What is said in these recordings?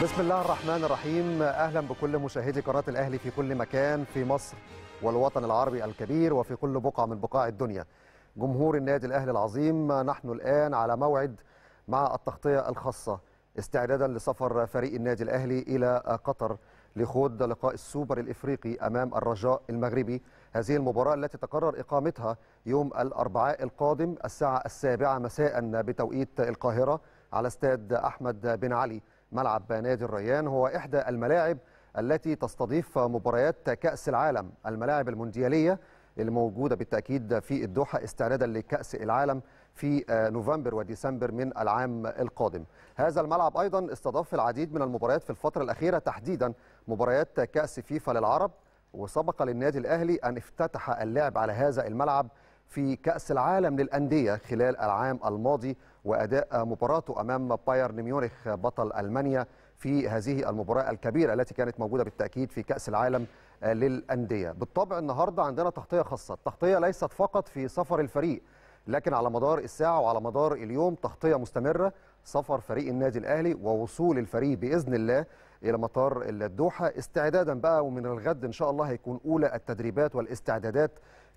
بسم الله الرحمن الرحيم اهلا بكل مشاهدي قناه الاهلي في كل مكان في مصر والوطن العربي الكبير وفي كل بقعه من بقاع الدنيا. جمهور النادي الاهلي العظيم نحن الان على موعد مع التغطيه الخاصه استعدادا لسفر فريق النادي الاهلي الى قطر لخوض لقاء السوبر الافريقي امام الرجاء المغربي هذه المباراه التي تقرر اقامتها يوم الاربعاء القادم الساعه السابعه مساء بتوقيت القاهره على استاد احمد بن علي ملعب نادي الريان هو إحدى الملاعب التي تستضيف مباريات كأس العالم الملاعب المونديالية اللي موجودة بالتأكيد في الدوحة استعدادا لكأس العالم في نوفمبر وديسمبر من العام القادم هذا الملعب أيضا استضاف العديد من المباريات في الفترة الأخيرة تحديدا مباريات كأس فيفا للعرب وسبق للنادي الأهلي أن افتتح اللعب على هذا الملعب في كأس العالم للأندية خلال العام الماضي وأداء مباراته أمام بايرن ميونخ بطل ألمانيا في هذه المباراة الكبيرة التي كانت موجودة بالتأكيد في كأس العالم للأندية بالطبع النهاردة عندنا تغطية خاصة التغطية ليست فقط في سفر الفريق لكن على مدار الساعة وعلى مدار اليوم تغطية مستمرة سفر فريق النادي الأهلي ووصول الفريق بإذن الله إلى مطار الدوحة استعدادا بقى ومن الغد إن شاء الله هيكون أولى التدريبات والاستعدادات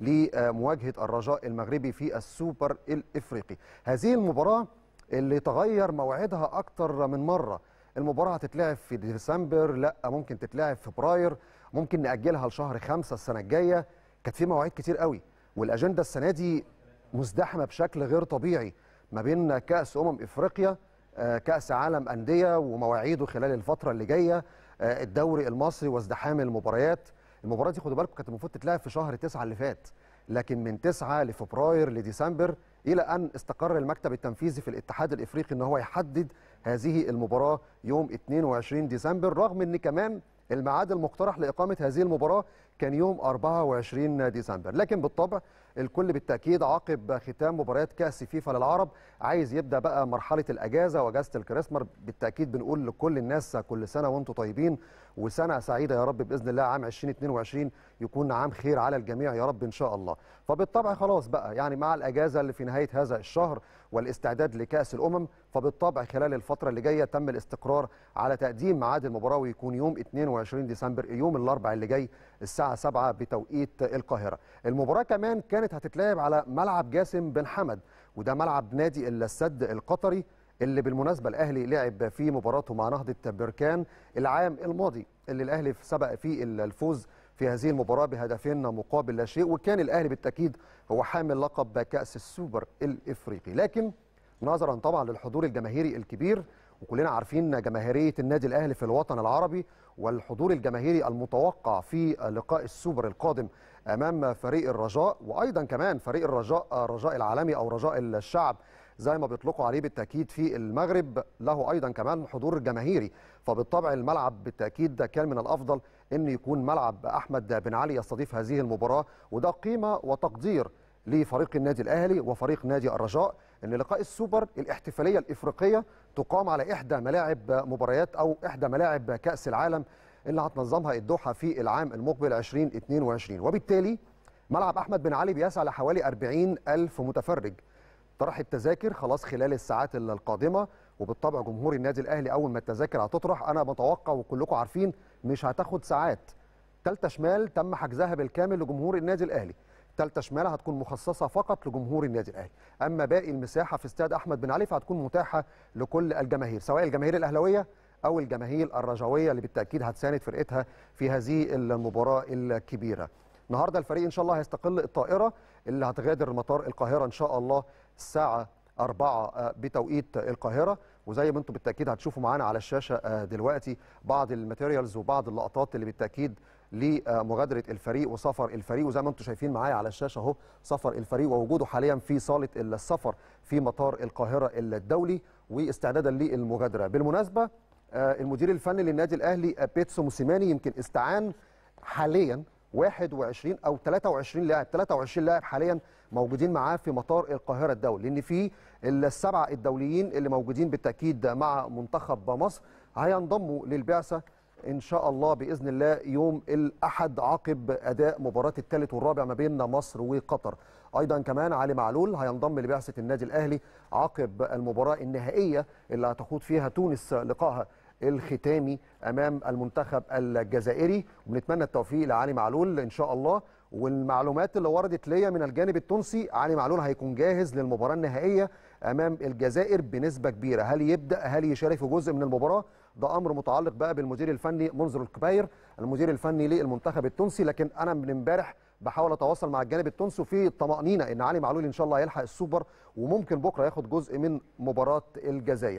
لمواجهة الرجاء المغربي في السوبر الإفريقي هذه المباراة اللي تغير موعدها أكتر من مرة المباراة هتتلعب في ديسمبر لا ممكن تتلعب في فبراير ممكن نأجلها لشهر خمسة السنة الجاية كانت في مواعيد كتير قوي والأجندة السنة دي مزدحمة بشكل غير طبيعي ما بين كأس أمم إفريقيا كأس عالم أندية ومواعيده خلال الفترة اللي جاية الدوري المصري وازدحام المباريات المباراة دي خدوا بالكم كانت المفروض تتلعب في شهر تسعة اللي فات لكن من 9 لفبراير لديسمبر إلى أن استقر المكتب التنفيذي في الاتحاد الإفريقي أن هو يحدد هذه المباراة يوم 22 ديسمبر رغم أن كمان الميعاد المقترح لإقامة هذه المباراة كان يوم 24 ديسمبر لكن بالطبع الكل بالتأكيد عقب ختام مباريات كأس فيفا للعرب عايز يبدأ بقى مرحلة الأجازة وأجازة الكريسمر بالتأكيد بنقول لكل الناس كل سنة وانتم طيبين وسنة سعيدة يا رب بإذن الله عام 2022 يكون عام خير على الجميع يا رب إن شاء الله فبالطبع خلاص بقى يعني مع الأجازة اللي في نهاية هذا الشهر والاستعداد لكأس الأمم فبالطبع خلال الفترة اللي جاية تم الاستقرار على تقديم ميعاد المباراة ويكون يوم 22 ديسمبر يوم الأربعاء اللي جاي الساعة 7 بتوقيت القاهرة المباراة كمان كانت هتتلعب على ملعب جاسم بن حمد وده ملعب نادي السد القطري اللي بالمناسبة الأهلي لعب في مباراته مع نهضة بركان العام الماضي اللي الأهلي سبق فيه الفوز في هذه المباراة بهدفين مقابل لا شيء وكان الأهلي بالتأكيد هو حامل لقب كأس السوبر الإفريقي لكن نظرا طبعا للحضور الجماهيري الكبير وكلنا عارفين جماهيرية النادي الأهلي في الوطن العربي والحضور الجماهيري المتوقع في لقاء السوبر القادم أمام فريق الرجاء وأيضا كمان فريق الرجاء رجاء العالمي أو رجاء الشعب زي ما بيطلقوا عليه بالتأكيد في المغرب له أيضا كمان حضور جماهيري فبالطبع الملعب بالتأكيد ده كان من الأفضل أن يكون ملعب أحمد بن علي يستضيف هذه المباراة وده قيمة وتقدير لفريق النادي الأهلي وفريق نادي الرجاء أن لقاء السوبر الاحتفالية الإفريقية تقام على إحدى ملاعب مباريات أو إحدى ملاعب كأس العالم اللي هتنظمها الدوحة في العام المقبل 2022 وبالتالي ملعب أحمد بن علي بيسعى لحوالي 40 ألف متفرج طرح التذاكر خلاص خلال الساعات القادمة وبالطبع جمهور النادي الأهلي أول ما التذاكر هتطرح أنا متوقع وكلكم عارفين مش هتاخد ساعات تالتة شمال تم حجزها بالكامل لجمهور النادي الأهلي تالتة شمال هتكون مخصصة فقط لجمهور النادي الأهلي أما باقي المساحة في استاد أحمد بن علي فهتكون متاحة لكل الجماهير سواء الجماهير الأهلوية أو الجماهير الرجوية اللي بالتأكيد هتساند فرقتها في هذه المباراة الكبيرة النهارده الفريق ان شاء الله هيستقل الطائره اللي هتغادر مطار القاهره ان شاء الله الساعه 4 بتوقيت القاهره وزي ما انتم بالتاكيد هتشوفوا معانا على الشاشه دلوقتي بعض الماتيريالز وبعض اللقطات اللي بالتاكيد لمغادره الفريق وسفر الفريق وزي ما انتم شايفين معايا على الشاشه اهو سفر الفريق ووجوده حاليا في صاله السفر في مطار القاهره الدولي واستعدادا للمغادره بالمناسبه المدير الفني للنادي الاهلي بيتسو موسيماني يمكن استعان حاليا 21 او 23 لاعب 23 لاعب حاليا موجودين معاه في مطار القاهره الدولي لان في السبعه الدوليين اللي موجودين بالتاكيد مع منتخب مصر هينضموا للبعثه ان شاء الله باذن الله يوم الاحد عقب اداء مباراه الثالث والرابع ما بين مصر وقطر ايضا كمان علي معلول هينضم لبعثه النادي الاهلي عقب المباراه النهائيه اللي هتخوض فيها تونس لقائها الختامي امام المنتخب الجزائري وبنتمنى التوفيق لعلي معلول ان شاء الله والمعلومات اللي وردت ليا من الجانب التونسي علي معلول هيكون جاهز للمباراه النهائيه امام الجزائر بنسبه كبيره هل يبدا هل يشارك في جزء من المباراه ده امر متعلق بقى بالمدير الفني منذر الكباير المدير الفني للمنتخب التونسي لكن انا من امبارح بحاول اتواصل مع الجانب التونسي وفي طمانينه ان علي معلول ان شاء الله هيلحق السوبر وممكن بكره ياخد جزء من مباراه الجزائر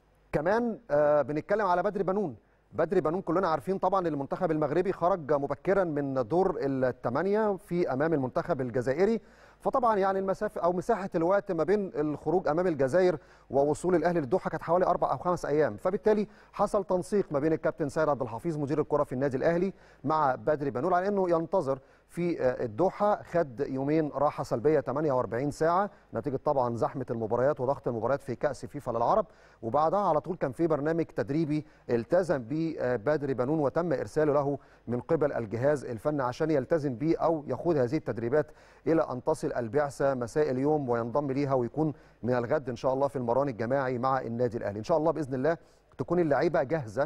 كمان آه بنتكلم على بدر بنون بدري بنون كلنا عارفين طبعا ان المنتخب المغربي خرج مبكرا من دور الثمانيه في امام المنتخب الجزائري فطبعا يعني المسافه او مساحه الوقت ما بين الخروج امام الجزائر ووصول الاهلي للدوحه كانت حوالي اربع او خمس ايام فبالتالي حصل تنسيق ما بين الكابتن سيد عبد الحفيظ مدير الكره في النادي الاهلي مع بدري بنون على انه ينتظر في الدوحه خد يومين راحه سلبيه 48 ساعه نتيجه طبعا زحمه المباريات وضغط المباريات في كاس فيفا للعرب وبعدها على طول كان في برنامج تدريبي التزم به بدري بنون وتم ارساله له من قبل الجهاز الفني عشان يلتزم به او يخوض هذه التدريبات الى ان تصل البعثه مساء اليوم وينضم ليها ويكون من الغد ان شاء الله في المران الجماعي مع النادي الاهلي ان شاء الله باذن الله تكون اللعيبه جاهزه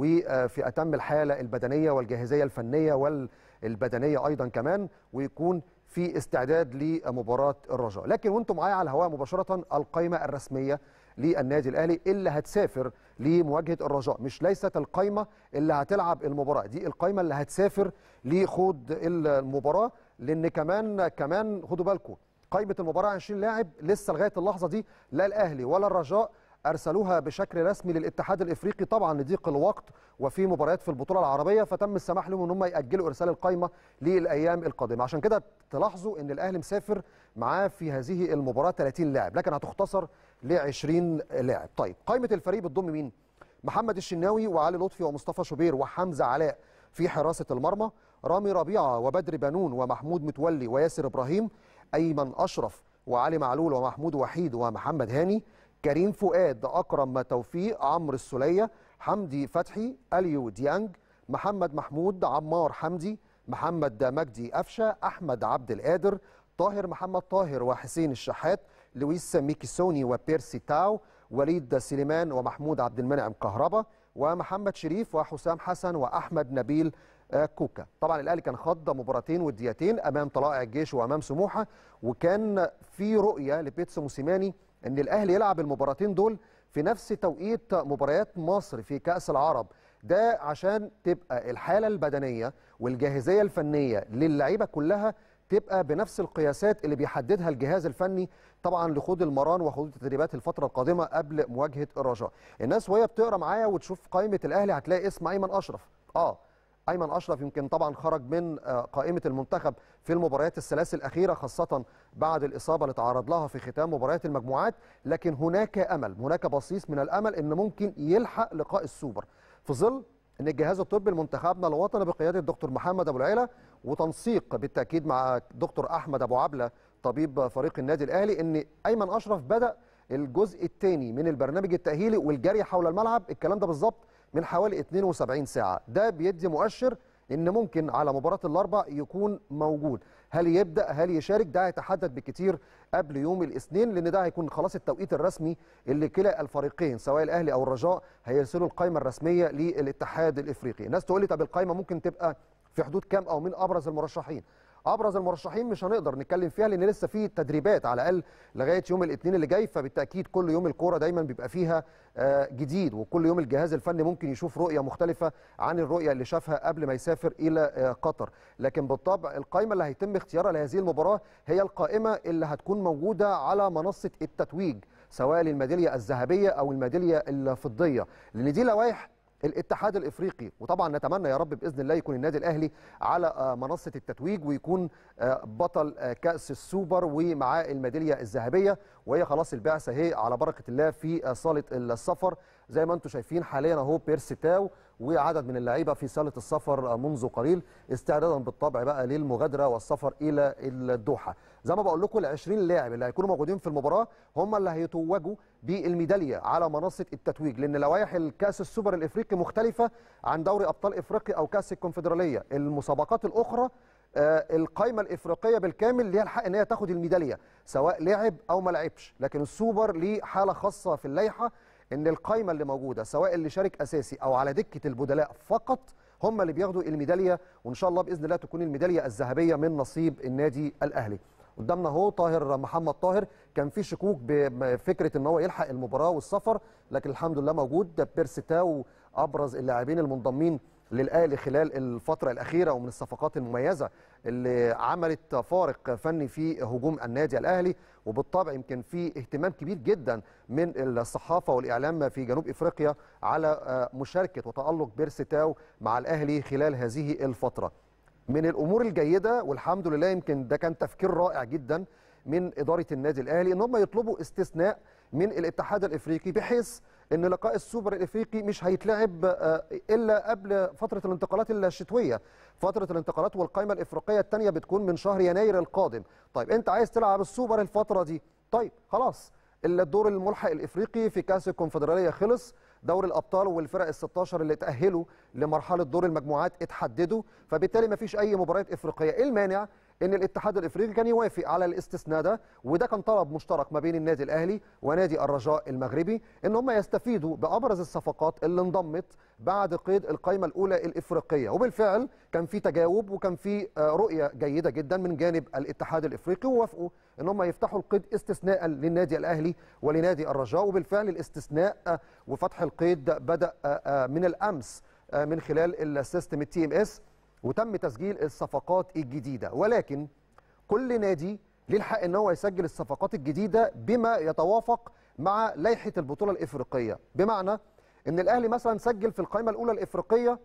وفي اتم الحاله البدنيه والجاهزيه الفنيه والبدنيه ايضا كمان ويكون في استعداد لمباراه الرجاء لكن وانتم معايا على الهواء مباشره القائمه الرسميه للنادي الاهلي اللي هتسافر لمواجهه الرجاء مش ليست القائمه اللي هتلعب المباراه دي القائمه اللي هتسافر لخوض المباراه لان كمان كمان خدوا بالكم قائمه المباراه 20 لاعب لسه لغايه اللحظه دي لا الاهلي ولا الرجاء ارسلوها بشكل رسمي للاتحاد الافريقي طبعا لضيق الوقت وفي مباريات في البطوله العربيه فتم السماح لهم ان هم ياجلوا ارسال القائمه للايام القادمه عشان كده تلاحظوا ان الاهلي مسافر معاه في هذه المباراه 30 لاعب لكن هتختصر ل 20 لاعب طيب قائمه الفريق بتضم مين محمد الشناوي وعلي لطفي ومصطفى شوبير وحمزه علاء في حراسه المرمى رامي ربيعه وبدر بنون ومحمود متولي وياسر ابراهيم ايمن اشرف وعلي معلول ومحمود وحيد ومحمد هاني كريم فؤاد اكرم توفيق عمرو السوليه حمدي فتحي اليو ديانج محمد محمود عمار حمدي محمد مجدي قفشه احمد عبد القادر طاهر محمد طاهر وحسين الشحات لويس ميكيسوني وبيرسي تاو وليد سليمان ومحمود عبد المنعم كهربا ومحمد شريف وحسام حسن واحمد نبيل كوكا طبعا الاهلي كان خض مباراتين وديتين امام طلائع الجيش وامام سموحه وكان في رؤيه لبيتسو موسيماني ان الاهلي يلعب المباراتين دول في نفس توقيت مباريات مصر في كاس العرب ده عشان تبقى الحاله البدنيه والجاهزيه الفنيه للعيبه كلها تبقى بنفس القياسات اللي بيحددها الجهاز الفني طبعا لخوض المران وخوض التدريبات الفتره القادمه قبل مواجهه الرجاء الناس وهي بتقرا معايا وتشوف قائمه الاهلي هتلاقي اسم ايمن اشرف اه ايمن اشرف يمكن طبعا خرج من قائمه المنتخب في المباريات الثلاث الاخيره خاصه بعد الاصابه اللي تعرض لها في ختام مباريات المجموعات لكن هناك امل هناك بصيص من الامل ان ممكن يلحق لقاء السوبر في ظل ان الجهاز الطبي لمنتخبنا الوطني بقياده الدكتور محمد ابو العيله وتنسيق بالتاكيد مع دكتور احمد ابو عبله طبيب فريق النادي الاهلي ان ايمن اشرف بدا الجزء الثاني من البرنامج التاهيلي والجري حول الملعب الكلام ده بالظبط من حوالي 72 ساعه ده بيدي مؤشر ان ممكن على مباراه الاربع يكون موجود هل يبدا هل يشارك ده هيتحدد بكتير قبل يوم الاثنين لان ده هيكون خلاص التوقيت الرسمي اللي كلا الفريقين سواء الاهلي او الرجاء هيرسلوا القائمه الرسميه للاتحاد الافريقي الناس تقول لي طب القائمه ممكن تبقى في حدود كام او مين ابرز المرشحين ابرز المرشحين مش هنقدر نتكلم فيها لان لسه في تدريبات على الاقل لغايه يوم الاثنين اللي جاي فبالتاكيد كل يوم الكوره دايما بيبقى فيها جديد وكل يوم الجهاز الفني ممكن يشوف رؤيه مختلفه عن الرؤيه اللي شافها قبل ما يسافر الى قطر لكن بالطبع القائمه اللي هيتم اختيارها لهذه المباراه هي القائمه اللي هتكون موجوده على منصه التتويج سواء للميداليه الذهبيه او الميداليه الفضيه لان دي لوائح الاتحاد الافريقي وطبعا نتمنى يا رب باذن الله يكون النادي الاهلي على منصه التتويج ويكون بطل كاس السوبر ومعاه الميداليه الذهبيه وهي خلاص البعثه اهي على بركه الله في صاله السفر زي ما انتم شايفين حاليا اهو بيرسي تاو وعدد من اللعيبه في صاله السفر منذ قليل استعدادا بالطبع بقى للمغادره والسفر الى الدوحه زي ما بقول لكم ال 20 لاعب اللي هيكونوا موجودين في المباراه هم اللي هيتوجوا بالميداليه على منصه التتويج لان لوائح الكاس السوبر الافريقي مختلفه عن دوري ابطال افريقيا او كاس الكونفدراليه المسابقات الاخرى القائمه الافريقيه بالكامل ليها الحق ان هي تاخد الميداليه سواء لعب او ما لعبش لكن السوبر ليه حاله خاصه في اللائحه ان القايمه اللي موجوده سواء اللي شارك اساسي او على دكه البدلاء فقط هم اللي بياخدوا الميداليه وان شاء الله باذن الله تكون الميداليه الذهبيه من نصيب النادي الاهلي قدامنا اهو طاهر محمد طاهر كان في شكوك بفكره ان هو يلحق المباراه والسفر لكن الحمد لله موجود بيرسي تاو ابرز اللاعبين المنضمين للاهلي خلال الفتره الاخيره ومن الصفقات المميزه اللي عملت فارق فني في هجوم النادي الاهلي وبالطبع يمكن في اهتمام كبير جدا من الصحافه والاعلام في جنوب افريقيا على مشاركه وتالق بيرسي تاو مع الاهلي خلال هذه الفتره من الامور الجيده والحمد لله يمكن ده كان تفكير رائع جدا من اداره النادي الاهلي ان هم يطلبوا استثناء من الاتحاد الافريقي بحيث ان لقاء السوبر الافريقي مش هيتلعب الا قبل فتره الانتقالات الشتويه فتره الانتقالات والقائمه الافريقيه الثانيه بتكون من شهر يناير القادم طيب انت عايز تلعب السوبر الفتره دي طيب خلاص الدور الملحق الافريقي في كاس الكونفدراليه خلص دور الابطال والفرق ال16 اللي تاهلوا لمرحله دور المجموعات اتحددوا فبالتالي ما فيش اي مباريات افريقيه ايه المانع ان الاتحاد الافريقي كان يوافق على الاستثناء ده وده كان طلب مشترك ما بين النادي الاهلي ونادي الرجاء المغربي ان هم يستفيدوا بابرز الصفقات اللي انضمت بعد قيد القائمه الاولى الافريقيه وبالفعل كان في تجاوب وكان في رؤيه جيده جدا من جانب الاتحاد الافريقي ووافقوا ان هم يفتحوا القيد استثناء للنادي الاهلي ولنادي الرجاء وبالفعل الاستثناء وفتح القيد بدا من الامس من خلال السيستم التي ام اس وتم تسجيل الصفقات الجديده ولكن كل نادي ليه الحق ان هو يسجل الصفقات الجديده بما يتوافق مع لائحه البطوله الافريقيه بمعنى ان الاهلي مثلا سجل في القائمه الاولى الافريقيه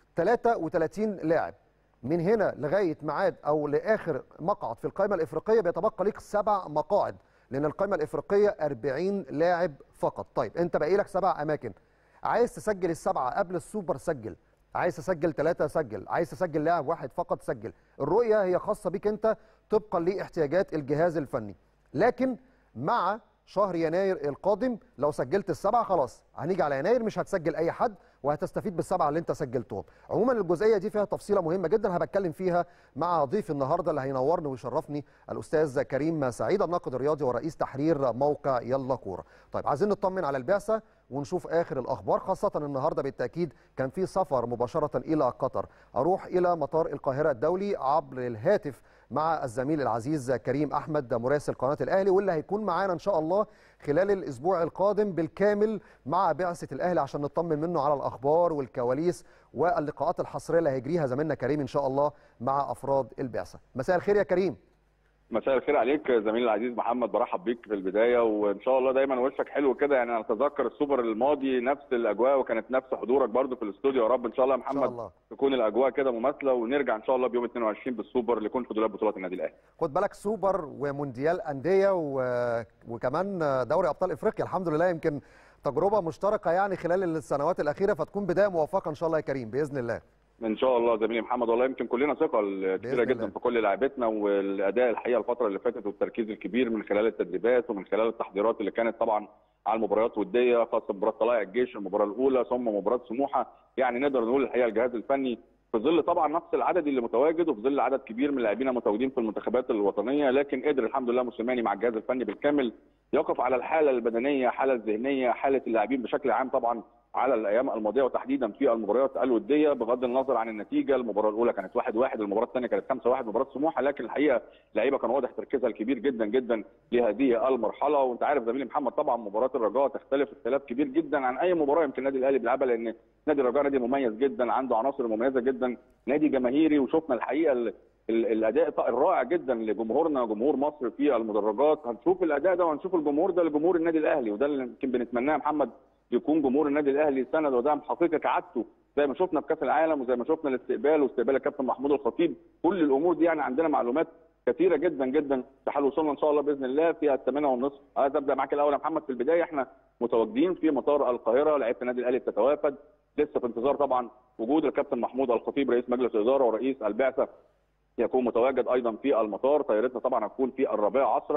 33 لاعب من هنا لغايه ميعاد او لاخر مقعد في القائمه الافريقيه بيتبقى ليك سبع مقاعد لان القائمه الافريقيه 40 لاعب فقط طيب انت باقي لك سبع اماكن عايز تسجل السبعه قبل السوبر سجل عايز تسجل ثلاثة سجل عايز تسجل لاعب واحد فقط سجل الرؤية هي خاصة بيك انت طبقا لاحتياجات الجهاز الفني لكن مع شهر يناير القادم لو سجلت السبعة خلاص هنيجي على يناير مش هتسجل اي حد وهتستفيد بالسبعه اللي انت سجلتهم عموما الجزئيه دي فيها تفصيله مهمه جدا هبتكلم فيها مع ضيف النهارده اللي هينورني ويشرفني الاستاذ كريم سعيد الناقد الرياضي ورئيس تحرير موقع يلا كوره طيب عايزين نطمن على البعثه ونشوف اخر الاخبار خاصه النهارده بالتاكيد كان في سفر مباشره الى قطر اروح الى مطار القاهره الدولي عبر الهاتف مع الزميل العزيز كريم احمد مراسل قناه الاهلي واللي هيكون معانا ان شاء الله خلال الاسبوع القادم بالكامل مع بعثه الاهلي عشان نطمن منه على الاخبار والكواليس واللقاءات الحصريه اللي هيجريها زميلنا كريم ان شاء الله مع افراد البعثه مساء الخير يا كريم مساء الخير عليك زميلي العزيز محمد برحب بيك في البدايه وان شاء الله دايما وشك حلو كده يعني انا اتذكر السوبر الماضي نفس الاجواء وكانت نفس حضورك برضو في الاستوديو يا رب ان شاء الله يا محمد إن شاء الله. تكون الاجواء كده مماثله ونرجع ان شاء الله بيوم 22 بالسوبر اللي يكون في دولاب بطولات النادي الاهلي خد بالك سوبر ومونديال انديه و... وكمان دوري ابطال افريقيا الحمد لله يمكن تجربه مشتركه يعني خلال السنوات الاخيره فتكون بدايه موفقه ان شاء الله يا كريم باذن الله ان شاء الله زميلي محمد والله يمكن كلنا ثقه كبيره جدا الله. في كل لاعبتنا والاداء الحقيقه الفتره اللي فاتت والتركيز الكبير من خلال التدريبات ومن خلال التحضيرات اللي كانت طبعا على المباريات وديه خاصه مباراه طلائع الجيش المباراه الاولى ثم مباراه سموحه يعني نقدر نقول الحقيقه الجهاز الفني في ظل طبعا نقص العدد اللي متواجد وفي ظل عدد كبير من لاعبينا متواجدين في المنتخبات الوطنيه لكن قدر الحمد لله موسيماني مع الجهاز الفني بالكامل يقف على الحاله البدنيه حاله الذهنيه حاله اللاعبين بشكل عام طبعا على الايام الماضيه وتحديدا في المباريات الوديه بغض النظر عن النتيجه المباراه الاولى كانت 1-1 المباراه الثانيه كانت 5-1 مباراه سموحه لكن الحقيقه اللعيبه كان واضح تركيزها الكبير جدا جدا لهذه المرحله وانت عارف زميلي محمد طبعا مباراه الرجاء تختلف اختلاف كبير جدا عن اي مباراه يمكن النادي الاهلي بيلعبها لان نادي الرجاء نادي مميز جدا عنده عناصر مميزه جدا نادي جماهيري وشفنا الحقيقه ال- ال- الاداء الرائع جدا لجمهورنا جمهور مصر في المدرجات هنشوف الاداء ده وهنشوف الجمهور ده لجمهور النادي الاهلي وده اللي يمكن بنتمناه يا محمد يكون جمهور النادي الاهلي سند ودعم حقيقي كعادته زي ما شفنا في كاس العالم وزي ما شفنا الاستقبال واستقبال الكابتن محمود الخطيب كل الامور دي يعني عندنا معلومات كثيره جدا جدا في حال وصولنا ان شاء الله باذن الله في الثامنه والنصف عايز ابدا معاك الاول يا محمد في البدايه احنا متواجدين في مطار القاهره لعيبه النادي الاهلي بتتوافد لسه في انتظار طبعا وجود الكابتن محمود الخطيب رئيس مجلس الاداره ورئيس البعثه يكون متواجد ايضا في المطار طيارتنا طبعا هتكون في الرابعه عصرا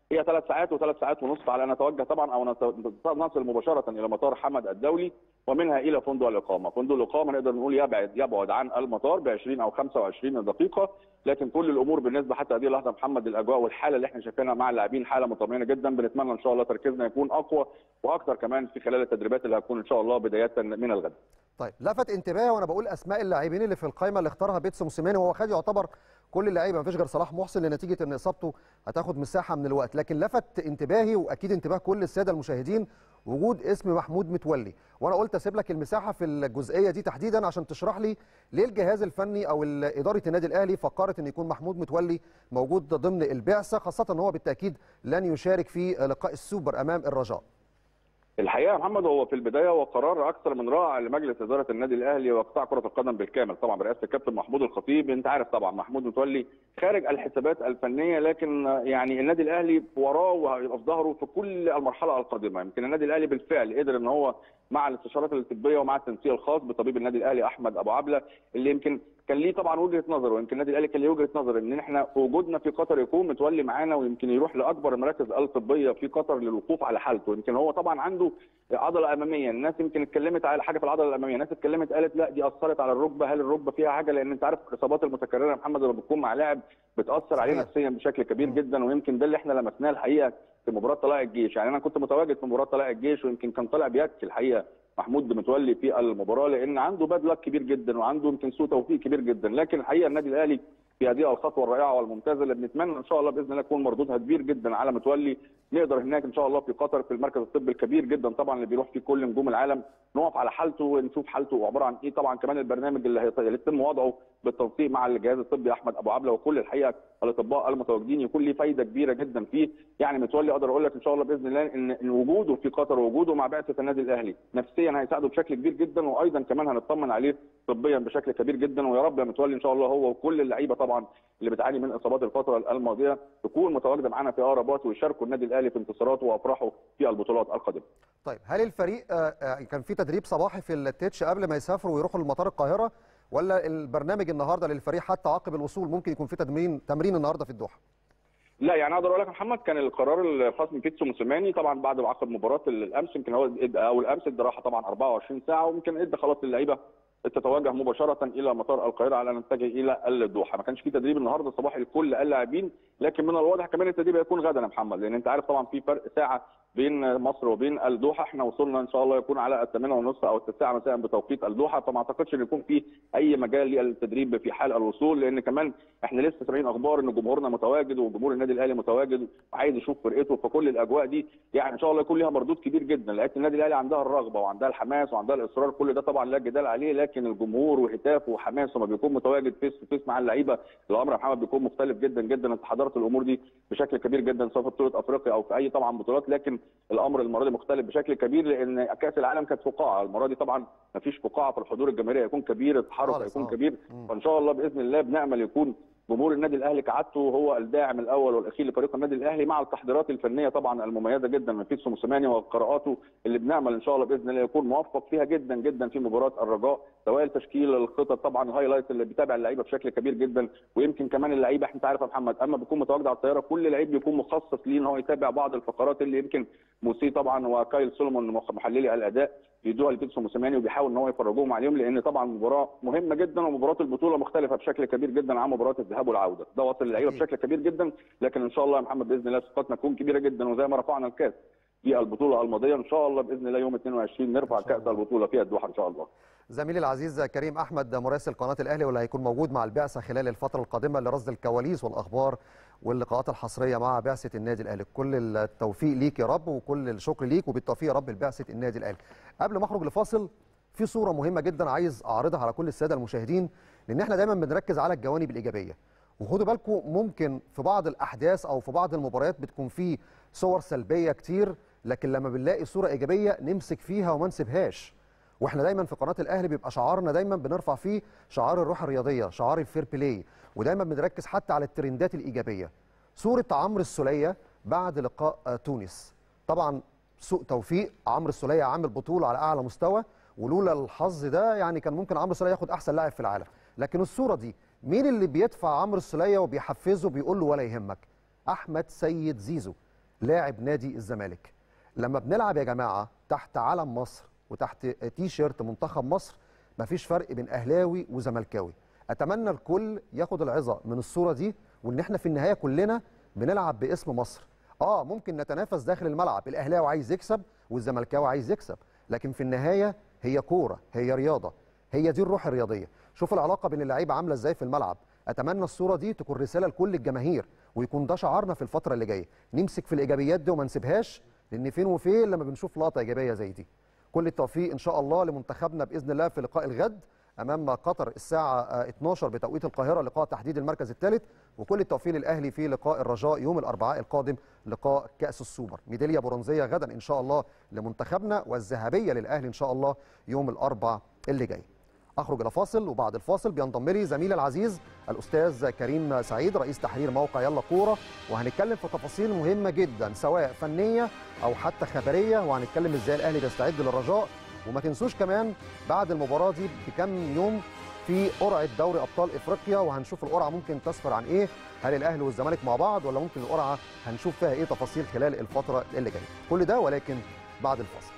هي ثلاث ساعات وثلاث ساعات ونصف على ان نتوجه طبعا او نصل مباشره الى مطار حمد الدولي ومنها الى فندق الاقامه، فندق الاقامه نقدر نقول يبعد يبعد عن المطار ب 20 او 25 دقيقه، لكن كل الامور بالنسبه حتى هذه اللحظه محمد الاجواء والحاله اللي احنا شايفينها مع اللاعبين حاله مطمئنه جدا، بنتمنى ان شاء الله تركيزنا يكون اقوى واكثر كمان في خلال التدريبات اللي هتكون ان شاء الله بدايه من الغد. طيب لفت انتباهي وانا بقول اسماء اللاعبين اللي في القائمه اللي اختارها بيتسو موسيماني وهو خد يعتبر كل اللعيبه مفيش غير صلاح محسن لنتيجه ان اصابته هتاخد مساحه من الوقت لكن لفت انتباهي واكيد انتباه كل الساده المشاهدين وجود اسم محمود متولي وانا قلت اسيب لك المساحه في الجزئيه دي تحديدا عشان تشرح لي ليه الجهاز الفني او اداره النادي الاهلي فكرت ان يكون محمود متولي موجود ضمن البعثه خاصه ان هو بالتاكيد لن يشارك في لقاء السوبر امام الرجاء الحقيقه يا محمد هو في البدايه هو قرار اكثر من رائع لمجلس اداره النادي الاهلي وقطاع كره القدم بالكامل طبعا برئاسه الكابتن محمود الخطيب انت عارف طبعا محمود متولي خارج الحسابات الفنيه لكن يعني النادي الاهلي وراه وهيبقى في ظهره في كل المرحله القادمه يمكن النادي الاهلي بالفعل قدر ان هو مع الاستشارات الطبيه ومع التنسيق الخاص بطبيب النادي الاهلي احمد ابو عبله اللي يمكن كان ليه طبعا وجهه نظر ويمكن النادي الاهلي كان ليه وجهه نظر ان احنا وجودنا في قطر يكون متولي معانا ويمكن يروح لاكبر المراكز الطبيه في قطر للوقوف على حالته يمكن هو طبعا عنده عضله اماميه الناس يمكن اتكلمت على حاجه في العضله الاماميه الناس اتكلمت قالت لا دي اثرت على الركبه هل الركبه فيها حاجه لان انت عارف الاصابات المتكرره يا محمد لما بتكون مع لاعب بتاثر عليه نفسيا بشكل كبير جدا ويمكن ده اللي احنا لمسناه الحقيقه في مباراه طلائع الجيش يعني انا كنت متواجد في مباراه طلائع الجيش ويمكن كان طالع بيبكي الحقيقه محمود متولي في المباراه لان عنده باد لك كبير جدا وعنده يمكن سوء توفيق كبير جدا لكن الحقيقه النادي الاهلي في هذه الخطوه الرائعه والممتازه اللي بنتمنى ان شاء الله باذن الله يكون مردودها كبير جدا على متولي نقدر هناك ان شاء الله في قطر في المركز الطبي الكبير جدا طبعا اللي بيروح فيه كل نجوم العالم نقف على حالته ونشوف حالته عباره عن ايه طبعا كمان البرنامج اللي هيتم وضعه بالتنسيق مع الجهاز الطبي احمد ابو عبله وكل الحقيقه الاطباء المتواجدين يكون ليه فايده كبيره جدا فيه يعني متولي اقدر اقول لك ان شاء الله باذن الله ان ان وجوده في قطر ووجوده مع بعثه النادي الاهلي نفسيا هيساعده بشكل كبير جدا وايضا كمان هنطمن عليه طبيا بشكل كبير جدا ويا رب يا متولي ان شاء الله هو وكل اللعيبه طبعا اللي بتعاني من اصابات الفتره الماضيه تكون متواجده معانا في اقرب وقت ويشاركوا النادي الاهلي في انتصاراته وافراحه في البطولات القادمه. طيب هل الفريق كان في تدريب صباحي في التتش قبل ما يسافروا ويروحوا لمطار القاهره ولا البرنامج النهارده للفريق حتى عقب الوصول ممكن يكون في تمرين تمرين النهارده في الدوحه؟ لا يعني اقدر اقول لك محمد كان القرار الخاص ببيتسو موسيماني طبعا بعد ما عقد مباراه الامس يمكن هو او الامس ادى راحه طبعا 24 ساعه ويمكن ادى خلاص للعيبه تتوجه مباشره الى مطار القاهره على ان نتجه الى الدوحه، ما كانش في تدريب النهارده صباحي لكل اللاعبين لكن من الواضح كمان التدريب هيكون غدا يا محمد لان انت عارف طبعا في فرق ساعه بين مصر وبين الدوحه احنا وصلنا ان شاء الله يكون على الثامنه ونصف او التاسعه مساء بتوقيت الدوحه فما اعتقدش ان يكون في اي مجال للتدريب في حال الوصول لان كمان احنا لسه سامعين اخبار ان جمهورنا متواجد وجمهور النادي الاهلي متواجد وعايز يشوف فرقته فكل الاجواء دي يعني ان شاء الله يكون ليها مردود كبير جدا لعيبه النادي الاهلي عندها الرغبه وعندها الحماس وعندها الاصرار كل ده طبعا لا جدال عليه لكن الجمهور وهتافه وحماسه ما بيكون متواجد فيس تو فيس مع اللعيبه الامر يا محمد بيكون مختلف جدا جدا انت حضرت الامور دي بشكل كبير جدا سواء في بطوله افريقيا او في اي طبعا بطولات لكن الامر المره دي مختلف بشكل كبير لان كاس العالم كانت فقاعه المره دي طبعا ما فيش فقاعه في الحضور الجماهيري هيكون كبير التحرك هيكون كبير فان شاء الله باذن الله بنامل يكون جمهور النادي الاهلي كعادته هو الداعم الاول والاخير لفريق النادي الاهلي مع التحضيرات الفنيه طبعا المميزه جدا من بيتسو موسيماني وقراءاته اللي بنامل ان شاء الله باذن الله يكون موفق فيها جدا جدا في مباراه الرجاء سواء التشكيل الخطط طبعا الهايلايت اللي بيتابع اللعيبه بشكل كبير جدا ويمكن كمان اللعيبه انت عارف يا محمد اما بيكون متواجد على الطياره كل لعيب بيكون مخصص ليه ان هو يتابع بعض الفقرات اللي يمكن موسي طبعا وكايل سولومون محللي الاداء بيدوها لبيتسو موسيماني وبيحاول ان هو يفرجوهم عليهم لان طبعا مباراه مهمه جدا ومباراه البطوله مختلفه بشكل كبير جدا عن مباراه الذهاب والعوده ده وصل اللعيبه بشكل كبير جدا لكن ان شاء الله يا محمد باذن الله ثقتنا تكون كبيره جدا وزي ما رفعنا الكاس في البطوله الماضيه ان شاء الله باذن الله يوم 22 نرفع كاس البطوله في الدوحه ان شاء الله زميلي العزيز كريم احمد مراسل قناه الاهلي واللي هيكون موجود مع البعثه خلال الفتره القادمه لرصد الكواليس والاخبار واللقاءات الحصريه مع بعثه النادي الاهلي كل التوفيق ليك يا رب وكل الشكر ليك وبالتوفيق يا رب لبعثه النادي الاهلي قبل ما اخرج لفاصل في صوره مهمه جدا عايز اعرضها على كل الساده المشاهدين لان احنا دايما بنركز على الجوانب الايجابيه وخدوا بالكم ممكن في بعض الاحداث او في بعض المباريات بتكون في صور سلبيه كتير لكن لما بنلاقي صوره ايجابيه نمسك فيها وما نسيبهاش واحنا دايما في قناه الاهلي بيبقى شعارنا دايما بنرفع فيه شعار الروح الرياضيه شعار الفير بلاي ودايما بنركز حتى على الترندات الايجابيه صوره عمرو السوليه بعد لقاء تونس طبعا سوء توفيق عمرو السوليه عامل بطوله على اعلى مستوى ولولا الحظ ده يعني كان ممكن عمرو السوليه ياخد احسن لاعب في العالم لكن الصوره دي مين اللي بيدفع عمرو السوليه وبيحفزه بيقول له ولا يهمك احمد سيد زيزو لاعب نادي الزمالك لما بنلعب يا جماعه تحت علم مصر وتحت تي شيرت منتخب مصر مفيش فرق بين اهلاوي وزملكاوي اتمنى الكل ياخد العظه من الصوره دي وان احنا في النهايه كلنا بنلعب باسم مصر اه ممكن نتنافس داخل الملعب الاهلاوي عايز يكسب والزملكاوي عايز يكسب لكن في النهايه هي كوره هي رياضه هي دي الروح الرياضيه شوف العلاقه بين اللعيبه عامله ازاي في الملعب اتمنى الصوره دي تكون رساله لكل الجماهير ويكون ده شعارنا في الفتره اللي جايه نمسك في الايجابيات دي وما نسيبهاش لان فين وفين لما بنشوف لقطه ايجابيه زي دي كل التوفيق ان شاء الله لمنتخبنا باذن الله في لقاء الغد امام قطر الساعه 12 بتوقيت القاهره لقاء تحديد المركز الثالث وكل التوفيق للاهلي في لقاء الرجاء يوم الاربعاء القادم لقاء كاس السوبر ميداليه برونزيه غدا ان شاء الله لمنتخبنا والذهبيه للاهلي ان شاء الله يوم الاربعاء اللي جاي اخرج الى فاصل وبعد الفاصل بينضم لي زميلي العزيز الاستاذ كريم سعيد رئيس تحرير موقع يلا كوره وهنتكلم في تفاصيل مهمه جدا سواء فنيه او حتى خبريه وهنتكلم ازاي الاهلي بيستعد للرجاء وما تنسوش كمان بعد المباراه دي بكم يوم في قرعه دوري ابطال افريقيا وهنشوف القرعه ممكن تسفر عن ايه هل الاهلي والزمالك مع بعض ولا ممكن القرعه هنشوف فيها ايه تفاصيل خلال الفتره اللي جايه كل ده ولكن بعد الفاصل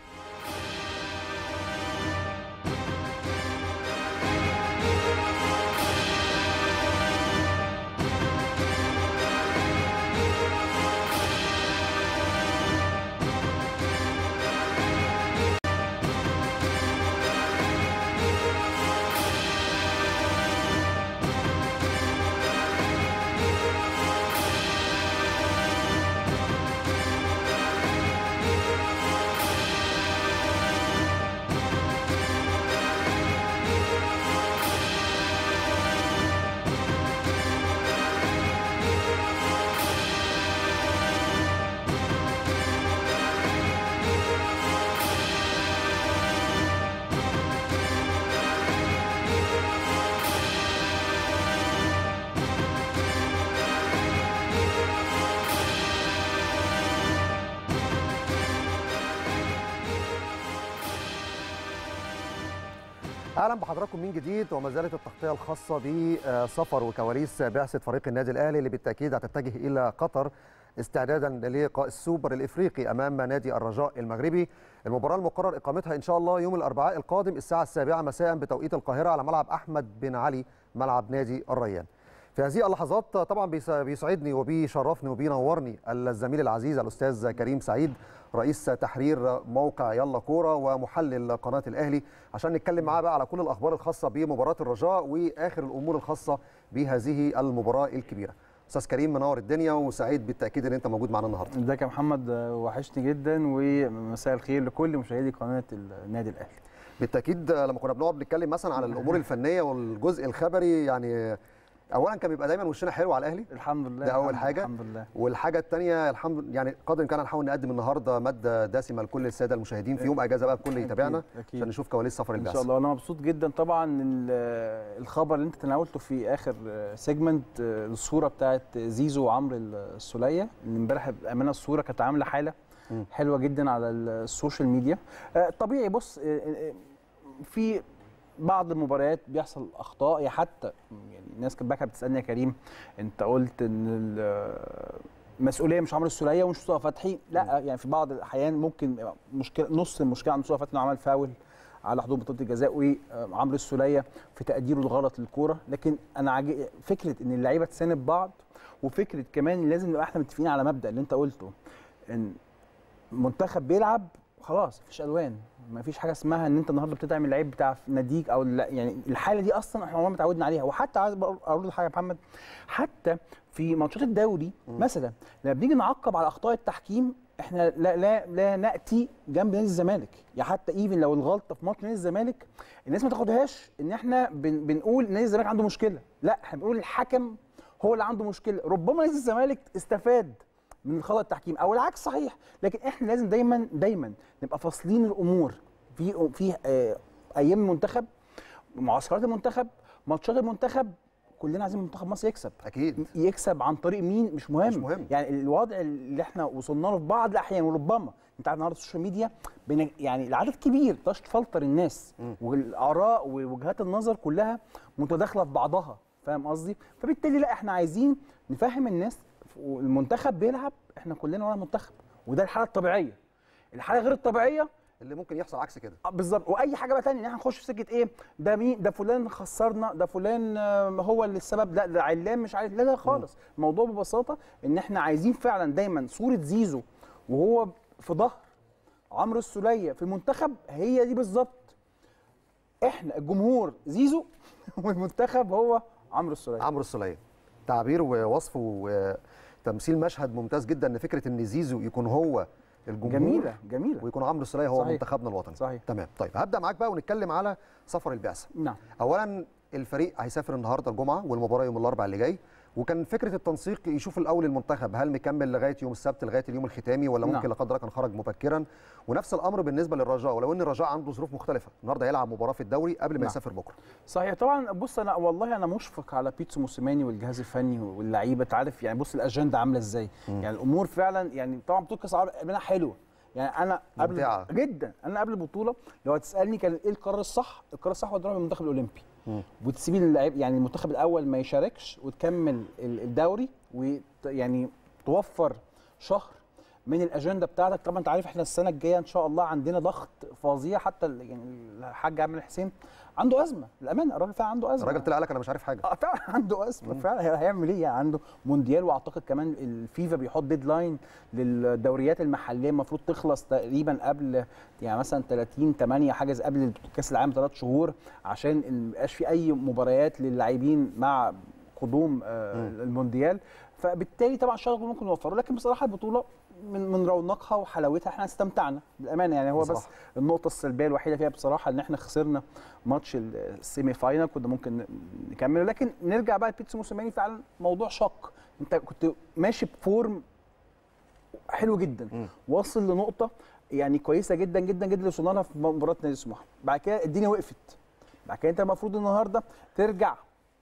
اهلا بحضراتكم من جديد وما زالت التغطيه الخاصه بسفر وكواليس بعثه فريق النادي الاهلي اللي بالتاكيد هتتجه الى قطر استعدادا للقاء السوبر الافريقي امام نادي الرجاء المغربي المباراه المقرر اقامتها ان شاء الله يوم الاربعاء القادم الساعه السابعه مساء بتوقيت القاهره على ملعب احمد بن علي ملعب نادي الريان في هذه اللحظات طبعا بيسعدني وبيشرفني وبينورني الزميل العزيز الاستاذ كريم سعيد رئيس تحرير موقع يلا كوره ومحلل قناه الاهلي عشان نتكلم معاه بقى على كل الاخبار الخاصه بمباراه الرجاء واخر الامور الخاصه بهذه المباراه الكبيره. استاذ كريم منور الدنيا وسعيد بالتاكيد ان انت موجود معانا النهارده. ازيك يا محمد وحشني جدا ومساء الخير لكل مشاهدي قناه النادي الاهلي. بالتاكيد لما كنا بنقعد نتكلم مثلا على الامور الفنيه والجزء الخبري يعني اولا كان بيبقى دايما وشنا حلو على الاهلي الحمد لله ده اول حاجه الحمد لله والحاجه الثانيه الحمد لله يعني قدر الامكان هنحاول نقدم النهارده ماده دسمه لكل الساده المشاهدين في يوم اجازه بقى الكل يتابعنا أكيد. أكيد. عشان نشوف كواليس سفر ان البعثه شاء الله انا مبسوط جدا طبعا ال- الخبر اللي انت تناولته في اخر سيجمنت الصوره بتاعت زيزو وعمرو السوليه اللي امبارح بامانه الصوره كانت عامله حاله م. حلوه جدا على السوشيال ميديا آه، طبيعي بص آه، آه، في بعض المباريات بيحصل اخطاء يا حتى يعني الناس كانت بقى كانت بتسالني يا كريم انت قلت ان ال- المسؤوليه مش عمرو السوليه ومش مصطفى فتحي لا يعني في بعض الاحيان ممكن يبقى مشكله نص المشكله عند مصطفى فتحي انه عمل فاول على حدود منطقه الجزاء وعمرو السوليه في تقديره الغلط للكوره لكن انا عاجي فكره ان اللعيبه تساند بعض وفكره كمان لازم نبقى احنا متفقين على مبدا اللي انت قلته ان منتخب بيلعب خلاص مفيش الوان مفيش حاجه اسمها ان انت النهارده بتدعم اللعيب بتاع ناديك او لا يعني الحاله دي اصلا احنا عمرنا متعودنا عليها وحتى عايز بقول- اقول لك حاجه يا محمد حتى في ماتشات الدوري مثلا لما بنيجي نعقب على اخطاء التحكيم احنا لا لا لا ناتي جنب نادي الزمالك يعني حتى ايفن لو الغلطه في ماتش نادي الزمالك الناس ما تاخدهاش ان احنا بن بنقول نادي الزمالك عنده مشكله لا احنا بنقول الحكم هو اللي عنده مشكله ربما نادي الزمالك استفاد من الخطا التحكيم او العكس صحيح لكن احنا لازم دايما دايما نبقى فاصلين الامور في في آه، ايام المنتخب معسكرات المنتخب ماتشات المنتخب كلنا عايزين منتخب مصر يكسب اكيد يكسب عن طريق مين مش مهم مش مهم. يعني الوضع اللي احنا وصلنا له في بعض الاحيان وربما انت عارف النهارده السوشيال ميديا بين يعني العدد كبير تقدرش تفلتر الناس والاراء ووجهات النظر كلها متداخله في بعضها فاهم قصدي فبالتالي لا احنا عايزين نفهم الناس والمنتخب بيلعب احنا كلنا ورا المنتخب وده الحاله الطبيعيه الحاله غير الطبيعيه اللي ممكن يحصل عكس كده آه، بالظبط واي حاجه بقى تانية ان احنا نخش في سكه ايه ده مين ده فلان خسرنا ده فلان آه، هو اللي السبب لا ده علام مش عارف لا لا خالص الموضوع ببساطه ان احنا عايزين فعلا دايما صوره زيزو وهو في ظهر عمرو السوليه في المنتخب هي دي بالظبط احنا الجمهور زيزو والمنتخب هو عمرو السوليه عمرو السوليه تعبير ووصف وتمثيل مشهد ممتاز جدا ان فكره ان زيزو يكون هو الجمهور جميله جميله ويكون عمرو السوليه هو صحيح. منتخبنا الوطني صحيح. تمام طيب هبدا معاك بقى ونتكلم على سفر البعثه نعم اولا الفريق هيسافر النهارده الجمعه والمباراه يوم الاربعاء اللي جاي وكان فكره التنسيق يشوف الاول المنتخب هل مكمل لغايه يوم السبت لغايه اليوم الختامي ولا ممكن نعم. لا قدر الله كان خرج مبكرا ونفس الامر بالنسبه للرجاء ولو ان الرجاء عنده ظروف مختلفه النهارده هيلعب مباراه في الدوري قبل ما نعم. يسافر بكره صحيح طبعا بص انا والله انا مشفق على بيتسو موسيماني والجهاز الفني واللعيبه انت عارف يعني بص الاجنده عامله ازاي يعني الامور فعلا يعني طبعا بطوله كاس العالم منها حلوه يعني انا قبل ممتعة. جدا انا قبل البطوله لو هتسالني كان ايه القرار الصح القرار الصح هو تروح المنتخب الاولمبي وتسيب اللعيب يعني المنتخب الاول ما يشاركش وتكمل ال- الدوري ويعني توفر شهر من الاجنده بتاعتك طبعا انت عارف احنا السنه الجايه ان شاء الله عندنا ضغط فظيع حتى ال- يعني الحاج عامر حسين عنده ازمه للامانه الراجل فعلا عنده ازمه الراجل طلع قال لك انا مش عارف حاجه اه فعلا عنده ازمه فعلا هيعمل ايه يعني عنده مونديال واعتقد كمان الفيفا بيحط ديدلاين للدوريات المحليه المفروض تخلص تقريبا قبل يعني مثلا 30 8 حاجه زي قبل كاس العالم ثلاث شهور عشان ما يبقاش في اي مباريات للاعبين مع قدوم آه المونديال فبالتالي طبعا الشغل ممكن يوفره لكن بصراحه البطوله من من رونقها وحلاوتها احنا استمتعنا بالامانه يعني هو بس بصراحة. النقطه السلبيه الوحيده فيها بصراحه ان احنا خسرنا ماتش السيمي فاينال كنا ممكن نكمل لكن نرجع بقى لبيتسو موسيماني فعلا موضوع شق انت كنت ماشي بفورم حلو جدا واصل لنقطه يعني كويسه جدا جدا جدا اللي وصلنا لها في مباراه نادي سموحه بعد كده الدنيا وقفت بعد كده انت المفروض النهارده ترجع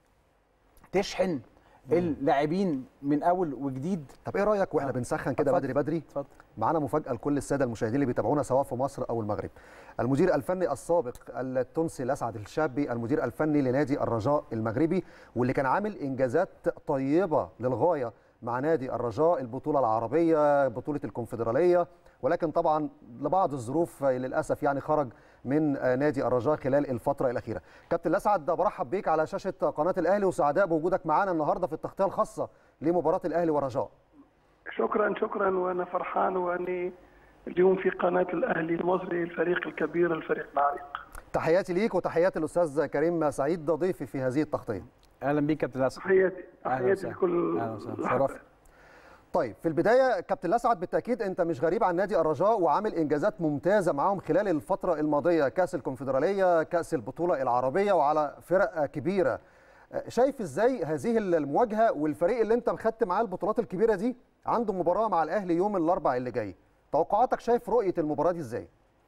تشحن اللاعبين من اول وجديد طب ايه رايك واحنا آه. بنسخن كده اتفضل. بدري بدري اتفضل معانا مفاجاه لكل الساده المشاهدين اللي بيتابعونا سواء في مصر او المغرب المدير الفني السابق التونسي الاسعد الشابي المدير الفني لنادي الرجاء المغربي واللي كان عامل انجازات طيبه للغايه مع نادي الرجاء البطوله العربيه بطوله الكونفدراليه ولكن طبعا لبعض الظروف للاسف يعني خرج من نادي الرجاء خلال الفتره الاخيره كابتن الاسعد برحب بيك على شاشه قناه الاهلي وسعداء بوجودك معانا النهارده في التغطيه الخاصه لمباراه الاهلي والرجاء شكرا شكرا وانا فرحان واني اليوم في قناه الاهلي المصري الفريق الكبير الفريق العريق تحياتي ليك وتحياتي الاستاذ كريم سعيد ضيفي في هذه التغطيه اهلا بيك كابتن اسعد تحياتي أهلا تحياتي وسهلا. لكل أهلا وسهلا. الأحباب. شرفت. طيب في البدايه كابتن الاسعد بالتاكيد انت مش غريب عن نادي الرجاء وعامل انجازات ممتازه معاهم خلال الفتره الماضيه كاس الكونفدراليه كاس البطوله العربيه وعلى فرق كبيره شايف ازاي هذه المواجهه والفريق اللي انت مخدت معاه البطولات الكبيره دي عنده مباراه مع الاهلي يوم الاربعاء اللي جاي توقعاتك شايف رؤيه المباراه دي ازاي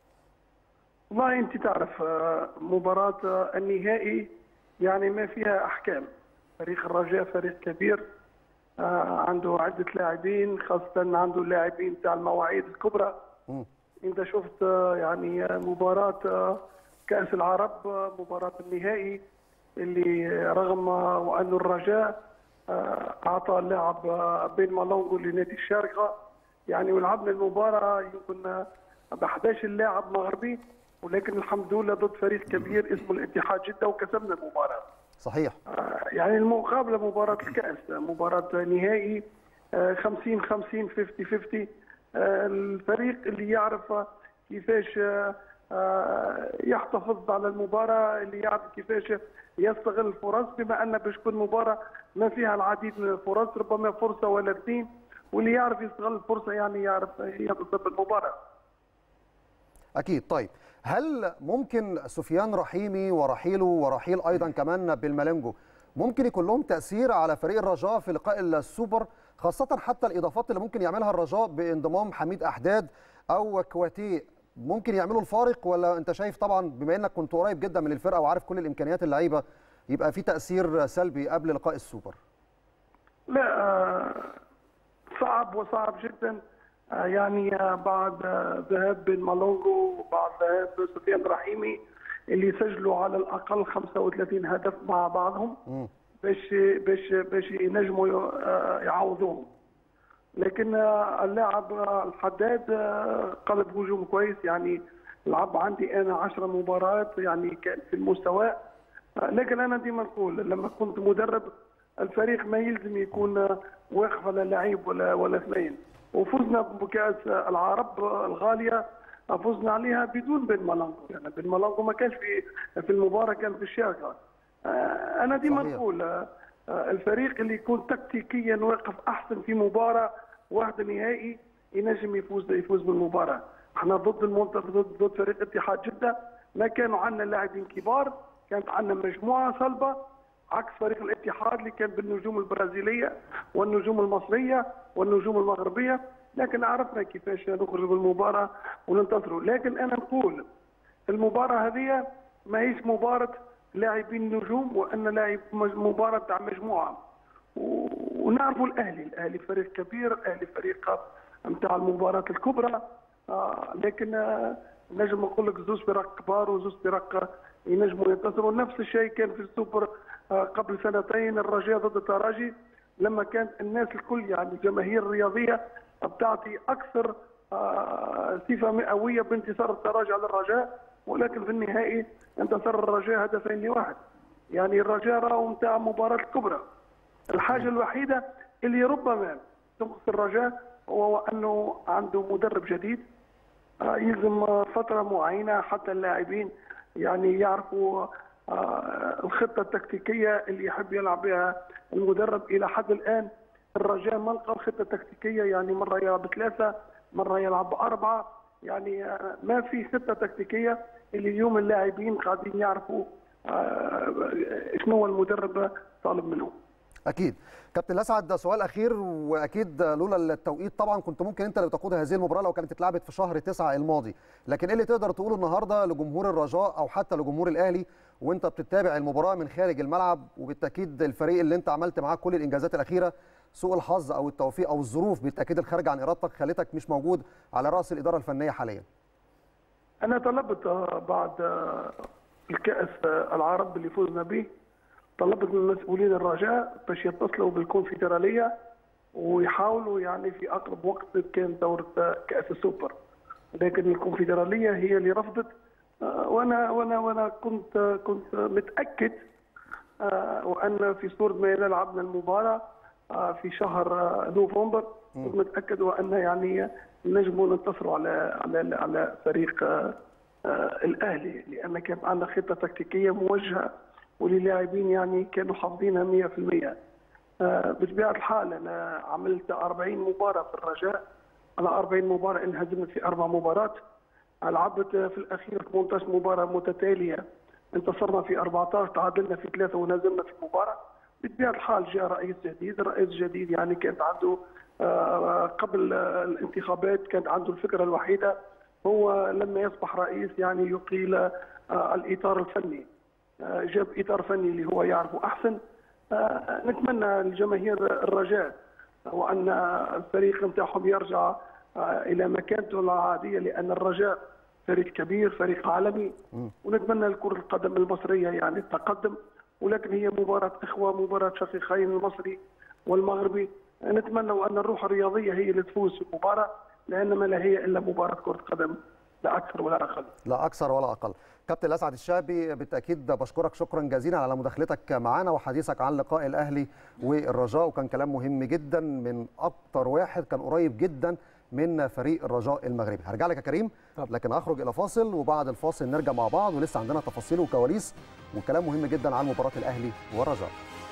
والله انت تعرف آه، مباراه آه، النهائي يعني ما فيها احكام فريق الرجاء فريق كبير آه، عنده عده لاعبين خاصه عنده اللاعبين تاع المواعيد الكبرى مم. انت شفت آه، يعني آه، مباراه آه، كاس العرب آه، مباراه النهائي اللي آه، رغم آه، وان الرجاء آه، اعطى اللاعب آه، بين مالونجو لنادي الشارقه يعني ولعبنا المباراه يمكن ب 11 لاعب مغربي ولكن الحمد لله ضد فريق كبير اسمه الاتحاد جده وكسبنا المباراه صحيح آه، يعني المقابله مباراه الكاس مباراه نهائي آه، 50 50 50 50 آه، الفريق اللي يعرف آه، كيفاش آه، آه، يحتفظ على المباراه اللي يعرف كيفاش يستغل الفرص بما ان باش تكون مباراه ما فيها العديد من الفرص ربما فرصه ولا اثنين واللي يعرف يستغل الفرصه يعني يعرف ينتصر بالمباراه اكيد طيب هل ممكن سفيان رحيمي ورحيله ورحيل ايضا كمان بالمالنجو ممكن يكون لهم تاثير على فريق الرجاء في لقاء السوبر خاصه حتى الاضافات اللي ممكن يعملها الرجاء بانضمام حميد احداد او كواتي ممكن يعملوا الفارق ولا انت شايف طبعا بما انك كنت قريب جدا من الفرقه وعارف كل الامكانيات اللعيبه يبقى في تاثير سلبي قبل لقاء السوبر لا آه، صعب وصعب جدا آه، يعني آه، بعد آه، ذهاب بن مالونجو وبعد ذهاب سفيان رحيمي اللي سجلوا على الاقل 35 هدف مع بعضهم مم. باش باش باش ينجموا آه، يعوضوهم لكن آه، اللاعب آه، الحداد آه، قلب هجوم كويس يعني لعب عندي انا 10 مباريات يعني كان في المستوى آه، لكن انا ديما نقول لما كنت مدرب الفريق ما يلزم يكون آه، واقف على لعيب ولا ولا اثنين وفزنا بكاس العرب آه، الغاليه آه، فزنا عليها بدون بن مالانجو يعني بن مالانجو ما كانش في في المباراه كان في الشارقه آه، انا ديما صحيح. نقول آه، آه، الفريق اللي يكون تكتيكيا واقف احسن في مباراه واحده نهائي ينجم يفوز يفوز بالمباراه احنا ضد المنتخب ضد ضد فريق اتحاد جده ما كانوا عندنا لاعبين كبار كانت عندنا مجموعه صلبه عكس فريق الاتحاد اللي كان بالنجوم البرازيليه والنجوم المصريه والنجوم المغربيه لكن عرفنا كيفاش نخرج بالمباراه وننتصروا لكن انا نقول المباراه هذه ما هيش مباراه لاعبين نجوم وان لاعب مج- مباراه تاع مجموعه و- ونعرفوا الاهلي الاهلي فريق كبير الاهلي فريق نتاع المباراه الكبرى آه لكن آه نجم نقول لك زوج فرق كبار وزوج فرق ينجموا ينتصروا نفس الشيء كان في السوبر آه قبل سنتين الرجاء ضد الترجي لما كانت الناس الكل يعني الجماهير الرياضيه بتعطي اكثر آه صفه مئويه بانتصار الترجي على الرجاء ولكن في النهائي انتصر الرجاء هدفين لواحد يعني الرجاء راهو نتاع مباراه الكبرى الحاجه الوحيده اللي ربما تنقص الرجاء هو انه عنده مدرب جديد آه، يلزم آه، فتره معينه حتى اللاعبين يعني يعرفوا آه، الخطه التكتيكيه اللي يحب يلعب بها المدرب الى حد الان الرجاء ما لقى خطه تكتيكيه يعني مره يلعب بثلاثه مره يلعب باربعه يعني آه، ما في خطه تكتيكيه اللي اليوم اللاعبين قاعدين يعرفوا آه، شنو هو المدرب طالب منهم اكيد كابتن الاسعد ده سؤال اخير واكيد لولا التوقيت طبعا كنت ممكن انت اللي تقود هذه المباراه لو كانت اتلعبت في شهر تسعة الماضي لكن ايه اللي تقدر تقوله النهارده لجمهور الرجاء او حتى لجمهور الاهلي وانت بتتابع المباراه من خارج الملعب وبالتاكيد الفريق اللي انت عملت معاه كل الانجازات الاخيره سوء الحظ او التوفيق او الظروف بالتاكيد الخارجه عن ارادتك خلتك مش موجود على راس الاداره الفنيه حاليا أنا طلبت آه، بعد آه، الكأس آه، العرب اللي فزنا به طلبت من مسؤولين الرجاء باش يتصلوا بالكونفدرالية ويحاولوا يعني في أقرب وقت كان دورة آه، كأس السوبر لكن الكونفدرالية هي اللي رفضت آه، وأنا وأنا وأنا كنت آه، كنت متأكد آه، وأن في صورة ما لعبنا المباراة آه، في شهر آه، نوفمبر كنت متأكد وأن يعني نجموا ننتصروا على على على فريق آه، آه، الأهلي لأن كان عندنا خطة تكتيكية موجهة وللاعبين يعني كانوا حافظينها 100% آه، بطبيعة الحال أنا عملت 40 مباراة في الرجاء على 40 مباراة انهزمت في أربع مباريات لعبت في الأخير 18 مباراة متتالية انتصرنا في 14 تعادلنا في ثلاثة ونزلنا في مباراة بطبيعة الحال جاء رئيس جديد الرئيس الجديد يعني كانت عنده آه، قبل آه، الانتخابات كانت عنده الفكرة الوحيدة هو لما يصبح رئيس يعني يقيل آه، الإطار الفني آه، جاب إطار فني اللي هو يعرفه أحسن آه، نتمنى لجماهير الرجاء وأن الفريق نتاعهم يرجع آه، إلى مكانته العادية لأن الرجاء فريق كبير فريق عالمي ونتمنى لكرة القدم المصرية يعني التقدم ولكن هي مباراة إخوة مباراة شقيقين المصري والمغربي نتمنى أن الروح الرياضية هي اللي تفوز في المباراة لأن ما لا هي إلا مباراة كرة قدم لا أكثر ولا أقل لا اكثر ولا اقل كابتن الاسعد الشعبي بالتاكيد بشكرك شكرا جزيلا على مداخلتك معنا وحديثك عن لقاء الاهلي والرجاء وكان كلام مهم جدا من اكتر واحد كان قريب جدا من فريق الرجاء المغربي هرجع لك يا كريم طب. لكن اخرج الى فاصل وبعد الفاصل نرجع مع بعض ولسه عندنا تفاصيل وكواليس وكلام مهم جدا عن مباراه الاهلي والرجاء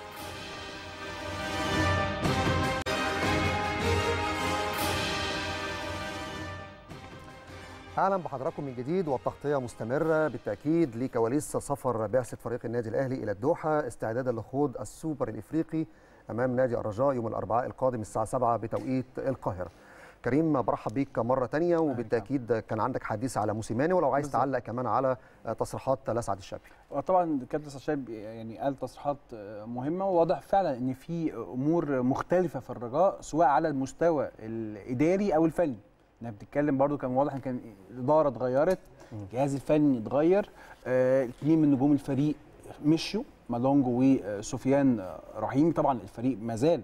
اهلا بحضراتكم من جديد والتغطيه مستمره بالتاكيد لكواليس سفر بعثه فريق النادي الاهلي الى الدوحه استعدادا لخوض السوبر الافريقي امام نادي الرجاء يوم الاربعاء القادم الساعه 7 بتوقيت القاهره. كريم برحب بيك مره تانية وبالتاكيد كان عندك حديث على موسيماني ولو عايز بالظبط. تعلق كمان على تصريحات لسعد الشابي. وطبعا كابتن سشاب يعني قال تصريحات مهمه وواضح فعلا ان في امور مختلفه في الرجاء سواء على المستوى الاداري او الفني احنا بنتكلم برضو كان واضح ان كان الاداره اتغيرت الجهاز الفني اتغير آه، اثنين من نجوم الفريق مشوا مالونجو وسفيان رحيمي طبعا الفريق ما زال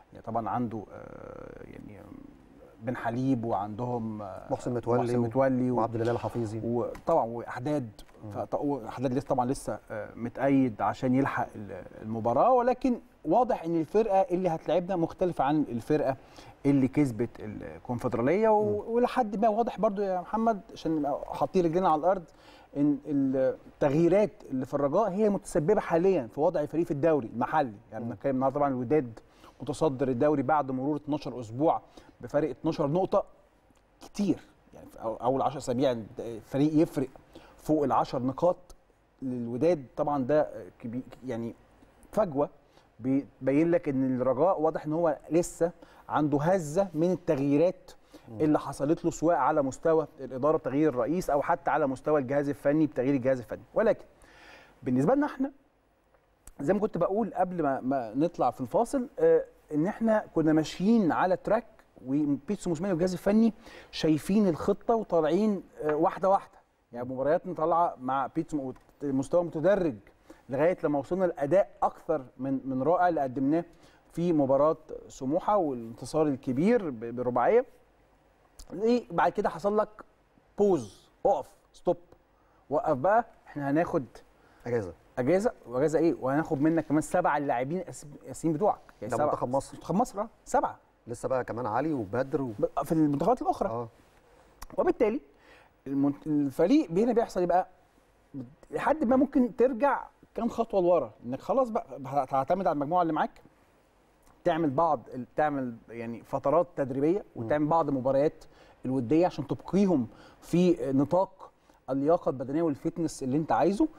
يعني طبعا عنده آه، يعني بن حليب وعندهم آه، محسن متولي محسن و- متولي و- وعبد الاله الحفيظي وطبعا واحداد فط- واحداد لسه طبعا لسه آه، متأيد عشان يلحق ال- المباراه ولكن واضح ان الفرقه اللي هتلعبنا مختلفه عن الفرقه اللي كسبت الكونفدراليه و- ولحد ما واضح برضو يا محمد عشان نبقى حاطين رجلنا على الارض ان التغييرات اللي في الرجاء هي متسببه حاليا في وضع الفريق في الدوري المحلي يعني بنتكلم النهارده طبعا الوداد متصدر الدوري بعد مرور 12 اسبوع بفارق 12 نقطه كتير يعني في أول- اول 10 اسابيع الفريق يفرق فوق ال 10 نقاط للوداد طبعا ده كبير يعني فجوه بيبين لك ان الرجاء واضح ان هو لسه عنده هزه من التغييرات اللي حصلت له سواء على مستوى الاداره بتغيير الرئيس او حتى على مستوى الجهاز الفني بتغيير الجهاز الفني ولكن بالنسبه لنا احنا زي ما كنت بقول قبل ما, ما نطلع في الفاصل آه ان احنا كنا ماشيين على تراك وبيتسو موسيماني والجهاز الفني شايفين الخطه وطالعين آه واحده واحده يعني مبارياتنا طالعه مع بيتسو مستوى متدرج لغايه لما وصلنا لاداء اكثر من من رائع اللي قدمناه في مباراه سموحه والانتصار الكبير ب- برباعيه ايه بعد كده حصل لك بوز اقف ستوب وقف بقى احنا هناخد اجازه اجازه واجازه ايه وهناخد منك كمان سبع اللاعبين الاساسيين بتوعك ده سبعة. منتخب مصر. منتخب مصر اه سبعه لسه بقى كمان علي وبدر و... ب- في المنتخبات الاخرى اه وبالتالي المنت- الفريق هنا بيحصل ايه بقى لحد ما ممكن ترجع كام خطوه لورا انك خلاص بقى هتعتمد على المجموعه اللي معاك تعمل بعض تعمل يعني فترات تدريبيه وتعمل بعض المباريات الوديه عشان تبقيهم في نطاق اللياقه البدنيه والفتنس اللي انت عايزه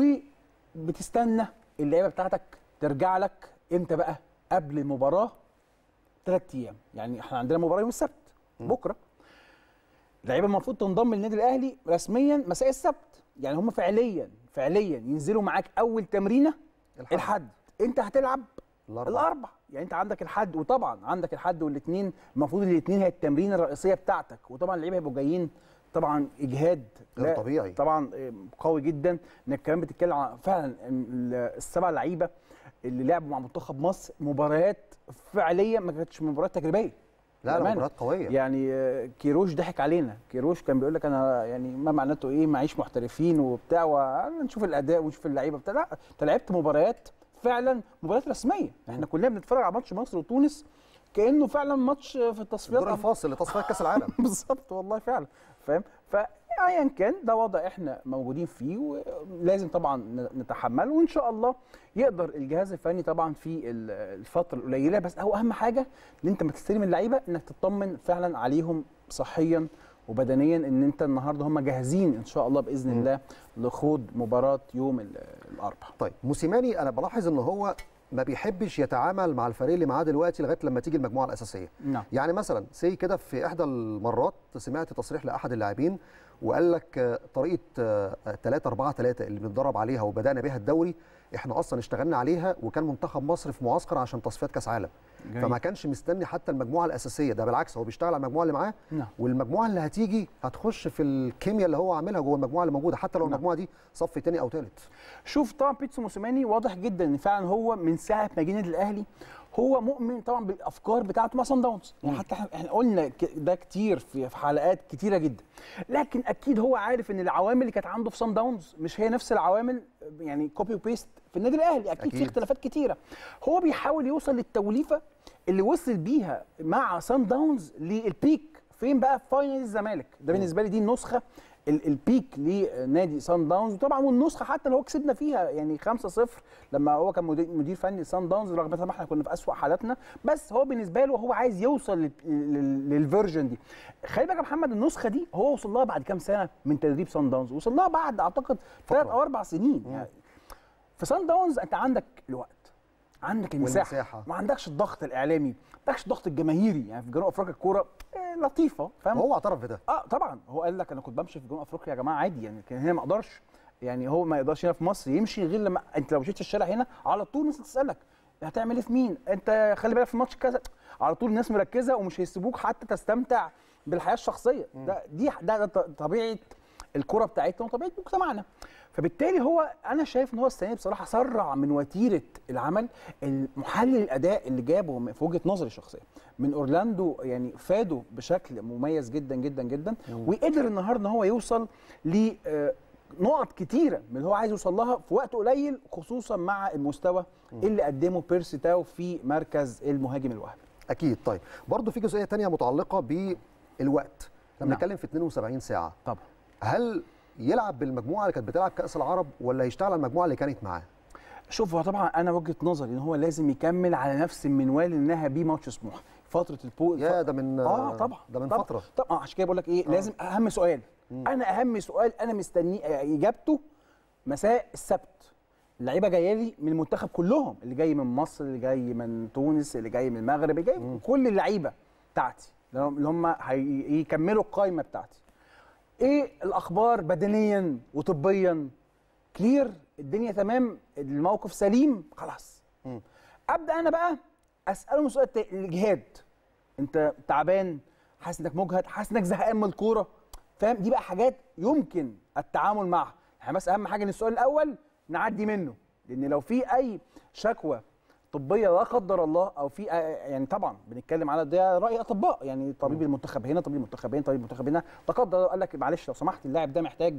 وبتستنى اللعيبه بتاعتك ترجع لك امتى بقى قبل المباراه ثلاث ايام يعني احنا عندنا مباراه يوم السبت بكره اللعيبه المفروض تنضم للنادي الاهلي رسميا مساء السبت يعني هم فعليا فعليا ينزلوا معاك اول تمرينه الحد. الحد انت هتلعب الاربع الاربع يعني انت عندك الحد وطبعا عندك الحد والاثنين المفروض الاثنين هي التمرين الرئيسيه بتاعتك وطبعا اللعيبه هيبقوا جايين طبعا اجهاد غير لا، طبيعي. طبعا اه، قوي جدا انك كمان بتتكلم عن فعلا ان ال- السبع لعيبه اللي لعبوا مع منتخب مصر مباريات فعليه ما كانتش مباريات تجريبيه لا لا بأمانة. مباريات قويه يعني آه، كيروش ضحك علينا كيروش كان بيقول لك انا يعني ما معناته ايه معيش محترفين وبتاع ونشوف الاداء ونشوف اللعيبه بتاع لا انت لعبت مباريات فعلا مباريات رسميه احنا كلنا بنتفرج على ماتش مصر وتونس كانه فعلا ماتش في التصفيات الدور الفاصل لتصفيات كاس العالم بالظبط والله فعلا فاهم فايا كان ده وضع احنا موجودين فيه ولازم طبعا نتحمله وان شاء الله يقدر الجهاز الفني طبعا في ال- الفتره القليله بس هو اهم حاجه ان انت ما تستلم اللعيبه انك تطمن فعلا عليهم صحيا وبدنيا ان انت النهارده هم جاهزين ان شاء الله باذن الله لخوض مباراه يوم ال- الاربعاء طيب موسيماني انا بلاحظ ان هو ما بيحبش يتعامل مع الفريق اللي معاه دلوقتي لغايه لما تيجي المجموعه الاساسيه نعم يعني مثلا سي كده في احدى المرات سمعت تصريح لاحد اللاعبين وقال لك آه، طريقه 3 4 3 اللي بنتدرب عليها وبدانا بيها الدوري احنا اصلا اشتغلنا عليها وكان منتخب مصر في معسكر عشان تصفيات كاس عالم جميل. فما كانش مستني حتى المجموعه الاساسيه ده بالعكس هو بيشتغل على المجموعه اللي معاه نعم والمجموعه اللي هتيجي هتخش في الكيمياء اللي هو عاملها جوه المجموعه اللي موجوده حتى لو نعم. المجموعه دي صف تاني او ثالث شوف طبعا بيتسو موسيماني واضح جدا ان فعلا هو من ساعه ما جه النادي الاهلي هو مؤمن طبعا بالافكار بتاعته مع صن داونز يعني حتى احنا إحنا قلنا ك- ده كتير في في حلقات كتيره جدا لكن اكيد هو عارف ان العوامل اللي كانت عنده في صن داونز مش هي نفس العوامل يعني كوبي وبيست في النادي الاهلي اكيد, أكيد. في اختلافات كتيره هو بيحاول يوصل للتوليفه اللي وصل بيها مع صن داونز للبيك فين بقى في فاينل الزمالك ده بالنسبه لي دي النسخه ال- البيك لنادي سان داونز وطبعا والنسخه حتى اللي هو كسبنا فيها يعني 5-0 لما هو كان مدير, مدير فني سان داونز رغم ان احنا كنا في اسوأ حالاتنا بس هو بالنسبه له هو عايز يوصل لل- لل- للفيرجن دي خلي بالك يا محمد النسخه دي هو وصل لها بعد كام سنه من تدريب سان داونز وصل لها بعد اعتقد ثلاث او اربع سنين يعني في سان داونز انت عندك الوقت عندك المساحه والمساحة. ما عندكش الضغط الاعلامي ما عندكش الضغط الجماهيري يعني في جنوب افريقيا الكوره آه، لطيفه فاهم وهو اعترف بده اه طبعا هو قال لك انا كنت بمشي في جنوب افريقيا يا جماعه عادي يعني كان هنا ما اقدرش يعني هو ما يقدرش هنا في مصر يمشي غير لما انت لو مشيت في الشارع هنا على طول الناس تسالك هتعمل ايه في مين انت خلي بالك في ماتش كذا على طول الناس مركزه ومش هيسيبوك حتى تستمتع بالحياه الشخصيه ده دي ده, ده ط- طبيعه الكره بتاعتنا وطبيعه مجتمعنا فبالتالي هو انا شايف ان هو السنه دي بصراحه سرع من وتيره العمل المحلل الاداء اللي جابه في وجهه نظري الشخصيه من اورلاندو يعني فاده بشكل مميز جدا جدا جدا وقدر النهارده ان هو يوصل ل آه، نقط كتيره من اللي هو عايز يوصل لها في وقت قليل خصوصا مع المستوى اللي قدمه بيرسي تاو في مركز المهاجم الوهمي اكيد طيب برضه في جزئيه تانية متعلقه بالوقت لما نعم. نتكلم في 72 ساعه طبعا هل يلعب بالمجموعه اللي كانت بتلعب كاس العرب ولا يشتغل على المجموعه اللي كانت معاه شوف هو طبعا انا وجهه نظري ان هو لازم يكمل على نفس المنوال اللي نهى بيه ماتش سموحه فتره البو يا ده من اه طبعا ده من طبعا. فتره طبعا عشان كده بقول لك ايه آه. لازم اهم سؤال انا اهم سؤال انا مستني اجابته مساء السبت اللعيبه جايه لي من المنتخب كلهم اللي جاي من مصر اللي جاي من تونس اللي جاي من المغرب اللي جاي من كل اللعيبه بتاعتي اللي هم هيكملوا القائمه بتاعتي ايه الاخبار بدنيا وطبيا كلير الدنيا تمام الموقف سليم خلاص مم. ابدا انا بقى اساله سؤال تا- الاجهاد انت تعبان حاسس انك مجهد حاسس انك زهقان من الكوره فاهم دي بقى حاجات يمكن التعامل معها يعني بس اهم حاجه ان السؤال الاول نعدي منه لان لو في اي شكوى طبيه لا قدر الله او في يعني طبعا بنتكلم على ده راي اطباء يعني طبيب المنتخب هنا طبيب المنتخب هنا طبيب المنتخب هنا لا قدر الله قال لك معلش لو سمحت اللاعب ده محتاج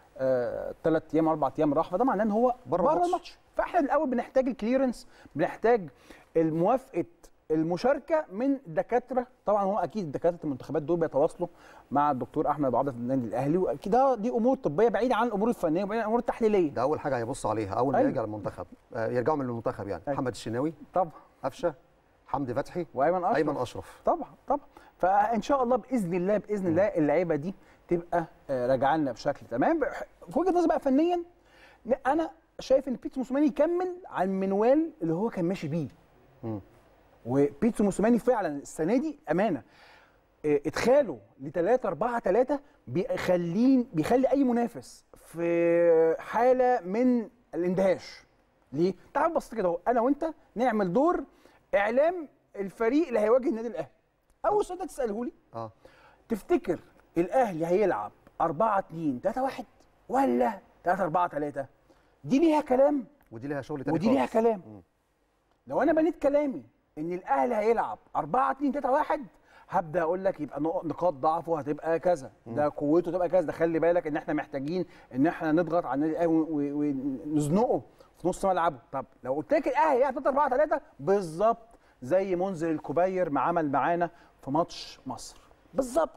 ثلاث ايام اربع ايام راحه فده معناه ان هو بره بره الماتش. الماتش فاحنا الاول بنحتاج الكليرنس بنحتاج الموافقه المشاركه من دكاتره طبعا هو اكيد دكاتره المنتخبات دول بيتواصلوا مع الدكتور احمد ابو عبده في النادي الاهلي واكيد ده- دي امور طبيه بعيده عن الامور الفنيه وبعيده عن الامور التحليليه ده اول حاجه هيبص عليها اول ما أيوة. يرجع المنتخب آه، يرجعوا من المنتخب يعني أيوة. محمد الشناوي طبعا قفشه حمدي فتحي وايمن اشرف ايمن اشرف طبعا طبعا فان شاء الله باذن الله باذن الله اللعيبه دي تبقى آه، راجعه لنا بشكل تمام بح- في وجهه نظري بقى فنيا لا، انا شايف ان بيتسو موسوماني يكمل على المنوال اللي هو كان ماشي بيه مم. وبيتسو موسوماني فعلا السنه دي امانه آه، ادخاله ل 3 4 3 بيخلين بيخلي اي منافس في حاله من الاندهاش ليه؟ تعال بص كده اهو انا وانت نعمل دور اعلام الفريق اللي هيواجه النادي الاهلي اول سؤال ده تساله لي اه تفتكر الاهلي هيلعب 4 2 3 1 ولا 3 4 3 دي ليها كلام ودي ليها شغل تاني ودي ليها خالص. كلام لو انا بنيت كلامي ان الاهلي هيلعب 4 2 3 1 هبدا اقول لك يبقى نق- نقاط ضعفه هتبقى كذا ده قوته تبقى كذا ده خلي بالك ان احنا محتاجين ان احنا نضغط على النادي الاهلي و- و- ونزنقه في نص ملعبه طب لو قلت لك الاهلي هيلعب 3 4 3 بالظبط زي منذر الكبير ما عمل معانا في ماتش مصر بالظبط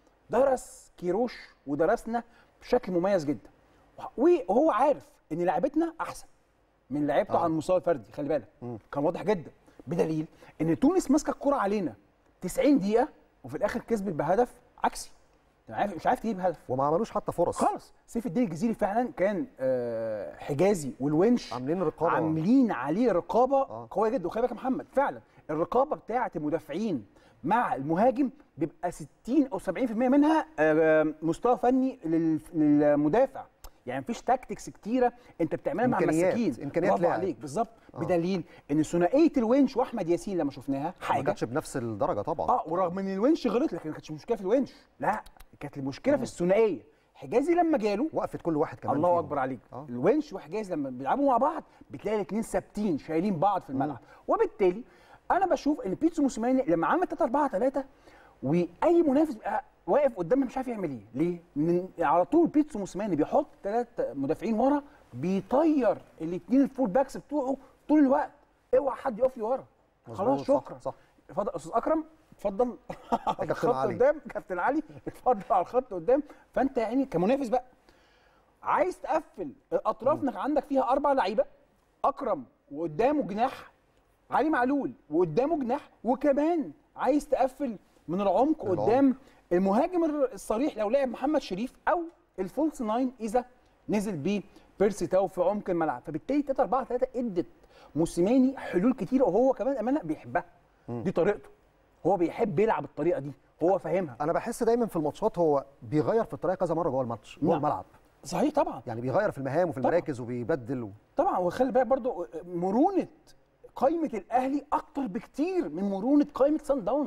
درس كيروش ودرسنا بشكل مميز جدا وهو عارف ان لعبتنا احسن من لعيبته آه. على المستوى الفردي خلي بالك كان واضح جدا بدليل ان تونس ماسكه الكره علينا 90 دقيقه وفي الاخر كسبت بهدف عكسي أنت عارف مش عارف تجيب هدف وما عملوش حتى فرص خالص سيف الدين الجزيري فعلا كان آه، حجازي والونش عاملين رقابه عاملين عليه رقابه آه. قويه جدا وخلي بالك يا محمد فعلا الرقابه بتاعه المدافعين مع المهاجم بيبقى 60 او 70% منها آه، مستوى فني لل- للمدافع يعني مفيش تاكتكس كتيره انت بتعملها مع إمكانيات، المساكين إمكانيات برافو لاعب. عليك بالظبط بدليل ان ثنائيه الونش واحمد ياسين لما شفناها ما حاجه كانتش بنفس الدرجه طبعا اه ورغم ان الونش غلط لكن ما كانتش مشكله في الونش لا كانت المشكله في الثنائيه حجازي لما جاله وقفت كل واحد كمان الله فيهم. اكبر عليك آه. الونش وحجاز لما بيلعبوا مع بعض بتلاقي الاثنين ثابتين شايلين بعض في الملعب وبالتالي انا بشوف ان بيتسو موسيماني لما عمل 3 4 3 واي منافس بيبقى واقف قدامه مش عارف يعمل ايه ليه من على طول بيتسو موسيماني بيحط ثلاث مدافعين ورا بيطير الاثنين الفول باكس بتوعه طول الوقت اوعى حد يقف لي ورا مظبوط، خلاص صح، شكرا صح. اتفضل استاذ اكرم اتفضل على كابتن الخط علي. قدام كابتن علي اتفضل على الخط قدام فانت يعني كمنافس بقى عايز تقفل الاطراف انك عندك فيها اربع لعيبه اكرم وقدامه جناح علي معلول وقدامه جناح وكمان عايز تقفل من العمق العمق. قدام المهاجم الر- الصريح لو لعب محمد شريف او الفولس ناين اذا نزل بيه بيرسي تاو في عمق الملعب فبالتالي 3 4 3 ادت موسيماني حلول كتيره وهو كمان امانه بيحبها دي طريقته هو بيحب يلعب الطريقه دي هو فاهمها انا بحس دايما في الماتشات هو بيغير في الطريقه كذا مره جوه الماتش جوه نعم. الملعب صحيح طبعا يعني بيغير في المهام وفي طبعا. المراكز وبيبدل و... طبعا وخلي بالك برضو مرونه قائمه الاهلي اكتر بكتير من مرونه قائمه سان داونز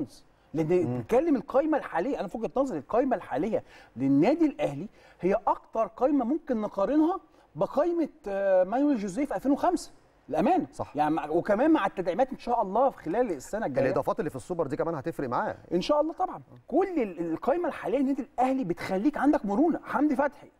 لان بتتكلم القائمه الحاليه انا في وجهه نظري القائمه الحاليه للنادي الاهلي هي اكتر قائمه ممكن نقارنها بقائمه آه، مانويل جوزيه في 2005 الامانه صح. يعني مع وكمان مع التدعيمات ان شاء الله في خلال السنه الجايه الاضافات اللي في السوبر دي كمان هتفرق معاه ان شاء الله طبعا كل ال- القائمه الحاليه للنادي الاهلي بتخليك عندك مرونه حمدي فتحي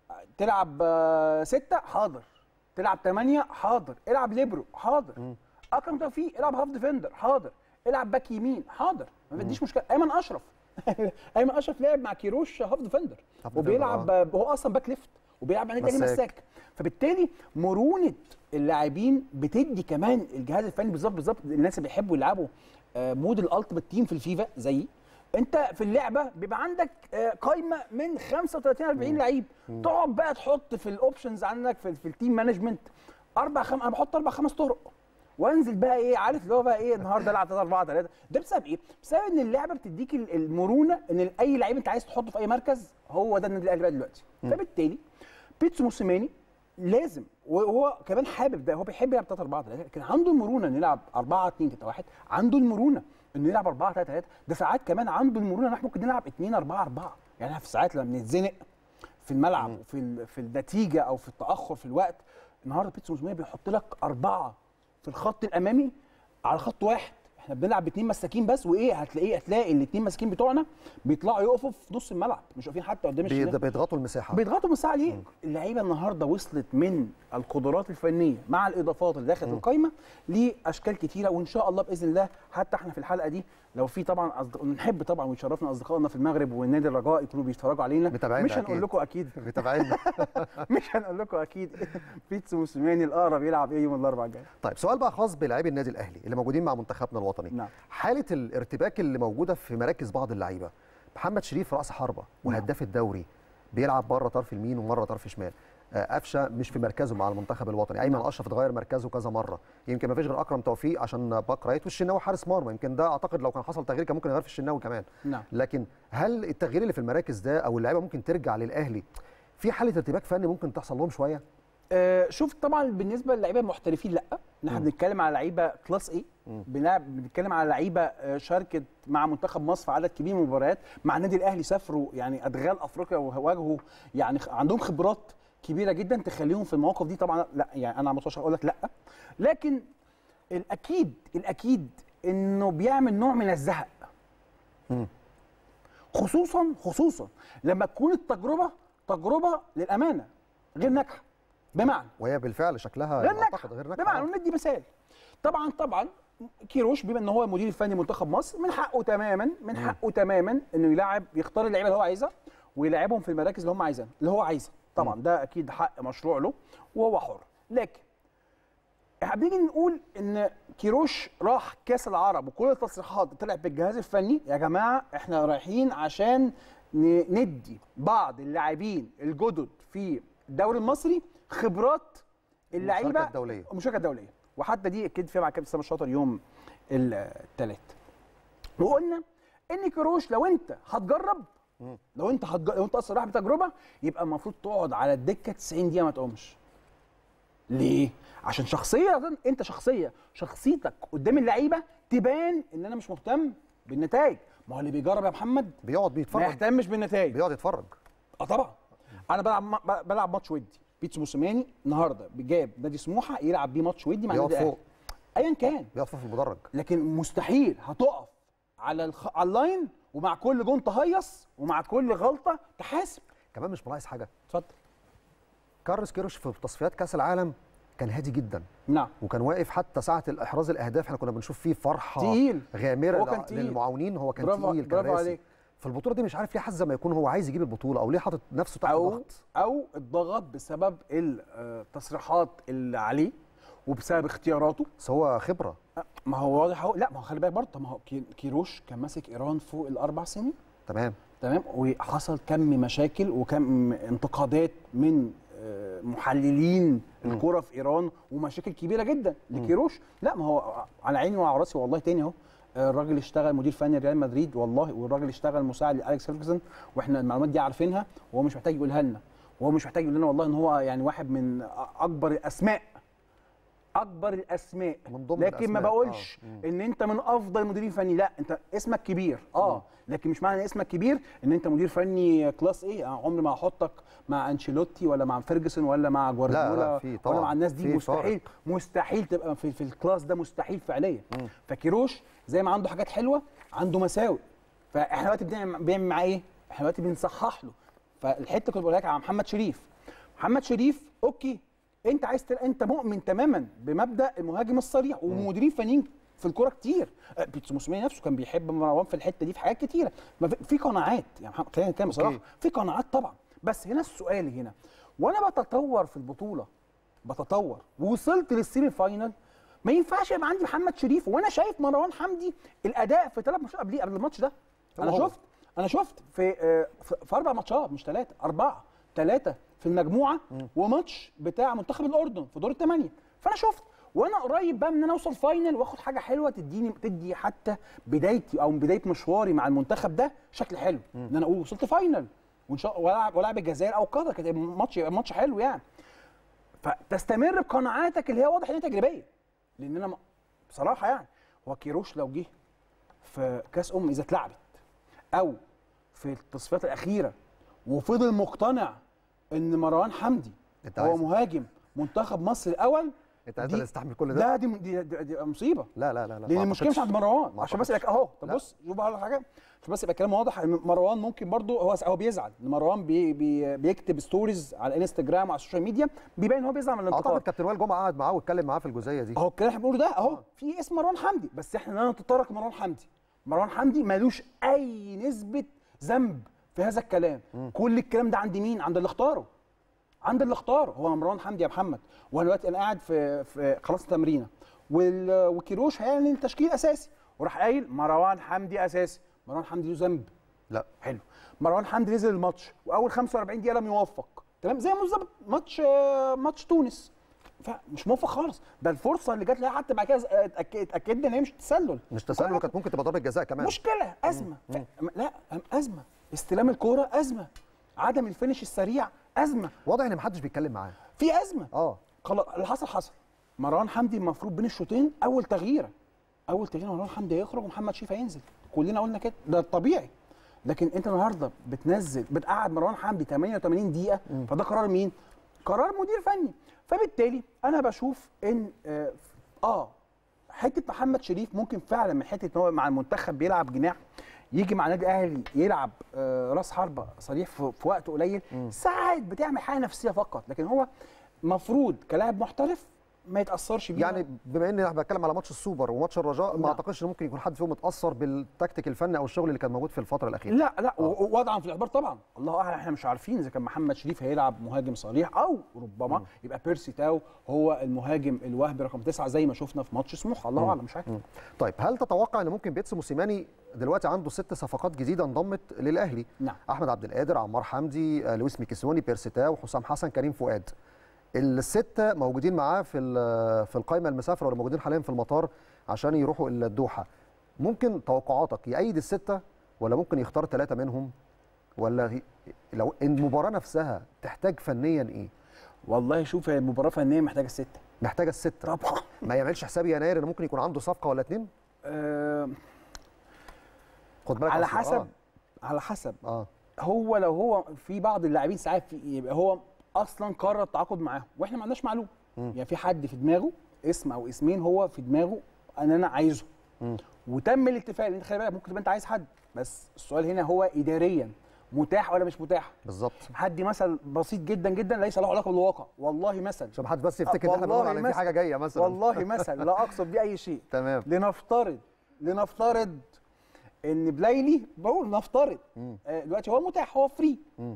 تلعب آه، ستة حاضر تلعب ثمانية حاضر العب ليبرو حاضر اكرم توفيق العب هاف ديفندر حاضر العب باك يمين حاضر ما بديش مشكله ايمن اشرف ايمن اشرف لعب مع كيروش هاف ديفندر هاف وبيلعب ديفندر، هو اصلا باك ليفت وبيلعب مع النادي الاهلي مساك. مساك فبالتالي مرونه اللاعبين بتدي كمان الجهاز الفني بالظبط بالظبط الناس اللي بيحبوا يلعبوا آه، مود الالتيميت تيم في الفيفا زيي انت في اللعبه بيبقى عندك آه، قائمه من 35 40 لعيب تقعد بقى تحط في الاوبشنز عندك في, في التيم مانجمنت اربع خم... انا بحط اربع خمس طرق وانزل بقى ايه عارف اللي هو بقى ايه النهارده العب 3 4 3 ده بسبب ايه؟ بسبب ان اللعبه بتديك ال- المرونه ان اي لعيب انت عايز تحطه في اي مركز هو ده النادي الاهلي بقى دلوقتي فبالتالي بيتسو موسيماني لازم وهو كمان حابب ده هو بيحب يلعب 3 4 3 لكن عنده المرونه انه يلعب 4 2 3 1 عنده المرونه انه يلعب 4 3 3 ده ساعات كمان عنده المرونه ان احنا ممكن نلعب 2 4 4 يعني احنا في ساعات لما بنتزنق في الملعب وفي ال- في النتيجه او في التاخر في الوقت النهارده بيتسو موسيماني بيحط لك اربعه في الخط الامامي على خط واحد احنا بنلعب باثنين مساكين بس وايه هتلاقيه هتلاقي الاثنين مساكين بتوعنا بيطلعوا يقفوا في نص الملعب مش واقفين حتى قدام بي- الشمال بيضغطوا المساحه بيضغطوا من الساعه ليه؟ اللعيبه النهارده وصلت من القدرات الفنيه مع الاضافات اللي دخلت القايمه لاشكال كتيره وان شاء الله باذن الله حتى احنا في الحلقه دي لو في طبعا أصدق... نحب طبعا ويشرفنا اصدقائنا في المغرب والنادي الرجاء يكونوا بيتفرجوا علينا متابعينا مش هنقول أكيد. لكم اكيد متابعينا مش هنقول لكم اكيد بيتسو موسيماني الاقرب يلعب ايه يوم الاربعاء الجاي طيب سؤال بقى خاص بلاعبي النادي الاهلي اللي موجودين مع منتخبنا الوطني نعم. حاله الارتباك اللي موجوده في مراكز بعض اللعيبه محمد شريف راس حربه وهداف الدوري بيلعب بره طرف اليمين ومره طرف شمال آه، قفشه مش في مركزه مع المنتخب الوطني ايمن اشرف اتغير مركزه كذا مره يمكن ما فيش غير اكرم توفيق عشان باك رايت والشناوي حارس مرمى يمكن ده اعتقد لو كان حصل تغيير كان ممكن يغير في الشناوي كمان نعم. لكن هل التغيير اللي في المراكز ده او اللعيبه ممكن ترجع للاهلي في حاله ارتباك فني ممكن تحصل لهم شويه آه، شوف طبعا بالنسبه للعيبه المحترفين لا احنا بنتكلم على لعيبه كلاس ايه بنلعب بنتكلم على لعيبه آه، شاركت مع منتخب مصر في عدد كبير من المباريات مع النادي الاهلي سافروا يعني ادغال افريقيا وواجهوا يعني خ- عندهم خبرات كبيره جدا تخليهم في المواقف دي طبعا لا يعني انا مش اقول لك لا لكن الاكيد الاكيد انه بيعمل نوع من الزهق خصوصا خصوصا لما تكون التجربه تجربه للامانه غير ناجحه بمعنى وهي بالفعل شكلها غير اعتقد ناجحه غير ناجحه بمعنى آه. ندي مثال طبعا طبعا كيروش بما ان هو المدير الفني منتخب مصر من حقه تماما من حقه تماما انه يلعب يختار اللعيبه اللي هو عايزها ويلعبهم في المراكز اللي هم عايزينها اللي هو عايزها طبعا ده اكيد حق مشروع له وهو حر لكن احنا بنيجي نقول ان كيروش راح كاس العرب وكل التصريحات طلعت بالجهاز الفني يا جماعه احنا رايحين عشان ن- ندي بعض اللاعبين الجدد في الدوري المصري خبرات اللعيبه المشاركة الدولية. المشاركه الدوليه وحتى دي اكيد فيها مع كابتن اسامه الشاطر يوم الثلاث وقلنا ان كيروش لو انت هتجرب لو انت هتج... لو انت اصلا رايح بتجربه يبقى المفروض تقعد على الدكه 90 دقيقه ما تقومش ليه عشان شخصيه انت شخصيه شخصيتك قدام اللعيبه تبان ان انا مش مهتم بالنتائج ما هو اللي بيجرب يا محمد بيقعد ما بيتفرج يهتمش بالنتائج بيقعد يتفرج اه طبعا انا بلعب ما- بلعب ماتش ودي بيتسو موسيماني النهارده جاب نادي سموحه يلعب بيه ماتش ودي مع بيقعد النادي فوق الاهلي ايا كان بيقعد فوق في المدرج لكن مستحيل هتقف على الخ... على اللاين ومع كل جون تهيص ومع كل غلطه تحاسب كمان مش ملاحظ حاجه اتفضل كارلوس كيروش في تصفيات كاس العالم كان هادي جدا نعم وكان واقف حتى ساعه الاحراز الاهداف احنا كنا بنشوف فيه فرحه تقيل. غامره هو كان لع- تقيل. للمعاونين هو كان برافو- تقيل كان برافو راسي عليك. في البطوله دي مش عارف ليه حاسس ما يكون هو عايز يجيب البطوله او ليه حاطط نفسه تحت او ضغط او اتضغط بسبب التصريحات اللي عليه وبسبب اختياراته بس هو خبره ما هو واضح اهو لا ما هو خلي بالك برضه طب ما هو كي- كيروش كان ماسك ايران فوق الاربع سنين تمام تمام وحصل كم مشاكل وكم انتقادات من آه، محللين الكرة في ايران ومشاكل كبيره جدا لكيروش لا ما هو على عيني وعلى راسي والله تاني اهو آه، الراجل اشتغل مدير فني ريال مدريد والله والراجل اشتغل مساعد لالكس فيرجسون واحنا المعلومات دي عارفينها وهو مش محتاج يقولها لنا وهو مش محتاج يقول لنا والله ان هو يعني واحد من اكبر الاسماء اكبر الاسماء من ضمن لكن ما الأسماء. بقولش آه. ان انت من افضل المديرين الفني لا انت اسمك كبير اه لكن مش معنى ان اسمك كبير ان انت مدير فني كلاس ايه يعني عمري ما هحطك مع انشيلوتي ولا مع فيرجسون ولا مع جوارديولا في ولا طبعاً. مع الناس دي في مستحيل مستحيل تبقى في, في الكلاس ده مستحيل فعليا فكيروش زي ما عنده حاجات حلوه عنده مساوئ فاحنا دلوقتي بنعمل بنعمل معاه ايه؟ احنا دلوقتي بنصحح له فالحته كنت بقول لك على محمد شريف محمد شريف اوكي انت عايز تل... انت مؤمن تماما بمبدا المهاجم الصريح ومديرين فنيين في الكوره كتير آه، بيتسو موسيماني نفسه كان بيحب مروان في الحته دي في حاجات كتيره ما في- في قناعات يعني محمد- خلينا نتكلم بصراحه أوكي. في قناعات طبعا بس هنا السؤال هنا وانا بتطور في البطوله بتطور ووصلت للسيمي فاينل ما ينفعش يبقى عندي محمد شريف وانا شايف مروان حمدي الاداء في ثلاث ماتشات قبليه قبل الماتش ده انا هو. شفت انا شفت في آه، في في اربع ماتشات مش ثلاثه اربعه ثلاثه في المجموعه وماتش بتاع منتخب الاردن في دور الثمانيه فانا شفت وانا قريب بقى من ان انا اوصل فاينل واخد حاجه حلوه تديني تدي حتى بدايتي او بدايه مشواري مع المنتخب ده شكل حلو ان انا اقول وصلت فاينل وان شاء الله والعب والعب الجزائر او قطر كانت ماتش يبقى ماتش حلو يعني فتستمر بقناعاتك اللي هي واضح ان هي تجريبيه لان انا م- بصراحه يعني هو كيروش لو جه في كاس ام اذا اتلعبت او في التصفيات الاخيره وفضل مقتنع ان مروان حمدي أنت هو عايز- مهاجم منتخب مصر الاول انت عايز دي- تستحمل كل ده ده دي دي, دي, دي مصيبه لا لا لا لا لان ما المشكله مش أعتقدش. عند مروان ما عشان بس أعتقدش. يبقى اهو طب لا. بص شوف بقى على حاجه عشان بس يبقى الكلام واضح إن مروان ممكن برضو هو هو بيزعل ان مروان بي بي بيكتب ستوريز على الانستجرام وعلى السوشيال ميديا بيبين ان هو بيزعل من الانتقاد اعتقد كابتن وائل جمعه قعد معاه واتكلم معاه في الجزئيه دي اهو الكلام اللي احنا بنقوله ده اهو في اسم مروان حمدي بس احنا لا نتطرق لمروان حمدي مروان حمدي مالوش اي نسبه ذنب في هذا الكلام كل الكلام ده عند مين عند اللي اختاره عند اللي اختاره هو مروان حمدي يا محمد وانا دلوقتي انا قاعد في, في خلاص تمرينه وال- وكيروش هيعلن التشكيل اساسي وراح قايل مروان حمدي اساسي مروان حمدي له ذنب لا حلو مروان حمدي نزل الماتش واول 45 دقيقه لم يوفق تمام زي بالظبط ماتش آه، ماتش تونس فمش موفق خالص ده الفرصه اللي جات لها حتى بعد كده اتأك- اتاكدنا ان هي مش تسلل مش تسلل كانت ممكن تبقى ضربه جزاء كمان مشكله ازمه ف... لا ازمه استلام الكوره ازمه عدم الفينش السريع ازمه واضح ان محدش بيتكلم معاه في ازمه اه خلاص اللي حصل حصل مروان حمدي المفروض بين الشوطين اول تغييره اول تغيير مروان حمدي هيخرج ومحمد شريف هينزل كلنا قلنا كده ده الطبيعي لكن انت النهارده بتنزل بتقعد مروان حمدي 88 دقيقه فده قرار مين قرار مدير فني فبالتالي انا بشوف ان اه, آه حته محمد شريف ممكن فعلا من حته ان هو مع المنتخب بيلعب جناح يجي مع النادي الاهلي يلعب آه راس حربه صريح في, في وقت قليل ساعات بتعمل حاجه نفسيه فقط لكن هو مفروض كلاعب محترف ما يتاثرش بيها يعني بما ان احنا بنتكلم على ماتش السوبر وماتش الرجاء ما نعم. اعتقدش ان ممكن يكون حد فيهم اتاثر بالتكتيك الفني او الشغل اللي كان موجود في الفتره الاخيره لا لا و- وضعا في الاعتبار طبعا الله اعلم احنا مش عارفين اذا كان محمد شريف هيلعب مهاجم صريح او ربما يبقى بيرسي تاو هو المهاجم الوهمي رقم تسعه زي ما شفنا في ماتش سموحه الله اعلم مش عارف طيب هل تتوقع ان ممكن بيتسو موسيماني دلوقتي عنده ست صفقات جديده انضمت للاهلي نعم. احمد عبد القادر عمار حمدي آه، لويس ميكيسوني بيرسيتاو حسام حسن كريم فؤاد السته موجودين معاه في ال- في القائمه المسافره ولا موجودين حاليا في المطار عشان يروحوا الدوحه ممكن توقعاتك يأيد السته ولا ممكن يختار ثلاثه منهم ولا هي- لو المباراه نفسها تحتاج فنيا ايه والله شوف هي المباراه فنيه محتاجه سته محتاجه السته طبعا ما يعملش حساب يناير ان ممكن يكون عنده صفقه ولا اتنين أه خد بالك على أصل- حسب على حسب اه, آه. هو لو هو في بعض اللاعبين ساعات في يبقى هو اصلا قرر التعاقد معاهم واحنا ما عندناش معلومه يعني في حد في دماغه اسم او اسمين هو في دماغه ان انا عايزه وتم الاتفاق لان خلي بالك ممكن تبقى انت عايز حد بس السؤال هنا هو اداريا متاح ولا مش متاح بالظبط هدي مثل بسيط جدا جدا ليس له علاقه بالواقع والله مثل عشان محدش بس يفتكر ان احنا والله بنقول على في مثل. حاجه جايه مثلا والله مثل لا اقصد بيه اي شيء تمام لنفترض لنفترض ان بلايلي بقول نفترض آه، دلوقتي هو متاح هو فري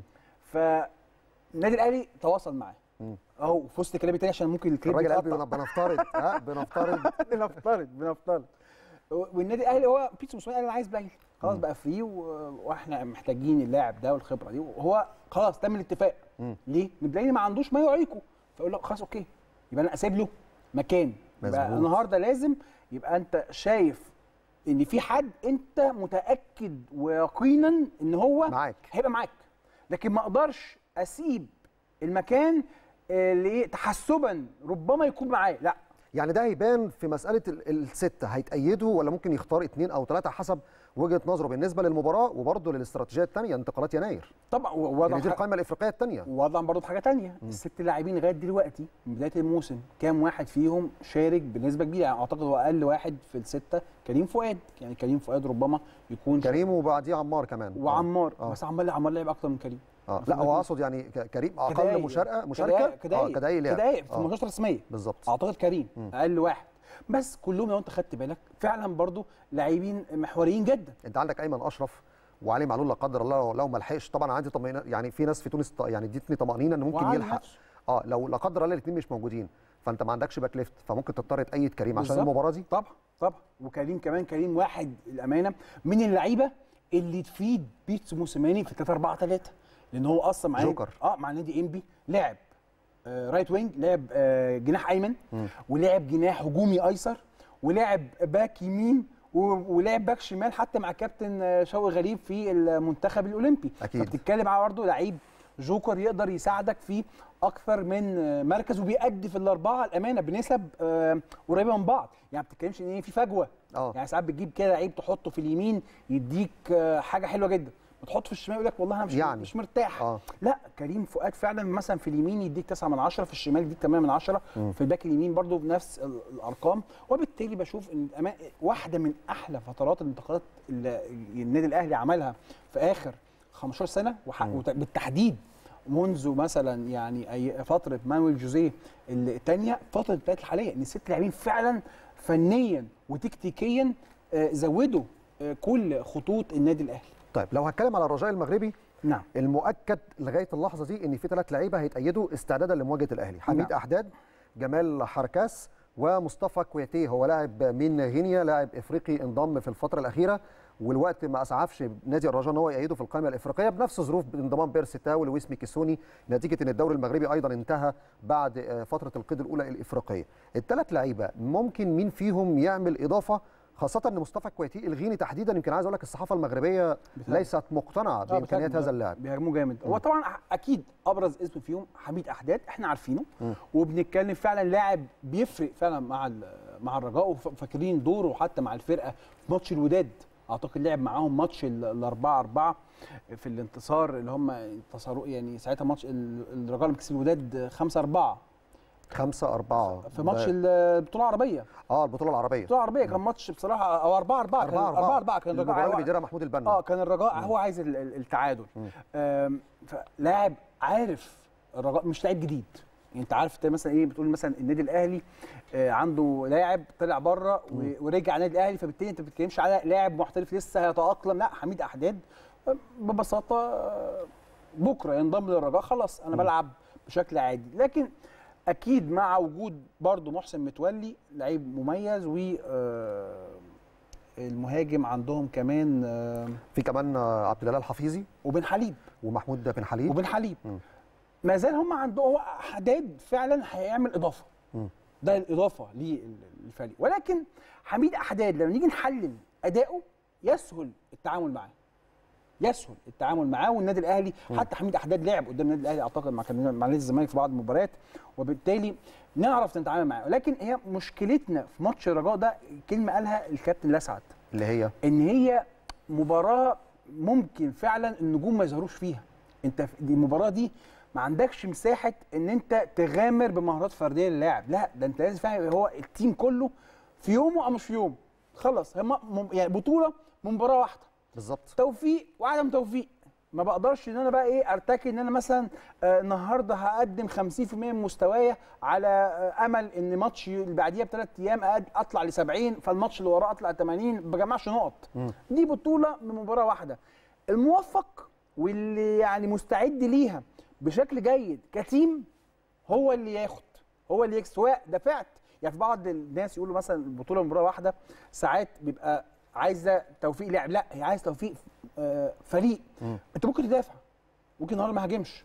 فالنادي الاهلي تواصل معاه اهو في وسط كلامي تاني عشان ممكن الكليب الراجل قال يتقطع. بن- بنفترض ها بنفترض بنفترض بنفترض والنادي الاهلي هو بيتسو موسيماني قال انا عايز بلايلي خلاص بقى فري و- واحنا محتاجين اللاعب ده والخبره دي وهو خلاص تم الاتفاق ليه؟ ان بلايلي ما عندوش ما يعيقه فيقول لك خلاص اوكي يبقى انا اسيب له مكان يبقى مظبوط. النهارده لازم يبقى انت شايف ان في حد انت متاكد ويقينا ان هو معاك. هيبقى معاك لكن ما اقدرش اسيب المكان اللي إيه؟ تحسبا ربما يكون معايا لا يعني ده هيبان في مساله ال- السته هيتأيدوا ولا ممكن يختار اثنين او ثلاثه حسب وجهه نظره بالنسبه للمباراه وبرضه للاستراتيجيه الثانيه انتقالات يناير طبعا يعني وضع دي القائمه الافريقيه الثانيه وضع برضه في حاجه تانية الست لاعبين لغايه دلوقتي من بدايه الموسم كام واحد فيهم شارك بنسبه كبيره يعني اعتقد هو اقل واحد في السته كريم فؤاد يعني كريم فؤاد ربما يكون كريم وبعديه عمار كمان وعمار آه. بس عمار عمار لعب اكتر من كريم اه لا هو اقصد يعني ك- كريم اقل كدقايق. مشاركه مشاركه كدقايق كدقايق اه كدقايق لعب. كدقايق في آه، ماتشات رسميه بالظبط اعتقد كريم اقل واحد بس كلهم لو انت خدت بالك فعلا برضو لاعبين محوريين جدا انت عندك ايمن اشرف وعلي معلول لا قدر الله لو- لو ما لحقش طبعا عندي طمأنينه يعني في ناس في تونس ط- يعني ادتني طمأنينه ان ممكن وعلي يلحق نفسه. اه لو لا قدر الله الاثنين مش موجودين فانت ما عندكش باك ليفت فممكن تضطر تأيد كريم عشان بالظبط. المباراه دي طبعا طبعا وكريم كمان كريم واحد الامانه من اللعيبه اللي تفيد بيتسو موسيماني في 3 4 3 لان هو اصلا مع جوكر. اه مع نادي انبي لعب آه رايت وينج لعب آه جناح ايمن ولعب جناح هجومي ايسر ولعب باك يمين و- ولعب باك شمال حتى مع كابتن آه، شوقي غريب في المنتخب الاولمبي أكيد. فبتتكلم على برضه لعيب جوكر يقدر يساعدك في اكثر من آه، مركز وبيأدي في الاربعه الامانه بنسب آه، قريبه من بعض يعني ما بتتكلمش ان هي في فجوه اه يعني ساعات بتجيب كده لعيب تحطه في اليمين يديك آه، حاجه حلوه جدا وتحطه في الشمال يقول لك والله انا مش يعني. مش مرتاح اه لا كريم فؤاد فعلا مثلا في اليمين يديك 9 من 10 في الشمال يديك 8 من 10 في الباك اليمين برضو بنفس ال- الارقام وبالتالي بشوف ان الأما- واحده من احلى فترات الانتقالات اللي النادي الاهلي عملها في اخر 15 سنه وح- وت- بالتحديد منذ مثلا يعني أي فتره مانويل جوزيه الثانيه فتره البدايات الحاليه ان الست لاعبين فعلا فنيا وتكتيكيا آه، زودوا آه، كل خطوط النادي الاهلي طيب لو هتكلم على الرجاء المغربي نعم المؤكد لغايه اللحظه دي ان في ثلاث لعيبه هيتأيدوا استعدادا لمواجهه الاهلي حميد نعم. احداد جمال حركاس ومصطفى كويتي هو لاعب من غينيا لاعب افريقي انضم في الفتره الاخيره والوقت ما اسعفش نادي الرجاء ان هو يأيده في القائمه الافريقيه بنفس ظروف انضمام بيرسي تاو ولويس ميكيسوني نتيجه ان الدوري المغربي ايضا انتهى بعد آه، فتره القيد الاولى الافريقيه الثلاث لعيبه ممكن مين فيهم يعمل اضافه خاصة ان مصطفى كويتي الغيني تحديدا يمكن عايز اقول لك الصحافة المغربية بتهاجم. ليست مقتنعة آه، بامكانيات بتهاجموا- هذا اللاعب بيهاجموه جامد هو طبعا أح- اكيد ابرز اسم فيهم حميد احداد احنا عارفينه وبنتكلم فعلا لاعب بيفرق فعلا مع ال- مع الرجاء وفاكرين دوره حتى مع الفرقه في ماتش الوداد اعتقد لعب معاهم ماتش ال- الأربعة أربعة في الانتصار اللي هم انتصروا يعني ساعتها ماتش ال- الرجاء اللي كسب الوداد 5 4 خمسة أربعة في ماتش ده- ال- البطوله العربيه اه البطولة العربية البطوله العربيه كان ماتش بصراحه او 4 4 كان 4 4 كان الرجاء المباراة اللي هو- بيديرها محمود البنا اه كان الرجاء هو عايز ال- ال- التعادل آم، فلاعب عارف الرجاء مش لاعب جديد يعني انت عارف انت مثلا ايه بتقول مثلا النادي الاهلي آه، عنده لاعب طلع بره و- ورجع النادي الاهلي فبالتالي انت ما بتتكلمش على لاعب محترف لسه هيتاقلم لا حميد احداد آه، ببساطه آه، بكره ينضم للرجاء خلاص انا بلعب بشكل عادي لكن اكيد مع وجود برضه محسن متولي لعيب مميز و آه، المهاجم عندهم كمان آه، في كمان آه، عبد الهلال حفيظي وبن حليب ومحمود بن حليب وبن حليب مم. ما زال هم عندهم هو حداد فعلا هيعمل اضافه مم. ده الاضافه للفريق ولكن حميد احداد لما نيجي نحلل اداؤه يسهل التعامل معاه يسهل التعامل معاه والنادي الاهلي حتى حميد احداد لعب قدام النادي الاهلي اعتقد مع كان مع نادي الزمالك في بعض المباريات وبالتالي نعرف نتعامل معاه ولكن هي مشكلتنا في ماتش الرجاء ده كلمه قالها الكابتن لسعد اللي هي ان هي مباراه ممكن فعلا النجوم ما يظهروش فيها انت في- دي المباراه دي ما عندكش مساحه ان انت تغامر بمهارات فرديه للاعب لا ده انت لازم فاهم هو التيم كله في يومه او مش في يومه خلص هم م- يعني بطوله من مباراه واحده بالظبط توفيق وعدم توفيق ما بقدرش ان انا بقى ايه ارتكي ان انا مثلا آه، النهارده هقدم 50% من مستوايا على آه، امل ان ماتش اللي بعديها بثلاث ايام أقد- اطلع ل 70 فالماتش اللي وراه اطلع 80 ما بجمعش نقط دي بطوله من مباراه واحده الموفق واللي يعني مستعد ليها بشكل جيد كتيم هو اللي ياخد هو اللي يكسب سواء دفعت يعني في بعض الناس يقولوا مثلا البطوله مباراه واحده ساعات بيبقى عايزه توفيق لاعب لا هي عايزه توفيق آه، فريق انت ممكن تدافع ممكن النهارده ما هاجمش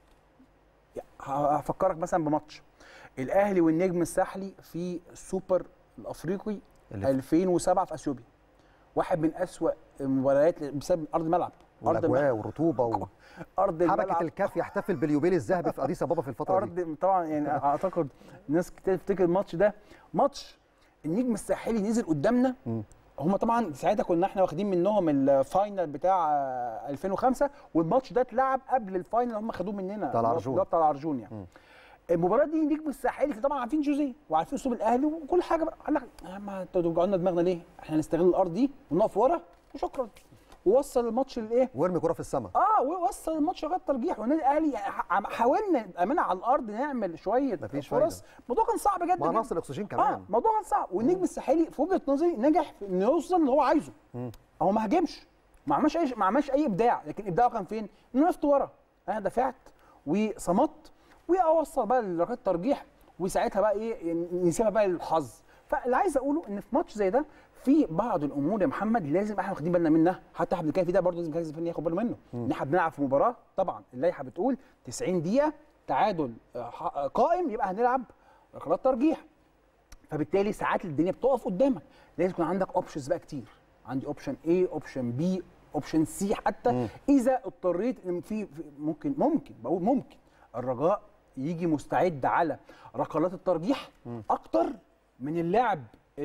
يعني ه- هفكرك مثلا بماتش الاهلي والنجم الساحلي في السوبر الافريقي اللي في- 2007 في اثيوبيا واحد من اسوا المباريات بسبب ارض الملعب والاجواء والرطوبه و... ارض حبكه الملعب الكاف يحتفل باليوبيل الذهبي في اديس ابابا في الفتره دي ارض طبعا يعني اعتقد ناس كتير تفتكر الماتش ده ماتش النجم الساحلي نزل قدامنا هم طبعا ساعتها كنا احنا واخدين منهم الفاينل بتاع آه، 2005 والماتش ده اتلعب قبل الفاينل اللي هم خدوه مننا بتاع العرجون. اللي هو بتاع العرجون يعني المباراه دي النجم الساحلي طبعا عارفين جوزيه وعارفين اسلوب الاهلي وكل حاجه بقى قال لك يا ما انتوا توجعوا لنا دماغنا ليه؟ احنا هنستغل الارض دي ونقف ورا وشكرا ووصل الماتش لايه؟ وارمي كره في السماء اه ووصل الماتش لغايه الترجيح والنادي الاهلي يعني ح- حاولنا بامانه على الارض نعمل شويه مفيش فرص فايدة. الموضوع كان صعب جدا مع جداً. نقص الاكسجين اه كمان الموضوع كان صعب والنجم الساحلي في وجهه نظري نجح في انه يوصل اللي هو عايزه هو ما هاجمش ما عملش اي ما عملش اي ابداع لكن ابداعه كان فين؟ انه وقفت ورا انا دفعت وصمت واوصل بقى لركلات الترجيح وساعتها بقى ايه نسيبها بقى للحظ فاللي عايز اقوله ان في ماتش زي ده في بعض الامور يا محمد لازم احنا واخدين بالنا منها حتى احنا بنتكلم في ده برضه لازم الجهاز الفني ياخد باله منه ان احنا بنلعب في مباراه طبعا اللائحه بتقول 90 دقيقه تعادل آه، ح- قائم يبقى هنلعب ركلات ترجيح فبالتالي ساعات الدنيا بتقف قدامك لازم يكون عندك اوبشنز بقى كتير عندي اوبشن A اوبشن B اوبشن سي حتى اذا اضطريت ان في في- ممكن ممكن بقول ممكن الرجاء يجي مستعد على ركلات الترجيح اكتر من اللعب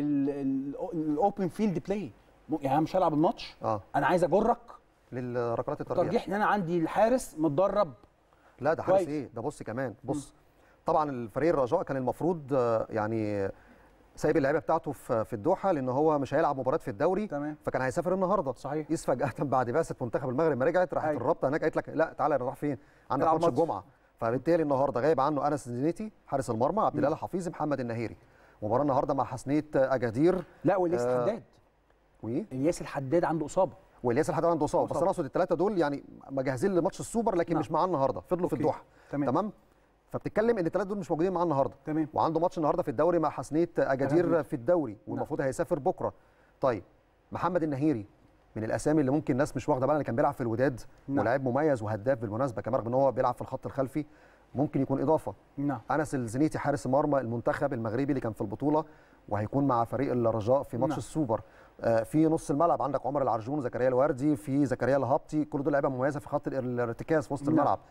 الاوبن فيلد بلاي يعني انا مش هلعب الماتش اه انا عايز اجرك للركلات الترجيح ترجيح ان انا عندي الحارس متدرب لا ده حارس كويس. ايه ده بص كمان بص طبعا الفريق الرجاء كان المفروض آه، يعني سايب اللعيبه بتاعته في في الدوحه لان هو مش هيلعب مباراه في الدوري تمام. فكان هيسافر النهارده صحيح. قيس فجاه بعد بعثه منتخب المغرب ما رجعت راحت أيوة. الرابطه هناك قالت لك لا تعالى نروح فين عندك نلعب ماتش ماتش. الجمعه فبالتالي النهارده غايب عنه انس زنيتي حارس المرمى عبد الله الحفيظي محمد النهيري مباراه النهارده مع حسنيه اجادير لا والياس آه، الحداد وايه الياس الحداد عنده اصابه والياس الحداد عنده اصابه بس مصاب. انا اقصد الثلاثه دول يعني مجهزين لماتش السوبر لكن نعم. مش معاه النهارده فضلوا في أوكي. الدوحه تمام. تمام فبتتكلم ان الثلاثه دول مش موجودين معاه النهارده تمام. وعنده ماتش النهارده في الدوري مع حسنيه اجادير أجادير. في الدوري والمفروض هيسافر بكره طيب محمد النهيري من الاسامي اللي ممكن الناس مش واخده بالها إن كان بيلعب في الوداد نعم. ولاعب مميز وهداف بالمناسبه كمان رغم ان هو بيلعب في الخط الخلفي ممكن يكون اضافه نعم انس الزنيتي حارس مرمى المنتخب المغربي اللي كان في البطوله وهيكون مع فريق الرجاء في ماتش نعم. السوبر آه، في نص الملعب عندك عمر العرجون زكريا الوردي في زكريا الهبطي كل دول لعيبه مميزه في خط ال- الارتكاز في وسط نعم. الملعب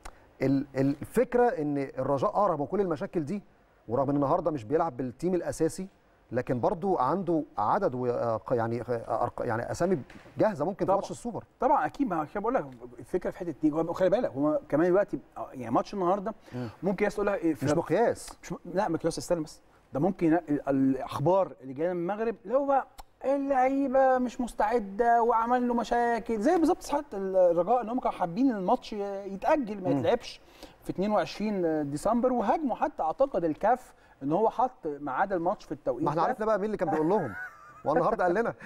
ال- الفكره ان الرجاء اقرب من كل المشاكل دي ورغم ان النهارده مش بيلعب بالتيم الاساسي لكن برضو عنده عدد و- آه، يعني آه، أرق- يعني اسامي جاهزه ممكن في طبعا. ماتش السوبر طبعا اكيد ما عشان بقول لك الفكره في حته دي هو خلي بالك هو كمان دلوقتي يعني ماتش النهارده ممكن ناس تقول لك إيه، مش مقياس مش م- لا مقياس استنى بس ده ممكن ال- الاخبار اللي جايه من المغرب اللي هو بقى اللعيبه مش مستعده وعمل له مشاكل زي بالظبط ساعات الرجاء ان هم كانوا حابين ان الماتش يتاجل ما يتلعبش في 22 ديسمبر وهاجموا حتى اعتقد الكاف ان هو حط ميعاد الماتش في التوقيت ما احنا ده. عرفنا بقى مين اللي كان بيقول لهم والنهارده قال لنا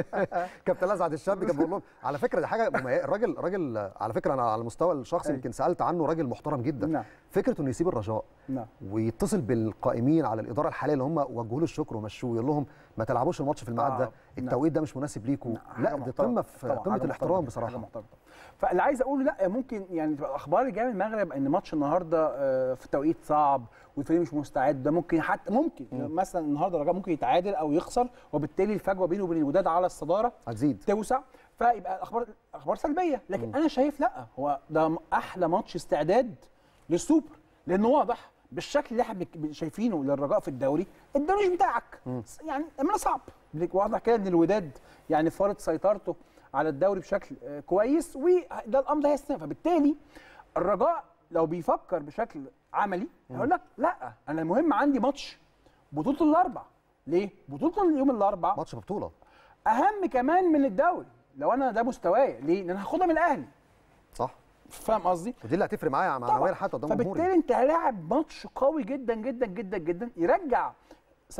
كابتن لزعت الشاب كان بيقول لهم على فكره دي حاجه مميزة. الراجل راجل على فكره انا على المستوى الشخصي أيوة. يمكن سالت عنه راجل محترم جدا نعم. فكره انه يسيب الرجاء نعم ويتصل بالقائمين على الاداره الحاليه اللي هم وجهوا له الشكر ومشوه يقول لهم ما تلعبوش الماتش في الميعاد آه، ده نعم. التوقيت ده مش مناسب ليكم حاجة لا دي محترمة. قمه في طبعاً، قمه حاجة الاحترام محترمة، حاجة بصراحه محترمة. فاللي عايز اقوله لا ممكن يعني تبقى الاخبار اللي جايه من المغرب ان ماتش النهارده آه، في توقيت صعب والفريق مش مستعد ده ممكن حتى ممكن مثلا النهارده الرجاء ممكن يتعادل او يخسر وبالتالي الفجوه بينه وبين الوداد على الصداره هتزيد توسع فيبقى الاخبار اخبار سلبيه لكن انا شايف لا هو ده م- احلى ماتش استعداد للسوبر لانه واضح بالشكل اللي احنا بنك- شايفينه للرجاء في الدوري الدوري مش بتاعك يعني امانه صعب لك واضح كده ان الوداد يعني فرض سيطرته على الدوري بشكل آه، كويس وده الامر ده هيستمر فبالتالي الرجاء لو بيفكر بشكل عملي هيقول لك لا انا المهم عندي ماتش بطوله الاربع ليه؟ بطوله يوم الاربع ماتش ببطوله اهم كمان من الدوري لو انا ده مستواي ليه؟ لان انا هاخدها من الاهلي صح فاهم قصدي؟ ودي اللي هتفرق معايا معنويا حتى قدام فبالتالي جمهوري انت هلاعب ماتش قوي جدا جدا جدا جدا يرجع 70%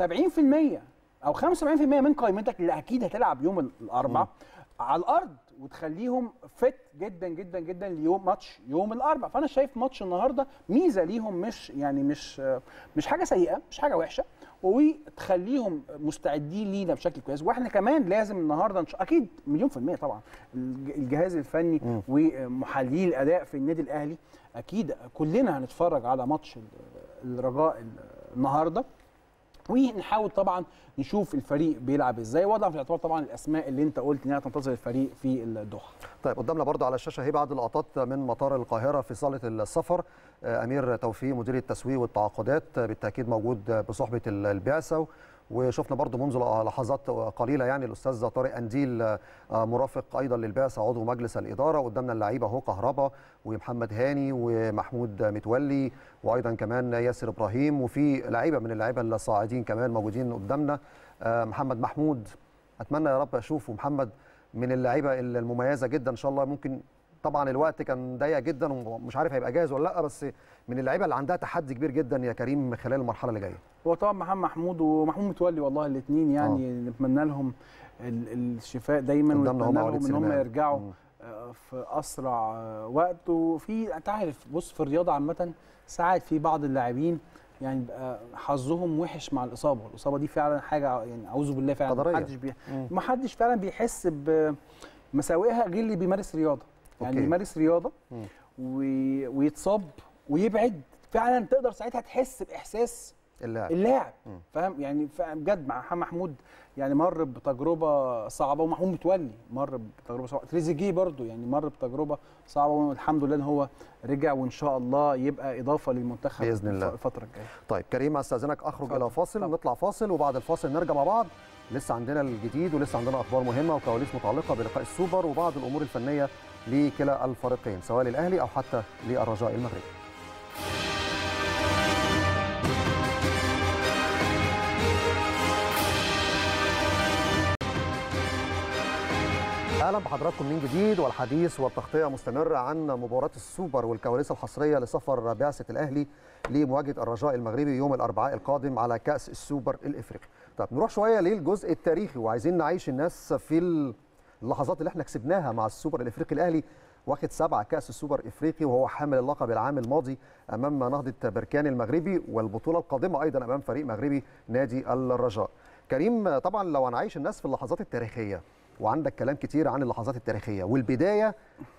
او 75% من قائمتك اللي اكيد هتلعب يوم الاربعاء على الارض وتخليهم فت جدا جدا جدا ليوم ماتش يوم الاربعاء فانا شايف ماتش النهارده ميزه ليهم مش يعني مش مش حاجه سيئه مش حاجه وحشه وتخليهم مستعدين لينا بشكل كويس واحنا كمان لازم النهارده نش... اكيد مليون في الميه طبعا الج- الجهاز الفني ومحللي الاداء في النادي الاهلي اكيد كلنا هنتفرج على ماتش ال- الرجاء ال- النهارده ونحاول طبعا نشوف الفريق بيلعب ازاي وضع في الاعتبار طبعا الاسماء اللي انت قلت انها تنتظر الفريق في الدوحه طيب قدامنا برضو على الشاشه هي بعض اللقطات من مطار القاهره في صاله السفر آه، امير توفيق مدير التسويق والتعاقدات آه، بالتاكيد موجود آه، بصحبه ال- البعثه وشفنا برضو منذ لحظات قليله يعني الاستاذ طارق انديل آه، مرافق ايضا للبعثه عضو مجلس الاداره قدامنا اللعيبه اهو كهربا ومحمد هاني ومحمود متولي وايضا كمان ياسر ابراهيم وفي لعيبه من اللعيبه الصاعدين كمان موجودين قدامنا آه، محمد محمود اتمنى يا رب اشوفه محمد من اللعيبه المميزه جدا ان شاء الله ممكن طبعا الوقت كان ضيق جدا ومش عارف هيبقى جاهز ولا لا بس من اللعيبه اللي عندها تحدي كبير جدا يا كريم خلال المرحله اللي جايه هو طبعا محمد محمود ومحمود متولي والله الاثنين يعني نتمنى لهم ال- الشفاء دايما قدامنا هم ونتمنى وليد لهم ان هم سليمان. يرجعوا مم. آه، في اسرع آه، وقت وفي انت عارف بص في الرياضه عامه ساعات في بعض اللاعبين يعني بيبقى حظهم وحش مع الاصابه الاصابه دي فعلا حاجه يعني اعوذ بالله فعلا قدرية. محدش بي... مم. محدش فعلا بيحس بمساوئها غير اللي بيمارس رياضه يعني أوكي. بيمارس رياضه مم. و... ويتصاب ويبعد فعلا تقدر ساعتها تحس باحساس اللاعب اللاعب مم. فاهم يعني ف- بجد مع محمد محمود يعني مر بتجربه صعبه ومحمود متولي مر بتجربه صعبه تريزيجيه برضو يعني مر بتجربه صعبه والحمد لله ان هو رجع وان شاء الله يبقى اضافه للمنتخب بإذن الله. الف- الفتره الجايه طيب كريم استاذنك اخرج اتفضل. الى فاصل اتفضل. نطلع فاصل وبعد الفاصل نرجع مع بعض لسه عندنا الجديد ولسه عندنا اخبار مهمه وكواليس متعلقه بلقاء السوبر وبعض الامور الفنيه لكلا الفريقين سواء للاهلي او حتى للرجاء المغربي اهلا بحضراتكم من جديد والحديث والتغطيه مستمره عن مباراه السوبر والكواليس الحصريه لسفر بعثه الاهلي لمواجهه الرجاء المغربي يوم الاربعاء القادم على كاس السوبر الافريقي. طب نروح شويه للجزء التاريخي وعايزين نعيش الناس في اللحظات اللي احنا كسبناها مع السوبر الافريقي الاهلي واخد سبعة كأس السوبر الإفريقي وهو حامل اللقب العام الماضي أمام نهضة بركان المغربي والبطولة القادمة أيضا أمام فريق مغربي نادي الرجاء كريم طبعا لو هنعيش الناس في اللحظات التاريخية وعندك كلام كتير عن اللحظات التاريخية والبداية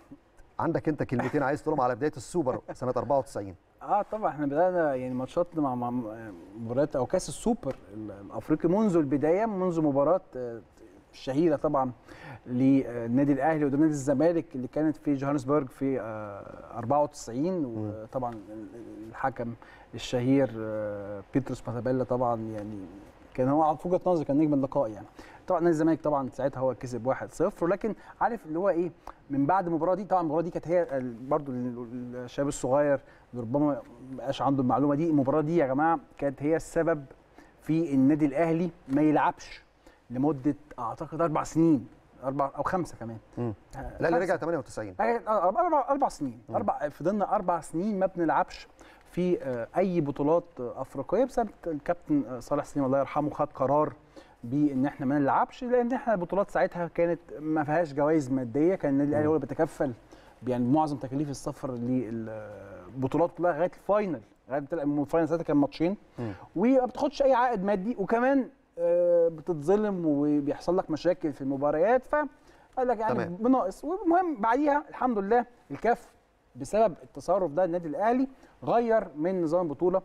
عندك انت كلمتين عايز تقولهم على بدايه السوبر سنه 94 اه طبعا احنا بدانا يعني ماتشاتنا مع مع مباريات او كاس السوبر الافريقي منذ البدايه منذ مباراه آه، الشهيره طبعا للنادي الاهلي قدام نادي الزمالك اللي كانت في جوهانسبرج في آه، 94 وطبعا الحكم الشهير آه، بيتروس ماتابيلا طبعا يعني كان هو في وجهه نظري كان نجم اللقاء يعني طبعا نادي الزمالك طبعا ساعتها هو كسب 1-0 ولكن عارف اللي هو ايه من بعد المباراه دي طبعا المباراه دي كانت هي ال- برضو ال- الشباب الصغير اللي ربما ما بقاش عنده المعلومه دي المباراه دي يا جماعه كانت هي السبب في النادي الاهلي ما يلعبش لمده اعتقد اربع سنين اربع او خمسه كمان مم. آه، لا اللي خمسة. رجع 98 آه، اربع اربع, أربع سنين اربع فضلنا اربع سنين ما بنلعبش في آه، اي بطولات آه، افريقيه بسبب الكابتن آه، صالح سليم الله يرحمه خد قرار بان احنا ما نلعبش لان احنا البطولات ساعتها كانت ما فيهاش جوائز ماديه كان النادي الاهلي هو اللي بيتكفل يعني معظم تكاليف السفر للبطولات كلها لغايه الفاينل لغايه الفاينل ساعتها كان ماتشين مم. وما بتاخدش اي عائد مادي وكمان آه، بتتظلم وبيحصل لك مشاكل في المباريات فقال لك يعني تمام. بناقص والمهم بعديها الحمد لله الكاف بسبب التصرف ده النادي الاهلي غير من نظام البطوله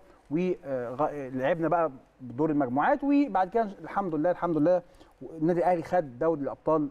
ولعبنا بقى بدور المجموعات وبعد كده الحمد لله الحمد لله النادي الاهلي خد دوري الابطال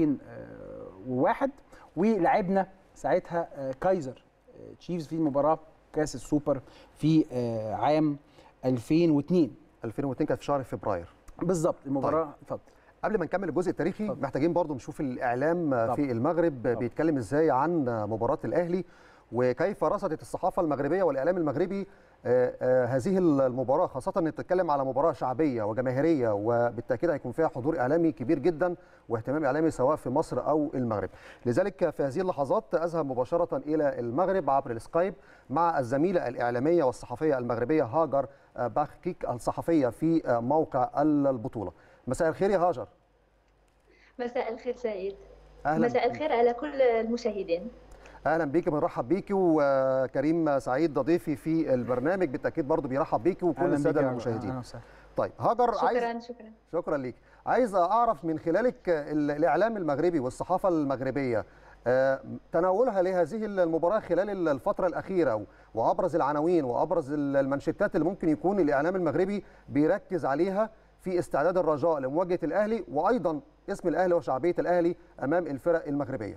2001 ولعبنا ساعتها آه، كايزر آه، تشيفز في مباراه كاس السوبر في آه، عام 2002 2002 كانت في شهر فبراير بالظبط المباراه اتفضل قبل ما نكمل الجزء التاريخي اتفضل. محتاجين برضو نشوف الاعلام طبعا. في المغرب طبعا. بيتكلم ازاي عن مباراه الاهلي وكيف رصدت الصحافه المغربيه والاعلام المغربي آه، آه، هذه المباراه خاصه ان بتتكلم على مباراه شعبيه وجماهيريه وبالتاكيد هيكون فيها حضور اعلامي كبير جدا واهتمام اعلامي سواء في مصر او المغرب لذلك في هذه اللحظات اذهب مباشره الى المغرب عبر السكايب مع الزميله الاعلاميه والصحفيه المغربيه هاجر آه، باخكيك الصحفيه في آه، موقع البطوله مساء الخير يا هاجر مساء الخير سعيد اهلا مساء الخير على كل المشاهدين اهلا بيك بنرحب بيك وكريم سعيد ده ضيفي في البرنامج بالتاكيد برضو بيرحب بيك وكل أهلاً الساده بيك يا- المشاهدين أهلاً وسهلاً. طيب هاجر عايز شكرا شكرا شكرا ليك عايز اعرف من خلالك ال- الاعلام المغربي والصحافه المغربيه آه، تناولها لهذه المباراه خلال الفتره الاخيره وابرز العناوين وابرز المانشيتات اللي ممكن يكون الاعلام المغربي بيركز عليها في استعداد الرجاء لمواجهه الاهلي وايضا اسم الاهلي وشعبيه الاهلي امام الفرق المغربيه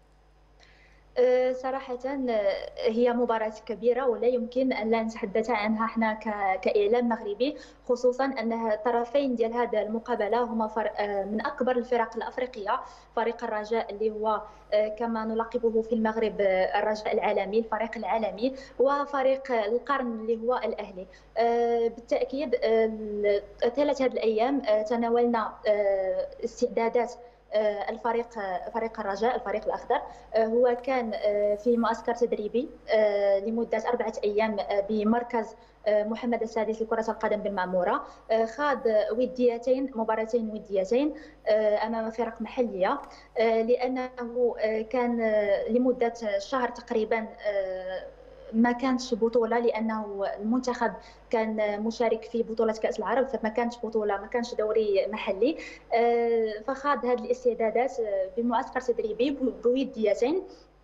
أه، صراحة أه، هي مباراة كبيرة ولا يمكن أن لا نتحدث عنها احنا كإعلام مغربي خصوصا أن الطرفين ديال هذا المقابلة هما أه، من أكبر الفرق الأفريقية فريق الرجاء اللي هو كما نلقبه في المغرب الرجاء العالمي الفريق العالمي وفريق القرن اللي هو الأهلي بالتأكيد طيلة هذه الأيام تناولنا استعدادات آه، الفريق فريق الرجاء الفريق الاخضر آه، هو كان آه، في معسكر تدريبي لمده اربعه ايام بمركز محمد السادس لكرة القدم بالمعمورة خاض وديتين مباراتين وديتين أمام فرق محلية لأنه كان لمدة شهر تقريبا ما كانتش بطوله لانه المنتخب كان مشارك في بطوله كاس العرب فما كانتش بطوله ما كانش دوري محلي آه، فخاض هذه الاستعدادات آه، بمعسكر تدريبي بوديتين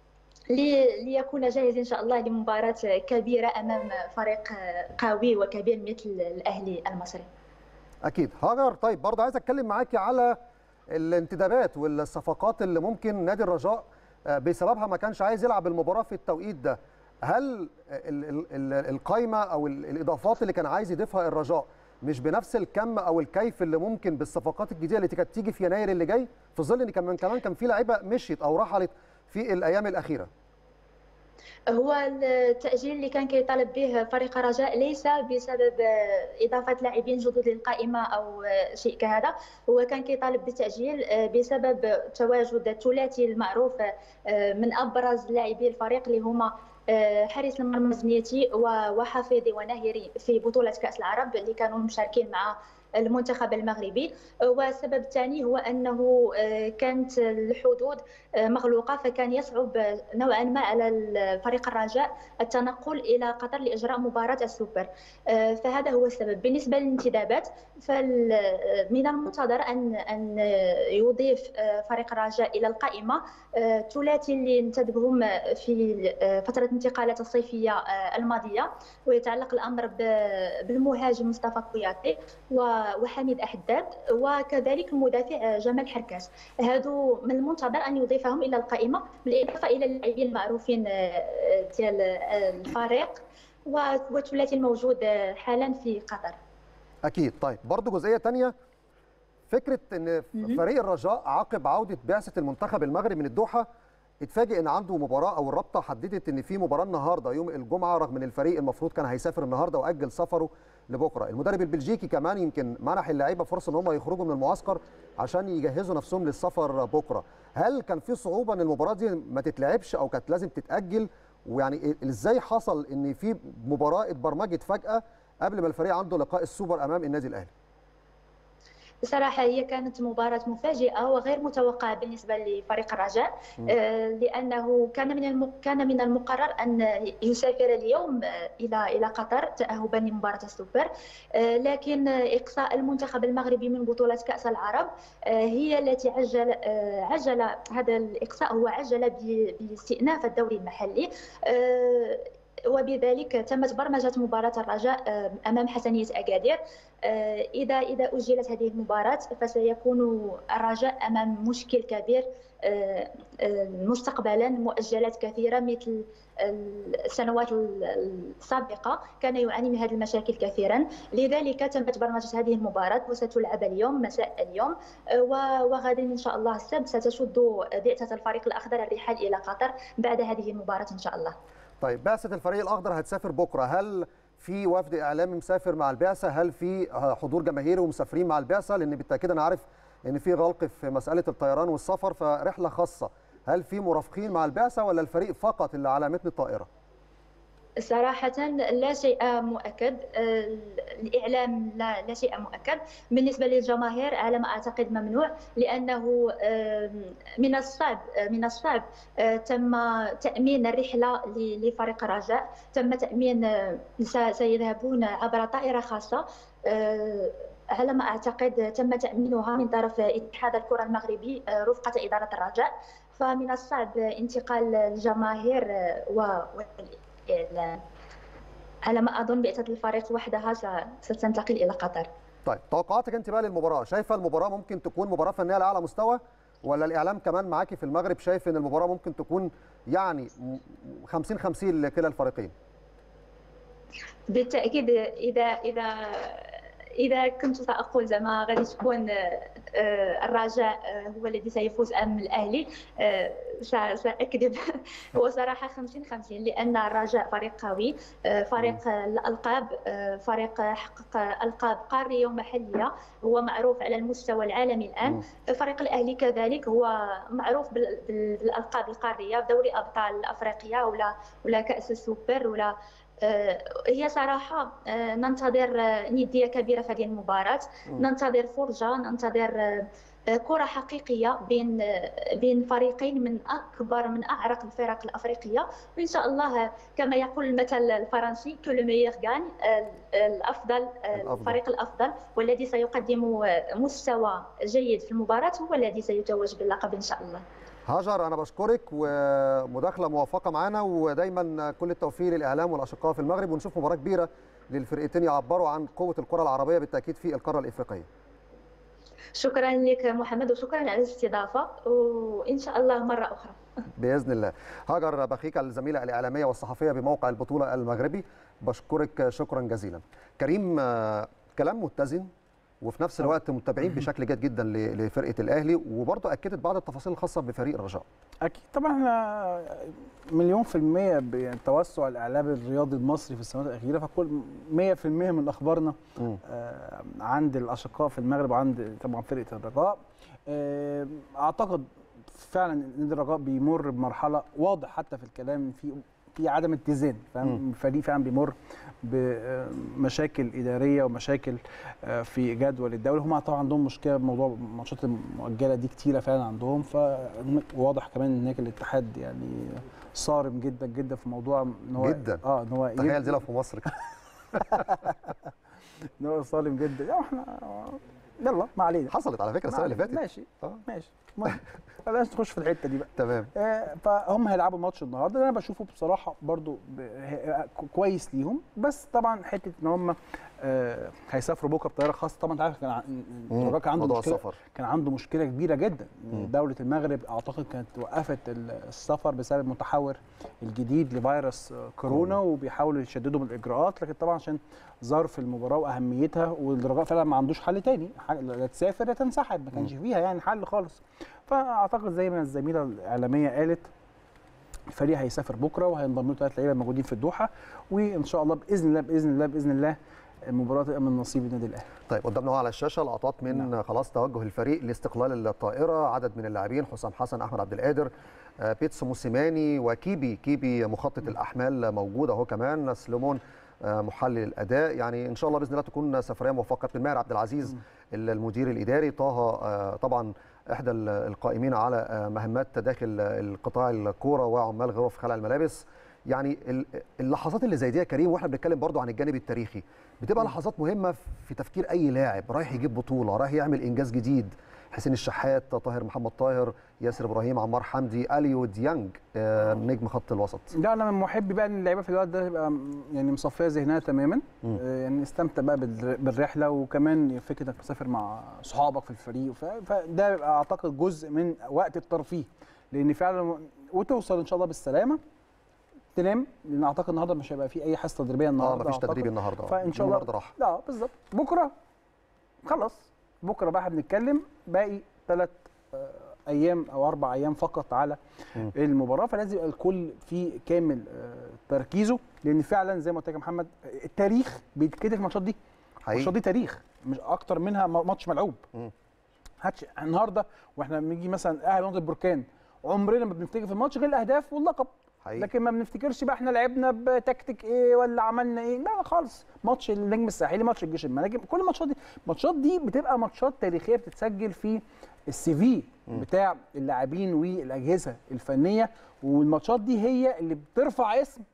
ليكون جاهز ان شاء الله لمباراه كبيره امام فريق قوي وكبير مثل الاهلي المصري اكيد هاجر طيب برضه عايز اتكلم معاكي على الانتدابات والصفقات اللي ممكن نادي الرجاء آه، بسببها ما كانش عايز يلعب المباراه في التوقيت ده هل القايمه او الاضافات اللي كان عايز يضيفها الرجاء مش بنفس الكم او الكيف اللي ممكن بالصفقات الجديده اللي كانت تيجي في يناير اللي جاي في ظل ان كمان كمان كان في لعيبه مشيت او رحلت في الايام الاخيره هو التأجيل اللي كان كيطالب به فريق رجاء ليس بسبب إضافة لاعبين جدد للقائمة أو شيء كهذا هو كان كيطالب بالتأجيل بسبب تواجد الثلاثي المعروف من أبرز لاعبي الفريق اللي هما آه، حارس المرمى زنيتي وحفيظي وناهري في بطولة كأس العرب اللي كانوا مشاركين مع المنتخب المغربي والسبب الثاني هو انه آه، كانت الحدود آه، مغلوقه فكان يصعب نوعا ما على فريق الرجاء التنقل الى قطر لاجراء مباراه السوبر آه، فهذا هو السبب بالنسبه للانتدابات فمن المنتظر ان ان يضيف فريق الرجاء الى القائمه الثلاثي اللي انتدبهم في فتره الانتقالات الصيفيه الماضيه ويتعلق الامر بالمهاجم مصطفى كوياتي وحميد أحداد وكذلك المدافع جمال حركاس هادو من المنتظر أن يضيفهم إلى القائمة بالإضافة إلى اللاعبين المعروفين آه، ديال آه، الفريق والثلاثي الموجود حالا في قطر أكيد طيب برضه جزئية ثانية فكرة أن فريق الرجاء عقب عودة بعثة المنتخب المغربي من الدوحة اتفاجئ ان عنده مباراه او الرابطه حددت ان في مباراه النهارده يوم الجمعه رغم ان الفريق المفروض كان هيسافر النهارده واجل سفره لبكره المدرب البلجيكي كمان يمكن منح اللعيبه فرصه ان هم يخرجوا من المعسكر عشان يجهزوا نفسهم للسفر بكره هل كان في صعوبه ان المباراه دي ما تتلعبش او كانت لازم تتاجل ويعني ازاي حصل ان في مباراه اتبرمجت فجاه قبل ما الفريق عنده لقاء السوبر امام النادي الاهلي بصراحة هي كانت مباراة مفاجئة وغير متوقعة بالنسبة لفريق الرجاء آه، لأنه كان من كان من المقرر أن يسافر اليوم آه، إلى إلى قطر تأهبا لمباراة السوبر آه، لكن إقصاء المنتخب المغربي من بطولة كأس العرب هي التي عجل عجل هذا الإقصاء هو عجل باستئناف الدوري المحلي وبذلك تمت برمجة مباراة الرجاء آه، أمام حسنية أكادير آه، إذا إذا أجلت هذه المباراة فسيكون الرجاء أمام مشكل كبير آه، مستقبلا مؤجلات كثيرة مثل السنوات السابقة كان يعاني من هذه المشاكل كثيرا لذلك تمت برمجة هذه المباراة وستلعب اليوم مساء اليوم وغدا إن شاء الله السبت ستشد بعثة الفريق الأخضر الرحال إلى قطر بعد هذه المباراة إن شاء الله طيب بعثه الفريق الاخضر هتسافر بكره هل في وفد اعلامي مسافر مع البعثه هل في حضور جماهيري ومسافرين مع البعثه لان بالتاكيد انا عارف ان في غلق في مساله الطيران والسفر فرحله خاصه هل في مرافقين مع البعثه ولا الفريق فقط اللي على متن الطائره صراحة لا شيء مؤكد الإعلام لا, لا شيء مؤكد بالنسبة للجماهير على ما أعتقد ممنوع لأنه من الصعب من الصعب تم تأمين الرحلة لفريق الرجاء تم تأمين سيذهبون عبر طائرة خاصة على ما اعتقد تم تامينها من طرف اتحاد الكره المغربي رفقه اداره الرجاء فمن الصعب انتقال الجماهير والإعلام على ما أظن بعثة الفريق وحدها ستنتقل إلى قطر طيب توقعاتك انت بقى للمباراه شايفه المباراه ممكن تكون مباراه فنيه على اعلى مستوى ولا الاعلام كمان معاكي في المغرب شايف ان المباراه ممكن تكون يعني 50 50 لكلا الفريقين بالتاكيد اذا اذا اذا كنت ساقول زعما غادي تكون الرجاء هو الذي سيفوز ام الاهلي ساكذب هو صراحه 50 50 لان الرجاء فريق قوي فريق الالقاب فريق حقق القاب قاريه ومحليه هو معروف على المستوى العالمي الان فريق الاهلي كذلك هو معروف بالالقاب القاريه دوري ابطال افريقيا ولا ولا كاس السوبر ولا هي صراحة ننتظر ندية كبيرة في هذه المباراة ننتظر فرجة ننتظر كرة حقيقية بين بين فريقين من أكبر من أعرق الفرق الأفريقية وإن شاء الله كما يقول المثل الفرنسي كل ميغ غان الأفضل الفريق الأفضل والذي سيقدم مستوى جيد في المباراة هو الذي سيتوج باللقب إن شاء الله هاجر انا بشكرك ومداخله موفقه معانا ودايما كل التوفيق للاعلام والاشقاء في المغرب ونشوف مباراه كبيره للفرقتين يعبروا عن قوه الكره العربيه بالتاكيد في القاره الافريقيه شكرا لك محمد وشكرا على الاستضافه وان شاء الله مره اخرى باذن الله هاجر بخيكه الزميله الاعلاميه والصحفيه بموقع البطوله المغربي بشكرك شكرا جزيلا كريم كلام متزن وفي نفس الوقت متابعين بشكل جيد جدا لفرقه الاهلي وبرضه اكدت بعض التفاصيل الخاصه بفريق الرجاء. اكيد طبعا احنا مليون في الميه بتوسع الاعلام الرياضي المصري في السنوات الاخيره فكل 100% من اخبارنا آه عند الاشقاء في المغرب وعند طبعا فرقه الرجاء آه اعتقد فعلا ان الرجاء بيمر بمرحله واضح حتى في الكلام في في عدم اتزان فاهم الفريق فعلا بيمر بمشاكل اداريه ومشاكل في جدول الدوري هم طبعا عندهم مشكله بموضوع الماتشات المؤجله دي كتيره فعلا عندهم فواضح كمان ان هناك الاتحاد يعني صارم جدا جدا في موضوع ان هو جدا اه ان هو تخيل دي لو في مصر ان هو صارم جدا يعني احنا يلا ما علينا حصلت على فكره السنه اللي فاتت ماشي آه. ماشي بلاش نخش في الحته دي بقى تمام آه فهم هيلعبوا الماتش النهارده انا بشوفه بصراحه برضو كويس ليهم بس طبعا حته ان هم آه هيسافروا بكره بطياره خاصه طبعا انت عارف كان الراجل كان عنده مشكله السفر. كان عنده مشكله كبيره جدا مم. دوله المغرب اعتقد كانت وقفت السفر بسبب المتحور الجديد لفيروس كورونا مم. وبيحاولوا يشددوا من الاجراءات لكن طبعا عشان ظرف المباراه واهميتها والرجاء فعلا ما عندوش حل تاني لا تسافر يا تنسحب ما كانش فيها يعني حل خالص فاعتقد زي ما الزميله الاعلاميه قالت الفريق هيسافر بكره وهينضم له ثلاث لعيبه موجودين في الدوحه وان شاء الله باذن الله باذن الله باذن الله المباراه تبقى من نصيب النادي الاهلي. طيب قدامنا على الشاشه لقطات من نعم. خلاص توجه الفريق لاستقلال الطائره عدد من اللاعبين حسام حسن احمد عبد القادر بيتس موسيماني وكيبي كيبي مخطط الاحمال موجود اهو كمان سليمون محلل الاداء يعني ان شاء الله باذن الله تكون سفريه موفقه كابتن ماهر عبد العزيز المدير الاداري طه طبعا احدى القائمين على مهمات داخل القطاع الكوره وعمال غرف خلع الملابس يعني اللحظات اللي زي دي يا كريم واحنا بنتكلم برضو عن الجانب التاريخي بتبقى لحظات مهمه في تفكير اي لاعب رايح يجيب بطوله رايح يعمل انجاز جديد حسين الشحات طاهر محمد طاهر ياسر ابراهيم عمار حمدي اليو ديانج آه نجم خط الوسط لا انا من محبي بقى ان اللعيبه في الوقت ده تبقى يعني مصفيه ذهنها تماما آه يعني استمتع بقى بالرحله وكمان فكره انك تسافر مع صحابك في الفريق فده بيبقى اعتقد جزء من وقت الترفيه لان فعلا وتوصل ان شاء الله بالسلامه تنام لان اعتقد النهارده مش هيبقى في اي حصه تدريبيه النهارده اه مفيش تدريب النهارده فان شاء الله راحه لا بالظبط بكره خلاص بكره بقى بنتكلم باقي ثلاث ايام او اربع ايام فقط على م. المباراه فلازم يبقى الكل في كامل تركيزه لان فعلا زي ما قلت لك يا محمد التاريخ بيتكتب في الماتشات دي الماتشات دي تاريخ مش اكتر منها ماتش ملعوب هاتش النهارده واحنا بنيجي مثلا اهلي نقطه البركان عمرنا ما بنفتكر في الماتش غير الاهداف واللقب حقيقي. لكن ما بنفتكرش بقى احنا لعبنا بتكتيك ايه ولا عملنا ايه لا خالص ماتش النجم الساحلي ماتش الجيش الملكي كل الماتشات دي الماتشات دي بتبقى ماتشات تاريخيه بتتسجل في السي في بتاع اللاعبين والاجهزه الفنيه والماتشات دي هي اللي بترفع اسم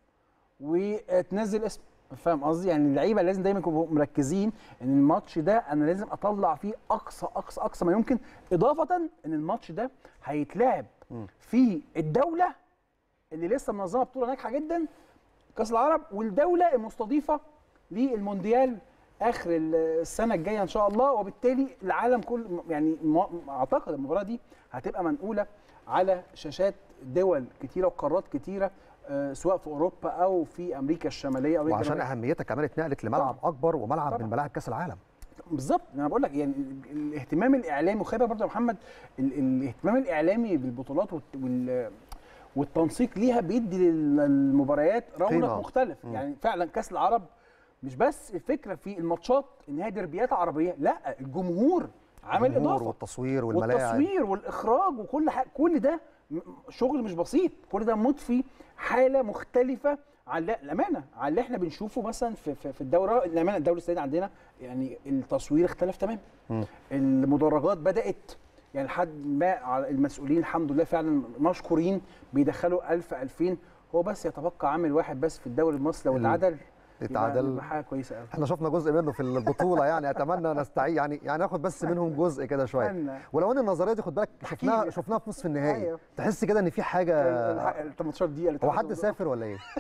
وتنزل اسم فاهم قصدي يعني اللعيبه لازم دايما يكونوا مركزين ان الماتش ده انا لازم اطلع فيه اقصى اقصى اقصى ما يمكن اضافه ان الماتش ده هيتلعب في الدوله اللي لسه منظمه بطوله ناجحه جدا كاس العرب والدوله المستضيفه للمونديال اخر السنه الجايه ان شاء الله وبالتالي العالم كله يعني م- اعتقد المباراه دي هتبقى منقوله على شاشات دول كتيره وقارات كتيره آه، سواء في اوروبا او في امريكا الشماليه او أمريكا وعشان الجنوبية. اهميتها كمان اتنقلت لملعب اكبر وملعب طبعاً. من ملاعب كاس العالم بالظبط انا بقول لك يعني ال- الاهتمام الاعلامي وخلي بالك برضه يا محمد ال- الاهتمام الاعلامي بالبطولات والت- وال والتنسيق ليها بيدي لل- للمباريات رونق قيمة. مختلف مم. يعني فعلا كاس العرب مش بس الفكره في الماتشات ان هي ديربيات عربيه لا الجمهور عامل الجمهور اضافه والتصوير والملاعب والتصوير والاخراج وكل حاجه كل ده م- شغل مش بسيط كل ده مضفي حاله مختلفه على لا- الامانه على اللي احنا بنشوفه مثلا في في, في الدوره الامانه الدوري السعودي عندنا يعني التصوير اختلف تماما مم. المدرجات بدات يعني لحد ما على المسؤولين الحمد لله فعلا مشكورين بيدخلوا 1000 2000 هو بس يتبقى عامل واحد بس في الدوري المصري لو ال- اتعدل يبقى- اتعدل. يبقى حاجه كويسه قوي احنا شفنا جزء منه في البطوله يعني اتمنى نستعيد يعني يعني ناخد بس منهم جزء كده شويه أتمنى. ولو ان النظريه دي خد بالك شفناها أحكيلي. شفناها في نصف النهائي أيوه. تحس كده ان في حاجه ال 18 دقيقه اللي هو اتعملوا حد دول. سافر ولا ايه؟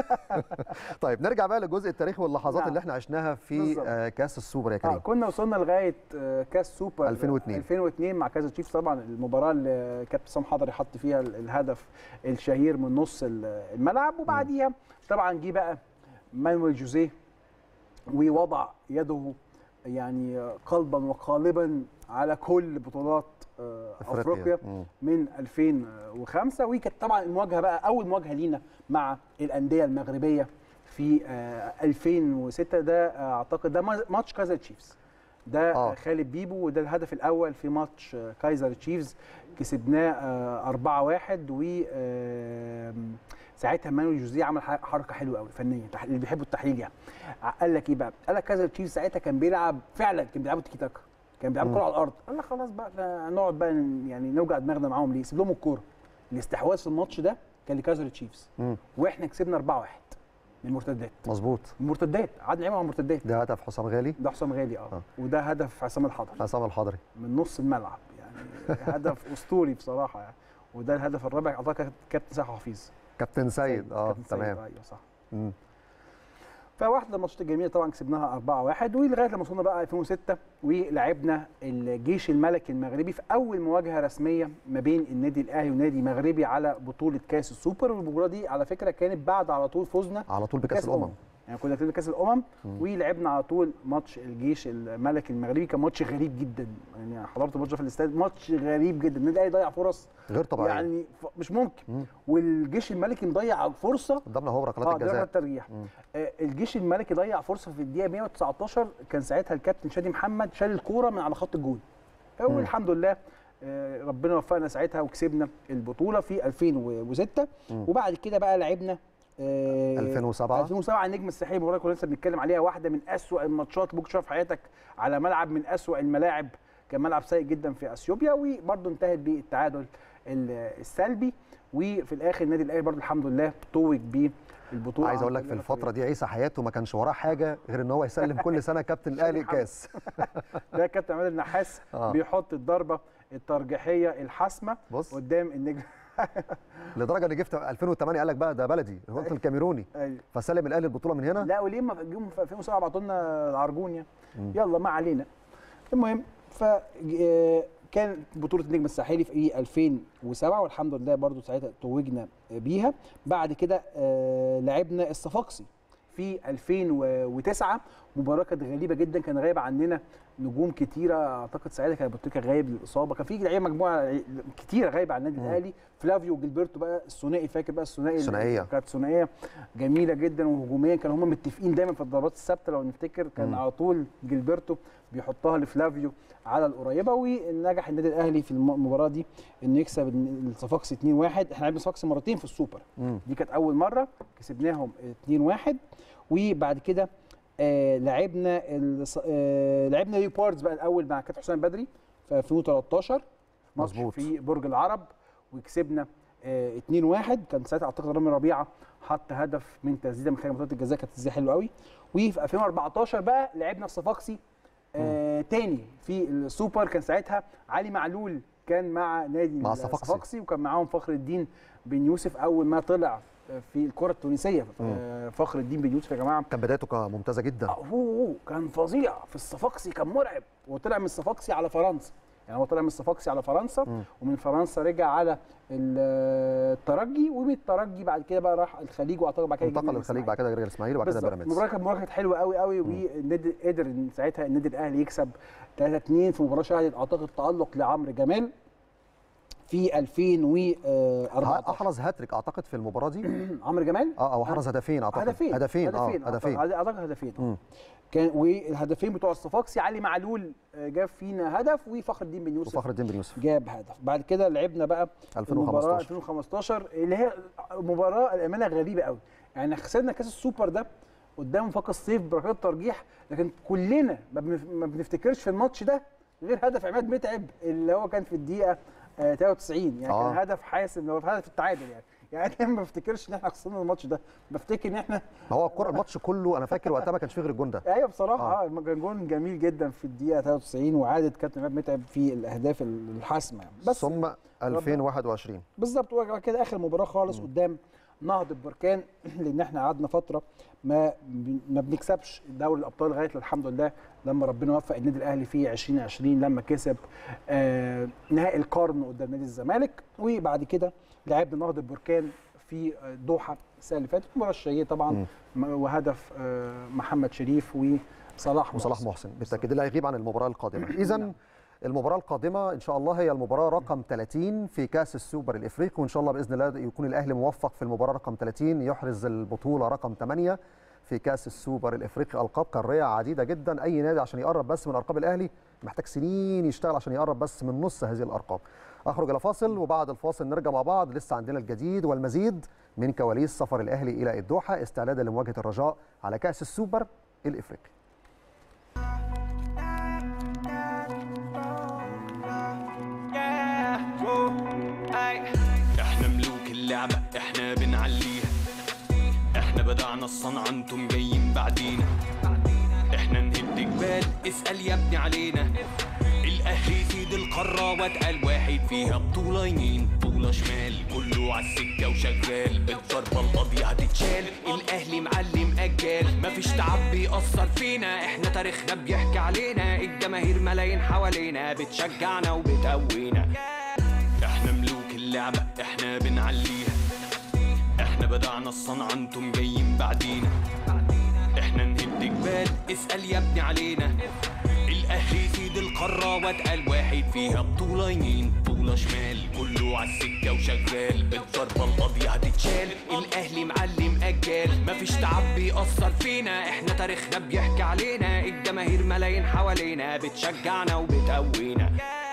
طيب نرجع بقى للجزء التاريخي واللحظات نعم. اللي احنا عشناها في بالظبط. آه، كاس السوبر يا اه كريم كنا وصلنا لغايه آه، كاس سوبر 2002. 2002 مع كايزر تشيفز طبعا المباراه اللي كابتن سام حضري حط فيها ال- الهدف الشهير من نص ال- الملعب وبعديها طبعا جه بقى مانويل جوزيه ووضع يده يعني قلبا وقالبا على كل بطولات آه، افريقيا مم. من 2005 وكانت طبعا المواجهه بقى اول مواجهه لينا مع الانديه المغربيه في آه، 2006 ده آه، اعتقد ده ما- ماتش كايزر تشيفز ده آه. آه. خالد بيبو وده الهدف الاول في ماتش آه، كايزر تشيفز كسبناه آه، 4-1 و آم، ساعتها مانويل جوزيه عمل ح- حركه حلوه قوي فنيا تح- اللي بيحبوا التحليل يعني ع- قال لك ايه بقى؟ قال لك كايزر تشيفز ساعتها كان بيلعب فعلا كان بيلعبوا تيكي تاكا كان بيلعبوا كوره على الارض قال لك خلاص بقى ده نقعد بقى ن- يعني نوجع دماغنا معاهم ليه؟ سيب لهم الكوره الاستحواذ في الماتش ده كان لكايزر تشيفز مم. واحنا كسبنا 4-1 من المرتدات مظبوط المرتدات قعدنا نلعب على المرتدات ده هدف حسام غالي ده حسام غالي اه آه. وده هدف عصام الحضري حسام الحضري من نص الملعب يعني هدف اسطوري بصراحه يعني وده الهدف الرابع اعتقد كابتن سامح حفيظ كابتن سيد اه كابتن سيد، تمام ايوه صح مم. فواحده الماتشات الجميله طبعا كسبناها 4-1 ولغايه لما وصلنا بقى 2006 ولعبنا الجيش الملكي المغربي في اول مواجهه رسميه ما بين النادي الاهلي ونادي مغربي على بطوله كاس السوبر والبطوله دي على فكره كانت بعد على طول فوزنا على طول بكاس الامم يعني كنا كسبنا كاس الامم ولعبنا على طول ماتش الجيش الملكي المغربي كان ماتش غريب جدا يعني حضرت الماتش ده في الاستاد ماتش غريب جدا النادي الاهلي ضيع فرص غير طبيعيه يعني ف- مش ممكن مم. والجيش الملكي مضيع فرصه قدامنا هو ركلات اه ده الجزاء الترجيح مم. آه الجيش الملكي ضيع فرصه في الدقيقه 119 كان ساعتها الكابتن شادي محمد شال الكوره من على خط الجول والحمد لله آه ربنا وفقنا ساعتها وكسبنا البطوله في 2006 مم. وبعد كده بقى لعبنا آه 2007 2007 النجم الساحلي المباراه اللي كنا لسه بنتكلم عليها واحده من اسوأ الماتشات اللي ممكن تشوفها في حياتك على ملعب من اسوأ الملاعب كان ملعب سيء جدا في اثيوبيا وبرده انتهت بالتعادل ال- السلبي وفي الاخر النادي الاهلي برده الحمد لله توج بالبطوله عايز اقول لك في الفتره دي عيسى حياته ما كانش وراه حاجه غير ان هو يسلم كل سنه كابتن الاهلي محمد. كاس ده كابتن عماد النحاس آه. بيحط الضربه الترجيحيه الحاسمه بص قدام النجم لدرجه ان جه في 2008 قال لك بقى ده بلدي الوطن الكاميروني أيوة. فسلم الاهلي البطوله من هنا لا وليه ما جم في 2007 بعتوا لنا العرجون يعني يلا ما علينا المهم ف آه، كان بطوله النجم الساحلي في 2007 والحمد لله برضو ساعتها توجنا بيها بعد كده آه، لعبنا الصفاقسي في 2009 مباراه كانت غريبه جدا كان غايب عننا نجوم كتيره اعتقد ساعتها كان بوتيكا غايب للاصابه كان في لعيبه مجموعه كتيره غايبه عن النادي الاهلي فلافيو وجilberto بقى الثنائي فاكر بقى الثنائي اللي ثنائية. كانت ثنائيه جميله جدا وهجوميا كانوا هم متفقين دايما في الضربات الثابته لو نفتكر كان مم. على طول جilberto بيحطها لفلافيو على القريبه ونجح النادي الاهلي في الم- المباراه دي انه يكسب الصفاقسي 2-1 احنا لعبنا الصفاقسي مرتين في السوبر مم. دي كانت اول مره كسبناهم 2-1 وبعد كده آه لعبنا الص- آه لعبنا ليوباردز بقى الاول مع كابتن حسام بدري في 2013 ماتش مظبوط. في برج العرب وكسبنا آه 2-1 كان ساعتها اعتقد رامي ربيعه حط هدف من تسديده من خارج منطقه الجزاء كانت تسديده حلوه قوي وفي 2014 بقى لعبنا الصفاقسي آه تاني في السوبر كان ساعتها علي معلول كان مع نادي مع الصفاقسي. الصفاقسي وكان معاهم فخر الدين بن يوسف اول ما طلع في الكره التونسيه آه، فخر الدين بن يوسف يا جماعه كان بدايته كان ممتازه جدا هو هو كان فظيع في الصفاقسي كان مرعب وطلع من الصفاقسي على فرنسا يعني هو طلع من الصفاقسي على فرنسا مم. ومن فرنسا رجع على ال- الترجي ومن الترجي بعد كده بقى راح الخليج واعتقد بعد كده انتقل جه للخليج بعد كده رجع الاسماعيلي وبعد كده بالظبط بيراميدز المباراه كانت مباراه كانت حلوه قوي قوي والنادي قدر إن ساعتها النادي الاهلي يكسب 3 2 في مباراه شهدت اعتقد تالق لعمرو جمال في 2014 احرز هاتريك اعتقد في المباراه دي عمرو جمال اه او حرز هدفين اعتقد هدفين هدفين اه هدفين هدفين أعتقد- اعتقد هدفين آه. مم. كان والهدفين بتوع الصفاقسي علي معلول آه، جاب فينا هدف وفخر الدين بن يوسف وفخر الدين بن يوسف جاب هدف بعد كده لعبنا بقى المباراه 2015 2015 اللي هي مباراه الامانه غريبه قوي يعني خسرنا كاس السوبر ده قدام فاق الصيف بركات الترجيح لكن كلنا ما بنف- ما بنفتكرش في الماتش ده غير هدف عماد متعب اللي هو كان في الدقيقه آه، 93 يعني آه. كان هدف حاسم اللي هو هدف التعادل يعني يعني انا ما بفتكرش ان احنا خسرنا الماتش ده بفتكر ان احنا ما هو الكره الماتش كله انا فاكر وقتها ما كانش فيه غير الجون ده ايوه بصراحه آه. اه كان جون جميل جدا في الدقيقه 93 وعادت كابتن عماد متعب في الاهداف الحاسمه بس ثم 2021 بالظبط وبعد كده اخر مباراه خالص قدام نهضه بركان لان احنا قعدنا فتره ما بن- ما بنكسبش دوري الابطال لغايه الحمد لله لما ربنا وفق النادي الاهلي في 2020 لما كسب آه نهائي القرن قدام نادي الزمالك وبعد كده لعبنا نهضه بركان في آه، دوحه السنه اللي فاتت مباراه شهيه طبعا م- وهدف آه محمد شريف وصلاح وصلاح محسن. محسن بالتاكيد لا يغيب عن المباراه القادمه اذا المباراه القادمه ان شاء الله هي المباراه رقم 30 في كاس السوبر الافريقي وان شاء الله باذن الله يكون الاهلي موفق في المباراه رقم 30 يحرز البطوله رقم 8 في كاس السوبر الافريقي القاب قاريه عديده جدا اي نادي عشان يقرب بس من ارقام الاهلي محتاج سنين يشتغل عشان يقرب بس من نص هذه الارقام اخرج الى فاصل وبعد الفاصل نرجع مع بعض لسه عندنا الجديد والمزيد من كواليس سفر الاهلي الى الدوحه استعدادا لمواجهه الرجاء على كاس السوبر الافريقي احنا ملوك اللعبة احنا بنعليها احنا بدعنا الصنعة انتم جايين بعدينا احنا نهد جبال اسأل يا ابني علينا الاهلي سيد القارة واتقل واحد فيها بطولة يمين بطولة شمال كله عالسكة وشغال الضربة القاضية هتتشال الاهلي معلم اجال مفيش تعب بيأثر فينا احنا تاريخنا بيحكي علينا الجماهير ملايين حوالينا بتشجعنا وبتقوينا احنا ملوك اللعبة احنا بنعليها احنا بدعنا الصنعة انتم جايين بعدينا احنا نهد جبال اسأل يا ابني علينا الاهلي سيد القارة واتقل واحد فيها بطولة يمين بطولة شمال كله عالسكة وشغال الضربة القاضية هتتشال الاهلي معلم اجال مفيش تعب بيأثر فينا احنا تاريخنا بيحكي علينا الجماهير ملايين حوالينا بتشجعنا وبتقوينا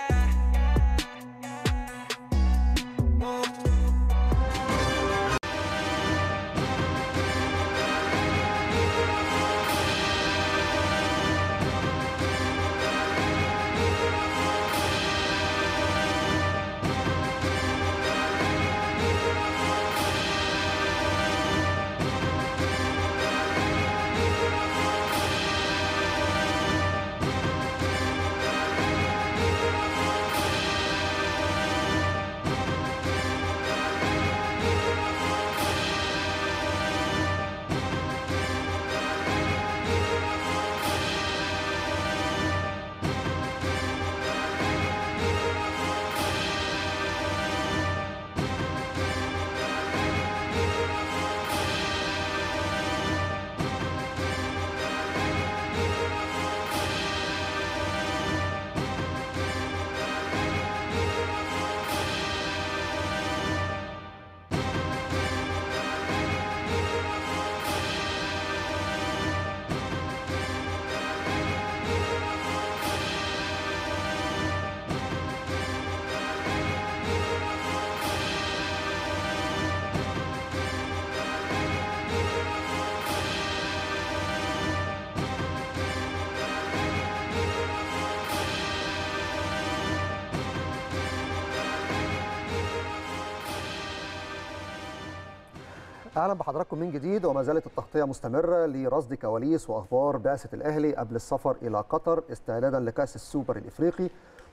اهلا بحضراتكم من جديد وما زالت التغطيه مستمره لرصد كواليس واخبار بعثه الاهلي قبل السفر الى قطر استعدادا لكاس السوبر الافريقي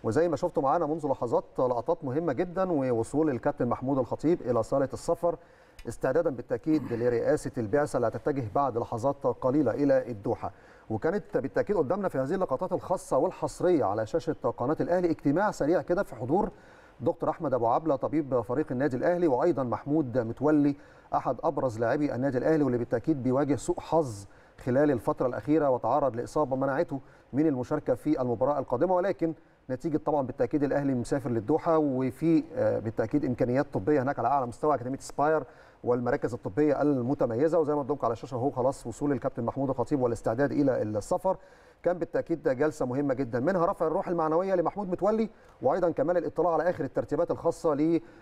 وزي ما شفتوا معانا منذ لحظات لقطات مهمه جدا ووصول الكابتن محمود الخطيب الى صاله السفر استعدادا بالتاكيد لرئاسه البعثه اللي هتتجه بعد لحظات قليله الى الدوحه وكانت بالتاكيد قدامنا في هذه اللقطات الخاصه والحصريه على شاشه قناه الاهلي اجتماع سريع كده في حضور دكتور احمد ابو عبله طبيب فريق النادي الاهلي وايضا محمود متولي احد ابرز لاعبي النادي الاهلي واللي بالتاكيد بيواجه سوء حظ خلال الفتره الاخيره وتعرض لاصابه منعته من المشاركه في المباراه القادمه ولكن نتيجه طبعا بالتاكيد الاهلي مسافر للدوحه وفي آه، بالتاكيد امكانيات طبيه هناك على اعلى مستوى اكاديميه سباير والمراكز الطبيه المتميزه وزي ما قدامكم على الشاشه اهو خلاص وصول الكابتن محمود الخطيب والاستعداد الى السفر كان بالتاكيد جلسه مهمه جدا منها رفع الروح المعنويه لمحمود متولي وايضا كمان الاطلاع على اخر الترتيبات الخاصه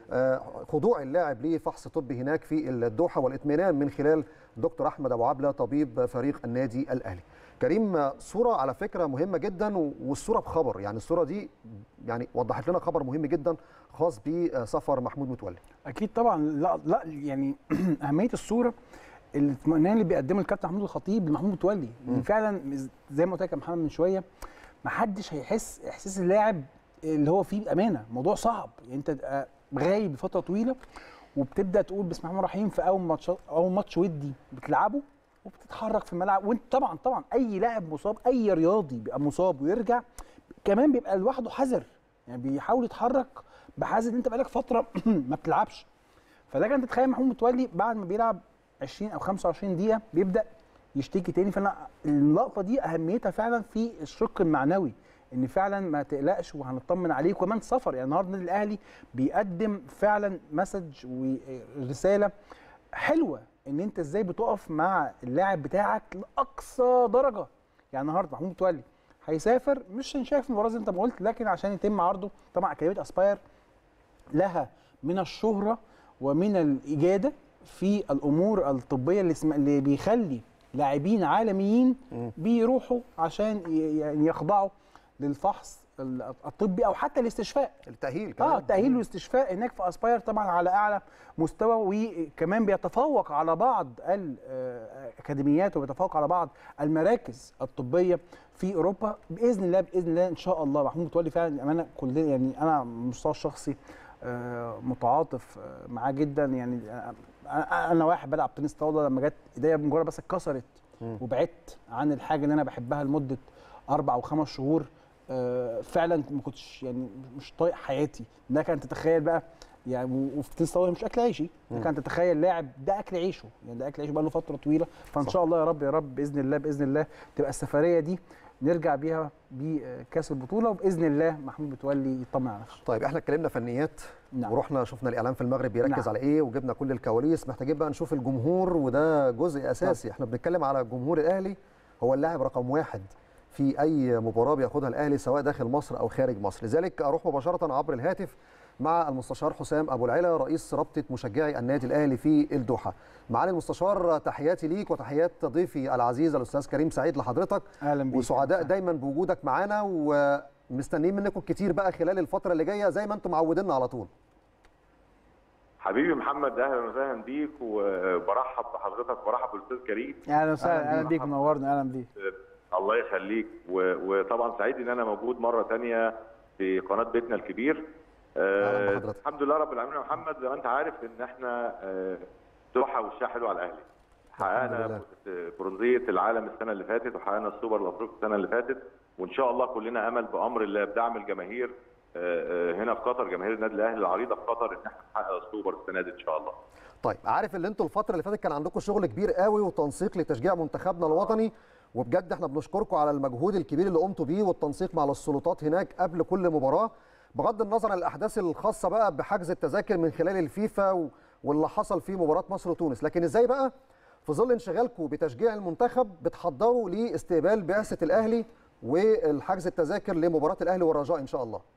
لخضوع اللاعب لفحص طبي هناك في الدوحه والاطمئنان من خلال دكتور احمد ابو عبله طبيب فريق النادي الاهلي كريم صوره على فكره مهمه جدا والصوره بخبر يعني الصوره دي يعني وضحت لنا خبر مهم جدا خاص بسفر محمود متولي اكيد طبعا لا لا يعني اهميه الصوره الاطمئنان اللي بيقدمه الكابتن محمود الخطيب لمحمود متولي إن فعلا زي ما قلت لك يا محمد من شويه ما حدش هيحس احساس اللاعب اللي هو فيه بامانه موضوع صعب يعني انت تبقى غايب لفتره طويله وبتبدا تقول بسم الله الرحمن الرحيم في اول ماتش اول ماتش ودي بتلعبه وبتتحرك في الملعب وانت طبعا طبعا اي لاعب مصاب اي رياضي بيبقى مصاب ويرجع كمان بيبقى لوحده حذر يعني بيحاول يتحرك بحذر ان انت بقالك فتره ما بتلعبش فده كان تتخيل محمود متولي بعد ما بيلعب 20 او 25 دقيقه بيبدا يشتكي تاني فانا اللقطه دي اهميتها فعلا في الشق المعنوي ان فعلا ما تقلقش وهنطمن عليك وكمان سفر يعني النهارده النادي الاهلي بيقدم فعلا مسج ورساله حلوه ان انت ازاي بتقف مع اللاعب بتاعك لاقصى درجه يعني النهارده محمود متولي هيسافر مش هنشاف المباراه زي انت ما قلت لكن عشان يتم عرضه طبعا اكاديميه اسباير لها من الشهره ومن الاجاده في الامور الطبيه اللي, اسم... اللي بيخلي لاعبين عالميين بيروحوا عشان ي- يعني يخضعوا للفحص الطبي او حتى الاستشفاء التاهيل كمان اه التاهيل والاستشفاء هناك في اسباير طبعا على اعلى مستوى وكمان بيتفوق على بعض الاكاديميات وبيتفوق على بعض المراكز الطبيه في اوروبا باذن الله باذن الله ان شاء الله محمود متولي فعلا امانه كلنا يعني انا على المستوى الشخصي آه، متعاطف آه، معاه جدا يعني آه، انا أنا واحد بلعب تنس طاوله لما جت ايديا مجرد بس اتكسرت وبعدت عن الحاجه اللي انا بحبها لمده اربع او خمس شهور آه، فعلا ما كنتش يعني مش طايق حياتي لك ان تتخيل بقى يعني وفي تنس طاوله مش اكل عيشي لك ان تتخيل لاعب ده اكل عيشه يعني ده اكل عيشه بقى له فتره طويله فان شاء الله يا رب يا رب باذن الله باذن الله تبقى السفريه دي نرجع بيها بكاس البطوله وباذن الله محمود متولي يطمن على نفسه طيب احنا اتكلمنا فنيات نعم. ورحنا شفنا الاعلام في المغرب بيركز نعم. على ايه وجبنا كل الكواليس محتاجين بقى نشوف الجمهور وده جزء اساسي احنا بنتكلم على جمهور الاهلي هو اللاعب رقم واحد في اي مباراه بياخدها الاهلي سواء داخل مصر او خارج مصر لذلك اروح مباشره عبر الهاتف مع المستشار حسام ابو العلا رئيس رابطه مشجعي النادي الاهلي في الدوحه معالي المستشار تحياتي ليك وتحيات ضيفي العزيز الاستاذ كريم سعيد لحضرتك اهلا بيك وسعداء دايما بوجودك معانا ومستنيين منكم كتير بقى خلال الفتره اللي جايه زي ما انتم معودينا على طول حبيبي محمد اهلا وسهلا بيك وبرحب بحضرتك وبرحب بالاستاذ كريم اهلا وسهلا أهلاً اهلا بيك منورنا اهلا بيك الله يخليك و- وطبعا سعيد ان انا موجود مره تانية في قناه بيتنا الكبير أهلاً آه بحضرتك. الحمد لله رب العالمين يا محمد زي ما انت عارف ان احنا آه، دوحه وشها حلو على الاهلي حققنا برونزيه العالم السنه اللي فاتت وحققنا السوبر الافريقي السنه اللي فاتت وان شاء الله كلنا امل بامر الله بدعم الجماهير آه، آه، هنا في قطر جماهير النادي الاهلي العريضه في قطر ان احنا نحقق السوبر السنه دي ان شاء الله طيب عارف ان انتوا الفتره اللي فاتت كان عندكم شغل كبير قوي وتنسيق لتشجيع منتخبنا الوطني وبجد احنا بنشكركم على المجهود الكبير اللي قمتوا بيه والتنسيق مع السلطات هناك قبل كل مباراه بغض النظر عن الاحداث الخاصه بقى بحجز التذاكر من خلال الفيفا و- واللي حصل في مباراه مصر وتونس لكن ازاي بقى في ظل انشغالكم بتشجيع المنتخب بتحضروا لاستقبال بعثه الاهلي والحجز التذاكر لمباراه الاهلي والرجاء ان شاء الله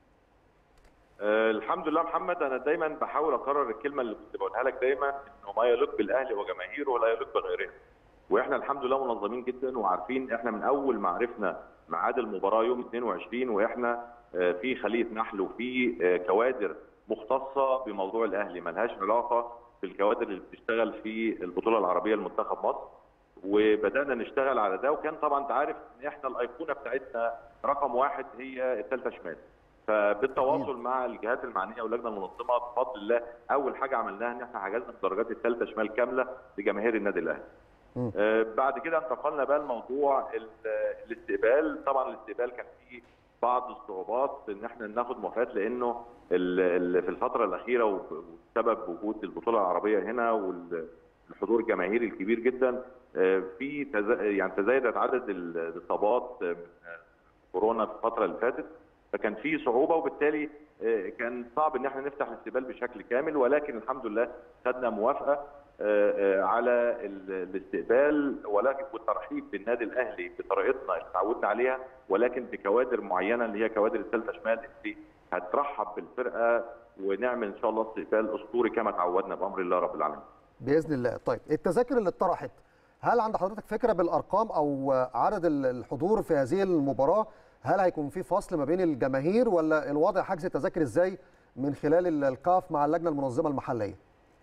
آه، الحمد لله محمد انا دايما بحاول اكرر الكلمه اللي كنت بقولها لك دايما انه ما يليق بالاهلي وجماهيره ولا يليق بغيرهم واحنا الحمد لله منظمين جدا وعارفين احنا من اول ما عرفنا ميعاد المباراه يوم 22 واحنا آه، في خليه نحل وفي آه، كوادر مختصه بموضوع الاهلي ملهاش علاقه بالكوادر اللي بتشتغل في البطوله العربيه لمنتخب مصر وبدانا نشتغل على ده وكان طبعا انت عارف ان احنا الايقونه بتاعتنا رقم واحد هي الثالثه شمال فبالتواصل مع الجهات المعنيه واللجنه المنظمه بفضل الله اول حاجه عملناها ان احنا حجزنا الدرجات الثالثه شمال كامله لجماهير النادي الاهلي. مم. آه، بعد كده انتقلنا بقى لموضوع ال- الاستقبال طبعا الاستقبال كان فيه بعض الصعوبات ان احنا ناخد موافقات لانه ال- ال- في الفتره الاخيره وب- وبسبب وجود البطوله العربيه هنا والحضور الجماهيري الكبير جدا آه، في تز- يعني تزايدت عدد ال- الاصابات من كورونا في الفتره اللي فاتت فكان في صعوبه وبالتالي آه، كان صعب ان احنا نفتح الاستقبال بشكل كامل ولكن الحمد لله خدنا موافقه آه، آه، على ال- الاستقبال ولكن والترحيب بالنادي الاهلي بطريقتنا اللي اتعودنا عليها ولكن بكوادر معينه اللي هي كوادر الثالثه شمال اللي هترحب بالفرقه ونعمل ان شاء الله استقبال اسطوري كما تعودنا بامر الله رب العالمين. باذن الله طيب التذاكر اللي اتطرحت هل عند حضرتك فكره بالارقام او عدد ال- الحضور في هذه المباراه هل هيكون في فصل ما بين الجماهير ولا الوضع حجز التذاكر ازاي من خلال ال- الكاف مع اللجنه المنظمه المحليه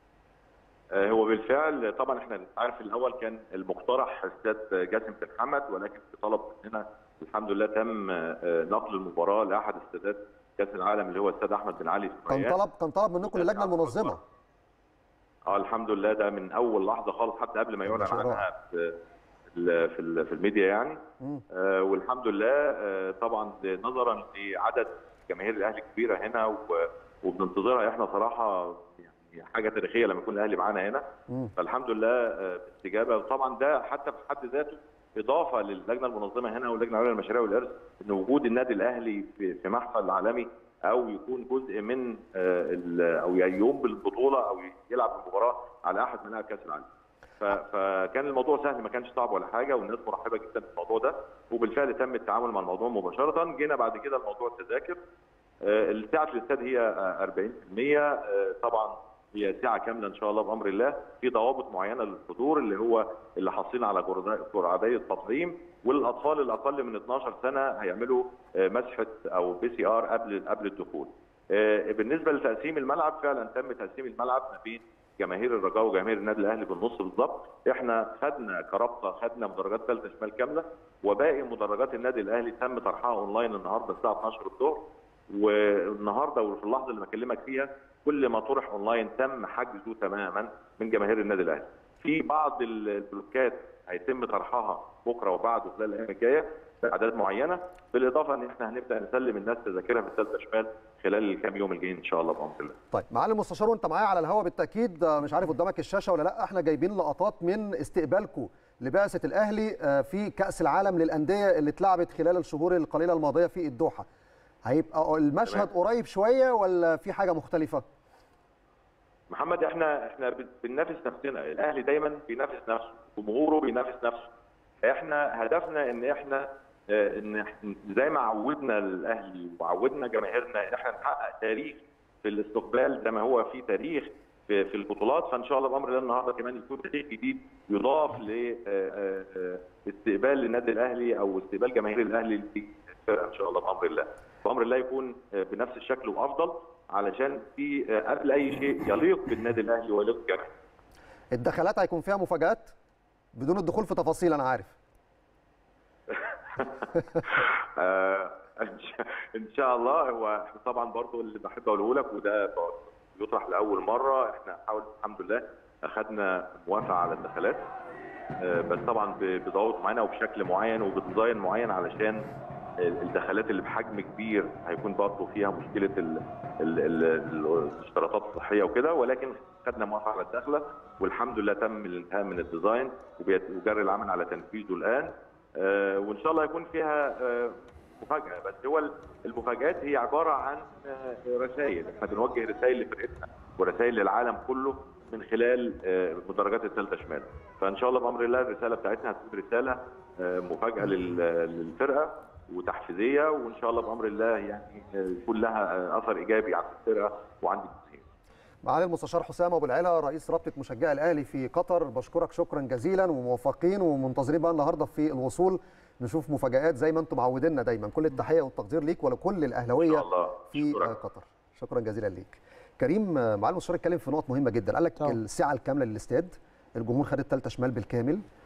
آه، هو بالفعل طبعا احنا عارف الاول كان المقترح استاد جاسم بن حمد ولكن بطلب مننا الحمد لله تم آه، نقل المباراه لاحد استادات كاس العالم اللي هو استاد احمد بن علي في كان الرياض. طلب كان طلب منكم اللجنه المنظمه اه الحمد لله ده من اول لحظه خالص حتى قبل ما يعلن شاء الله. عنها في ال- في ال- في الميديا يعني مم. آه والحمد لله آه طبعا نظرا لعدد جماهير الاهلي كبيره هنا و- وبننتظرها احنا صراحه يعني حاجه تاريخيه لما يكون الاهلي معانا هنا مم. فالحمد لله آه، باستجابه وطبعا ده حتى في حد ذاته اضافه للجنه المنظمه هنا واللجنه العليا للمشاريع والارث ان وجود النادي الاهلي في في محفل عالمي او يكون جزء من آه، ال- او يقوم بالبطوله او يلعب المباراه على احد ملاعب كاس العالم. ف- فكان الموضوع سهل ما كانش صعب ولا حاجه والناس مرحبه جدا بالموضوع ده وبالفعل تم التعامل مع الموضوع مباشره جينا بعد كده لموضوع التذاكر آه، سعه الاستاد هي آه، 40% آه، طبعا هي ساعه كامله ان شاء الله بامر الله في ضوابط معينه للحضور اللي هو اللي حاصلين على جرعا- جرعتي التطعيم والاطفال الاقل من 12 سنه هيعملوا آه، مسحه او بي سي ار قبل قبل الدخول. آه، بالنسبه لتقسيم الملعب فعلا تم تقسيم الملعب ما بين جماهير الرجاء وجماهير النادي الاهلي بالنص بالظبط احنا خدنا كرابطه خدنا مدرجات ثالثه شمال كامله وباقي مدرجات النادي الاهلي تم طرحها اونلاين النهارده الساعه 12 الظهر والنهارده وفي اللحظه اللي بكلمك فيها كل ما طرح اونلاين تم حجزه تماما من جماهير النادي الاهلي. في بعض البلوكات هيتم طرحها بكره وبعده خلال الايام الجايه باعداد معينه بالاضافه ان احنا هنبدا نسلم الناس تذاكرها في الثالثه شمال خلال الكام يوم الجايين ان شاء الله بامر الله. طيب معالي المستشار وانت معايا على الهواء بالتاكيد آه، مش عارف قدامك الشاشه ولا لا احنا جايبين لقطات من استقبالكم لبعثه الاهلي آه، في كاس العالم للانديه اللي اتلعبت خلال الشهور القليله الماضيه في الدوحه هيبقى المشهد قريب شويه ولا في حاجه مختلفه محمد احنا احنا بن- بننافس نفسنا الاهلي دايما بينافس نفسه جمهوره بينافس نفسه احنا هدفنا ان احنا اه، ان إحنا- زي ما عودنا الاهلي وعودنا جماهيرنا ان احنا نحقق تاريخ في الاستقبال زي ما هو في تاريخ في, في البطولات فان شاء الله بامر الله النهارده كمان يكون تاريخ جديد يضاف لاستقبال للنادي الاهلي او استقبال جماهير الاهلي للفرقه ان شاء الله بامر الله بامر الله يكون اه، بنفس الشكل وافضل علشان في اه، قبل اي شيء يليق بالنادي الاهلي ويليق بالجماهير الدخلات هيكون فيها مفاجات بدون الدخول في تفاصيل انا عارف آه، ان شاء- إن شاء الله هو احنا طبعا برضو اللي بحب اقوله لك وده يطرح لاول مره احنا حاول الحمد لله اخذنا موافقه على الدخلات آه، بس طبعا ب- بضوابط معينه وبشكل معين وبديزاين معين علشان الدخلات اللي بحجم كبير هيكون برضه فيها مشكله ال ال ال الاشتراطات الصحيه وكده ولكن خدنا موافقه على الدخله والحمد لله تم الانتهاء من الديزاين وبيت- وجري العمل على تنفيذه الان آه، وان شاء الله يكون فيها آه، مفاجاه بس هو المفاجات هي عباره عن آه، رسائل احنا بنوجه رسائل لفرقتنا ورسائل للعالم كله من خلال آه، مدرجات الثالثه شمال فان شاء الله بامر الله الرساله بتاعتنا هتكون رساله آه، مفاجاه لل- للفرقه وتحفيزيه وان شاء الله بامر الله يعني آه، يكون لها آه، اثر ايجابي عند الفرقه وعند الجماهير معالي المستشار حسام ابو العلا رئيس رابطه مشجعي الاهلي في قطر بشكرك شكرا جزيلا وموفقين ومنتظرين بقى النهارده في الوصول نشوف مفاجآت زي ما انتم معودينا دايما كل التحيه والتقدير ليك ولكل ان الاهلاويه شاء الله في شكرا. آه، قطر شكرا جزيلا ليك كريم آه، معالي المستشار اتكلم في نقط مهمه جدا قال لك طبعا. السعه الكامله للاستاد الجمهور خد الثالثه شمال بالكامل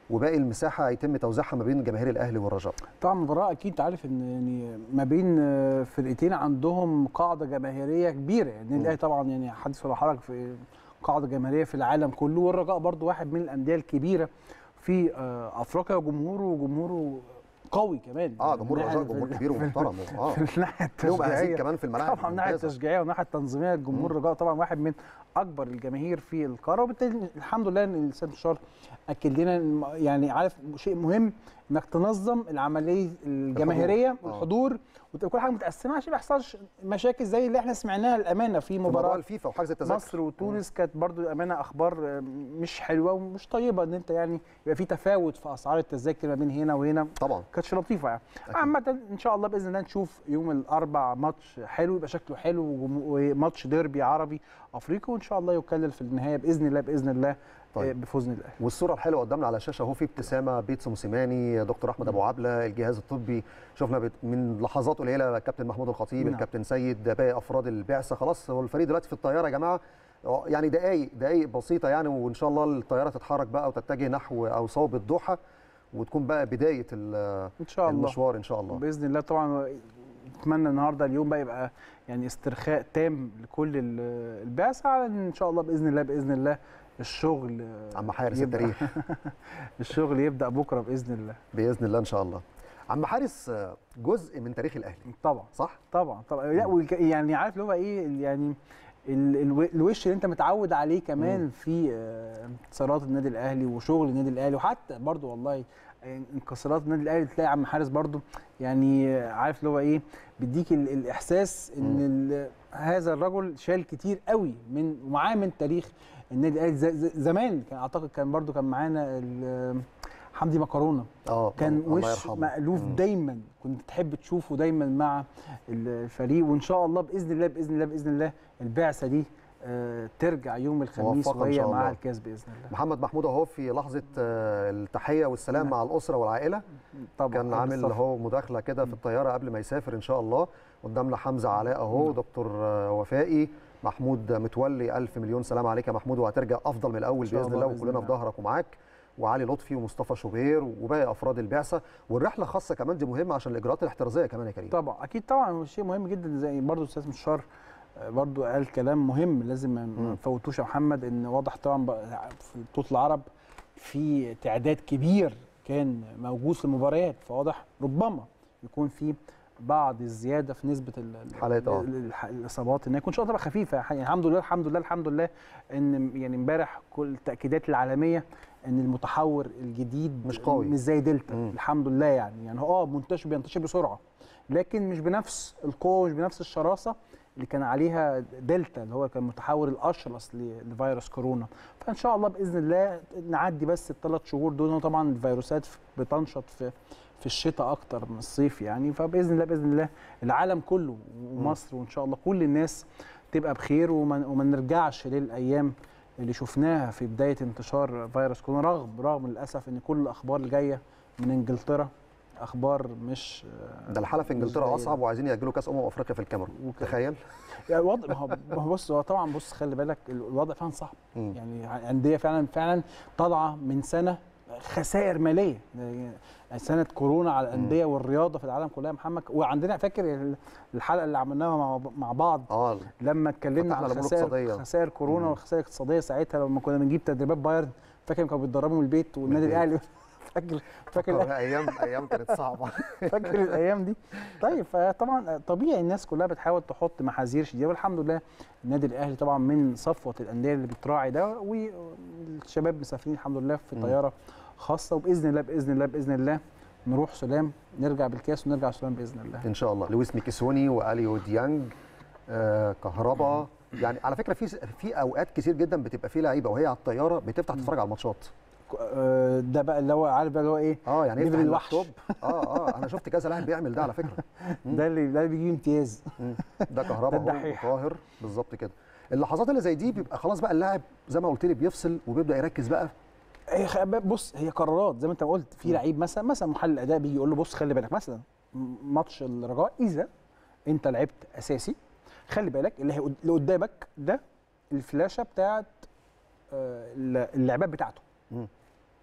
وباقي المساحه هيتم توزيعها ما بين جماهير الاهلي والرجاء طبعا مباراه اكيد انت عارف ان يعني ما بين آه، فرقتين عندهم قاعده جماهيريه كبيره يعني النادي الاهلي طبعا يعني حدث ولا حرج في قاعده جماهيريه في العالم كله والرجاء برضو واحد من الانديه الكبيره في آه، افريقيا وجمهوره وجمهوره قوي كمان اه جمهور من الرجاء ناحية- جمهور في- كبير في- ومحترم اه في الناحيه لهم أهازيج التشجيعيه كمان في الملاعب طبعا من الناحيه ممتازة. التشجيعيه والناحيه التنظيميه جمهور الرجاء طبعا واحد من اكبر الجماهير في القاره وبالتالي الحمد لله ان الاستاذ بشار اكد لنا إن يعني عارف شيء مهم انك تنظم العمليه الجماهيريه الحضور. آه. والحضور وتبقى كل حاجه متقسمه عشان ما يحصلش مشاكل زي اللي احنا سمعناها الامانه في في موضوع مباراه الفيفا وحجز التذاكر مصر وتونس كانت برضو امانه اخبار آه، مش حلوه ومش طيبه ان انت يعني يبقى في تفاوت في اسعار التذاكر ما بين هنا وهنا طبعا كانتش لطيفه يعني عامة ان شاء الله باذن الله نشوف يوم الاربع ماتش حلو يبقى شكله حلو وجم- وماتش ديربي عربي افريقي وان شاء الله يكلل في النهايه باذن الله باذن الله طيب. طيب. بفوزنا الاهلي والصوره الحلوه قدامنا على الشاشه اهو في ابتسامه بيتسو موسيماني دكتور احمد ابو عبله الجهاز الطبي شفنا بت- من لحظات قليله الكابتن محمود الخطيب نعم. الكابتن سيد باقي افراد البعثه خلاص هو الفريق دلوقتي في الطياره يا جماعه آه، يعني دقائق دقائق بسيطه يعني وان شاء الله الطياره تتحرك بقى وتتجه نحو او صوب الدوحه وتكون بقى بدايه ال- ان شاء الله المشوار ان شاء الله باذن الله طبعا اتمنى النهارده اليوم بقى يبقى يعني استرخاء تام لكل ال- البعثه على ان شاء الله باذن الله باذن الله الشغل آه، عم حارس يبدأ- التاريخ الشغل يبدا بكره باذن الله باذن الله ان شاء الله عم حارس آه، جزء من تاريخ الاهلي طبعا صح طبعا طبعا لا والك- يعني عارف اللي هو ايه يعني ال- الو- الوش اللي انت متعود عليه كمان مم. في آه، انتصارات النادي الاهلي وشغل النادي الاهلي وحتى برضو والله انكسارات النادي الاهلي تلاقي عم حارس برضو يعني آه، عارف اللي هو ايه بيديك ال- الاحساس ان ال- هذا الرجل شال كتير قوي من ومعاه من تاريخ النادي الاهلي ز- ز- زمان كان اعتقد كان برضو كان معانا ال- حمدي مكرونه اه كان الله وش يرحمه. مألوف مم. دايما كنت تحب تشوفه دايما مع الفريق وان شاء الله باذن الله باذن الله باذن الله البعثه دي آه، ترجع يوم الخميس موفقة إن وهي شاء مع الله. الكاس باذن الله محمد محمود اهو في لحظه آه، التحيه والسلام نعم. مع الاسره والعائله طبعا كان عامل بالظبط. اهو مداخله كده في الطياره قبل ما يسافر ان شاء الله قدامنا حمزه علاء اهو دكتور آه، وفائي محمود متولي الف مليون سلام عليك يا محمود وهترجع افضل من الاول إن شاء باذن الله الله بإذن وكلنا في الله. ظهرك ومعاك وعلي لطفي ومصطفى شوبير وباقي افراد البعثه والرحله خاصه كمان دي مهمه عشان الاجراءات الاحترازيه كمان يا كريم طبعا اكيد طبعا شيء مهم جدا زي برضو الاستاذ مشار آه، برضو قال كلام مهم لازم ما مم. نفوتوش يا محمد ان واضح طبعا بقى في بطوله العرب في تعداد كبير كان موجود في المباريات فواضح ربما يكون في بعض الزياده في نسبه ال- ال- حالات، آه. ال- الح- الاصابات ان يكون ان شاء الله تبقى خفيفه يعني الحمد لله الحمد لله الحمد لله ان يعني امبارح كل التاكيدات العالميه ان المتحور الجديد مش قوي. مش زي دلتا مم. الحمد لله يعني يعني هو اه منتشر بينتشر بسرعه لكن مش بنفس القوه مش بنفس الشراسه اللي كان عليها دلتا اللي هو كان المتحور الاشرس ل- لفيروس كورونا فان شاء الله باذن الله نعدي بس الثلاث شهور دول طبعا الفيروسات بتنشط في في الشتاء اكتر من الصيف يعني فباذن الله باذن الله العالم كله ومصر وان شاء الله كل الناس تبقى بخير وما, وما نرجعش للايام اللي شفناها في بدايه انتشار فيروس كورونا رغم رغم للاسف ان كل الاخبار اللي جايه من انجلترا اخبار مش ده الحاله في انجلترا مش زي- اصعب وعايزين ياجلوا كاس امم افريقيا في الكاميرون وكده. تخيل يعني الوضع ما هو ما هو بص هو طبعا بص خلي بالك الوضع فعلا صعب مم. يعني انديه فعلا فعلا طالعه من سنه خسائر ماليه يعني سنه كورونا على الانديه والرياضه في العالم كلها يا محمد وعندنا فاكر الحلقه اللي عملناها مع مع بعض اه لما اتكلمنا فتحنا عن الأمور خسائر الاقتصادية. خسائر كورونا والخسائر الاقتصاديه ساعتها لما كنا بنجيب تدريبات بايرن فاكر كانوا بيتدربوا من البيت والنادي البيت. الاهلي فاكر فاكر فاكر ايام ايام كانت صعبه فاكر الايام دي طيب فطبعا طبيعي الناس كلها بتحاول تحط محاذير شديده والحمد لله النادي الاهلي طبعا من صفوه الانديه اللي بتراعي ده والشباب مسافرين الحمد لله في مم. طياره خاصه وباذن الله باذن الله باذن الله نروح سلام نرجع بالكاس ونرجع سلام باذن الله ان شاء الله لويس ميكيسوني واليو ديانج آه كهربا يعني على فكره في في اوقات كتير جدا بتبقى في لعيبه وهي على الطياره بتفتح تتفرج على الماتشات آه، ده بقى اللي هو عارف بقى اللي هو ايه اه يعني ليفل يفتح الوحش. اللابتوب اه اه انا شفت كذا لاعب بيعمل ده على فكره مم. ده اللي ده اللي بيجيب امتياز مم. ده كهربا ده اهو الدحيح. وطاهر بالظبط كده اللحظات اللي زي دي بيبقى خلاص بقى اللاعب زي ما قلت لي بيفصل وبيبدا يركز بقى هي خ- بص هي قرارات زي ما انت قلت في لعيب مثلا مثلا محلل اداء بيجي يقول له بص خلي بالك مثلا م- ماتش الرجاء اذا انت لعبت اساسي خلي بالك اللي, هي اللي قدامك ده الفلاشه بتاعت آه، الل- اللعبات بتاعته مم.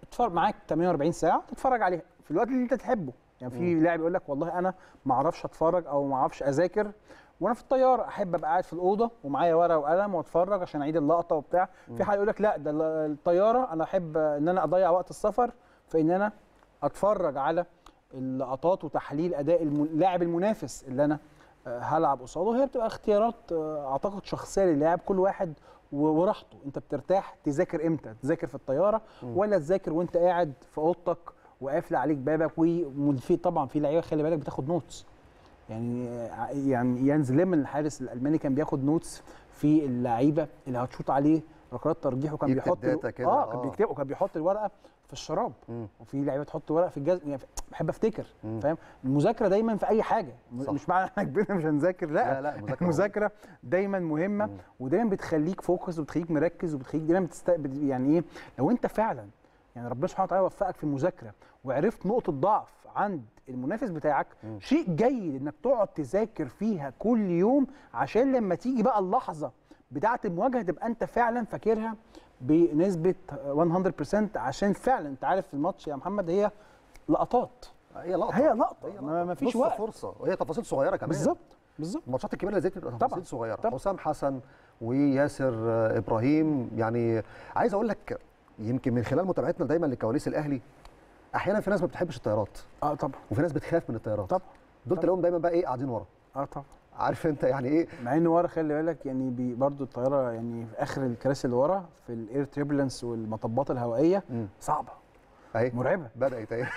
تتفرج معاك 48 ساعه تتفرج عليها في الوقت اللي انت تحبه يعني في لاعب يقول لك والله انا ما اعرفش اتفرج او ما اعرفش اذاكر وانا في الطياره احب ابقى قاعد في الاوضه ومعايا ورقه وقلم واتفرج عشان اعيد اللقطه وبتاع في حد يقول لك لا ده ال- الطياره انا احب ان انا اضيع وقت السفر في ان انا اتفرج على اللقطات وتحليل اداء الم- اللاعب المنافس اللي انا آه، هلعب قصاده هي بتبقى اختيارات آه، اعتقد شخصيه للاعب كل واحد و- وراحته انت بترتاح تذاكر امتى تذاكر في الطياره ولا تذاكر وانت قاعد في اوضتك وقافل عليك بابك وفي طبعا في لعيبه خلي بالك بتاخد نوتس يعني يعني يانز ليمن الحارس الالماني كان بياخد نوتس في اللعيبه اللي هتشوط عليه ركلات ترجيح وكان يكتب بيحط داتا كده، اه آه. كان بيكتب وكان بيحط الورقه في الشراب مم. وفي لعيبه تحط ورقه في الجزم يعني بحب افتكر مم. فاهم المذاكره دايما في اي حاجه صح. مش معنى احنا كبرنا مش هنذاكر لا لا لا المذاكره المذاكره دايما مهمه مم. ودايما بتخليك فوكس وبتخليك مركز وبتخليك دايما بتستقبل يعني ايه لو انت فعلا يعني ربنا سبحانه وتعالى وفقك في المذاكره وعرفت نقطه ضعف عند المنافس بتاعك مم. شيء جيد انك تقعد تذاكر فيها كل يوم عشان لما تيجي بقى اللحظه بتاعه المواجهه تبقى انت فعلا فاكرها بنسبه 100% عشان فعلا انت عارف في الماتش يا محمد هي لقطات هي لقطه هي لقطه هي ما ما فيش نص وقت فرصه وهي تفاصيل صغيره كمان بالظبط بالظبط الماتشات الكبيره اللي زي دي بتبقى طبعاً. تفاصيل صغيره طبعاً. حسام حسن وياسر آه، ابراهيم يعني عايز اقول لك يمكن من خلال متابعتنا دايما لكواليس الاهلي احيانا في ناس ما بتحبش الطيارات اه طبعا وفي ناس بتخاف من الطيارات طبعا دول تلاقيهم دايما بقى ايه قاعدين ورا اه طبعا عارف انت يعني ايه مع ان ورا خلي بالك يعني بي برضو الطياره يعني في اخر الكراسي اللي ورا في الاير تريبلنس والمطبات الهوائيه مم. صعبه اهي مرعبه بدات اهي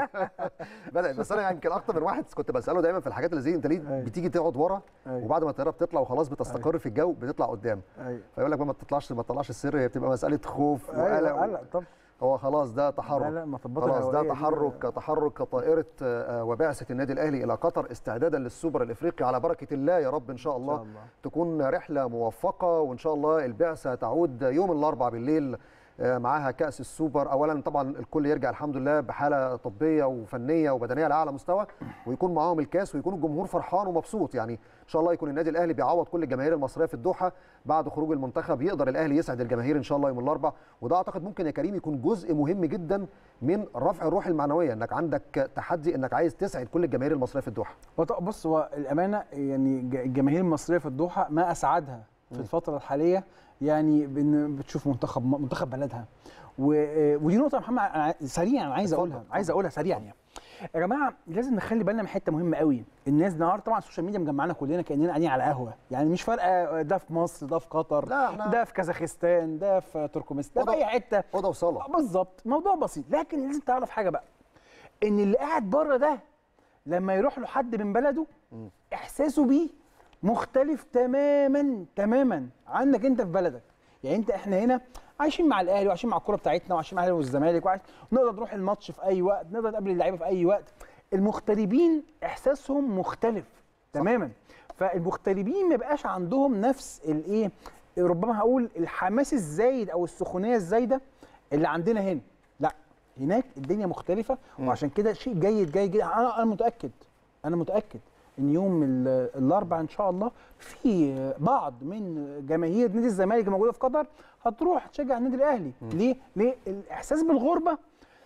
بدات بس انا يمكن اكتر من واحد كنت بساله دايما في الحاجات اللي زي دي، انت ليه أيوة. بتيجي تقعد ورا أيوة. وبعد ما الطياره بتطلع وخلاص بتستقر في الجو بتطلع قدام ايوه فيقول لك بقى ما تطلعش ما تطلعش السر هي بتبقى مساله خوف ايوه وقلق قلق طبعا هو خلاص ده تحرك لا لا مطبات خلاص ده الهوائية دي تحرك تحرك طائره آه، وبعثه النادي الاهلي الى قطر استعدادا للسوبر الافريقي على بركه الله يا رب ان شاء الله, إن شاء الله. تكون رحله موفقه وان شاء الله البعثه تعود يوم الاربعاء بالليل آه، معاها كاس السوبر اولا طبعا الكل يرجع الحمد لله بحاله طبيه وفنيه وبدنيه على اعلى مستوى ويكون معاهم الكاس ويكون الجمهور فرحان ومبسوط يعني ان شاء الله يكون النادي الاهلي بيعوض كل الجماهير المصريه في الدوحه بعد خروج المنتخب يقدر الاهلي يسعد الجماهير ان شاء الله يوم الاربعاء وده اعتقد ممكن يا كريم يكون جزء مهم جدا من رفع الروح المعنويه انك عندك تحدي انك عايز تسعد كل الجماهير المصريه في الدوحه هو طب- بص هو الامانه يعني ج- الجماهير المصريه في الدوحه ما اسعدها في الفتره الحاليه يعني بان بتشوف منتخب منتخب بلدها و- ودي نقطه يا محمد أنا سريعا أنا عايز اتفضل، اقولها عايز اقولها سريعا يعني يا جماعه لازم نخلي بالنا من حته مهمه قوي الناس النهارده طبعا السوشيال ميديا مجمعنا كلنا كاننا قاعدين على قهوه يعني مش فارقه ده في مصر ده في قطر لا، احنا- ده في كازاخستان ده في تركمانستان ده في وضع- اي حته اوضه وصاله بالظبط موضوع بسيط لكن لازم تعرف حاجه بقى ان اللي قاعد بره ده لما يروح له حد من بلده احساسه بيه مختلف تماما تماما عنك انت في بلدك يعني انت احنا هنا عايشين مع الاهلي وعايشين مع الكوره بتاعتنا وعايشين مع الاهلي والزمالك وعايش نقدر نروح الماتش في اي وقت نقدر نقابل اللعيبه في اي وقت المغتربين احساسهم مختلف تماما فالمغتربين ما بقاش عندهم نفس الايه ربما هقول الحماس الزايد او السخونيه الزايده اللي عندنا هنا لا هناك الدنيا مختلفه وعشان كده شيء جيد جيد جدا انا انا متاكد انا متاكد ان يوم ال- الاربعاء ان شاء الله في بعض من جماهير نادي الزمالك الموجوده في قطر هتروح تشجع النادي الاهلي ليه ليه الاحساس بالغربه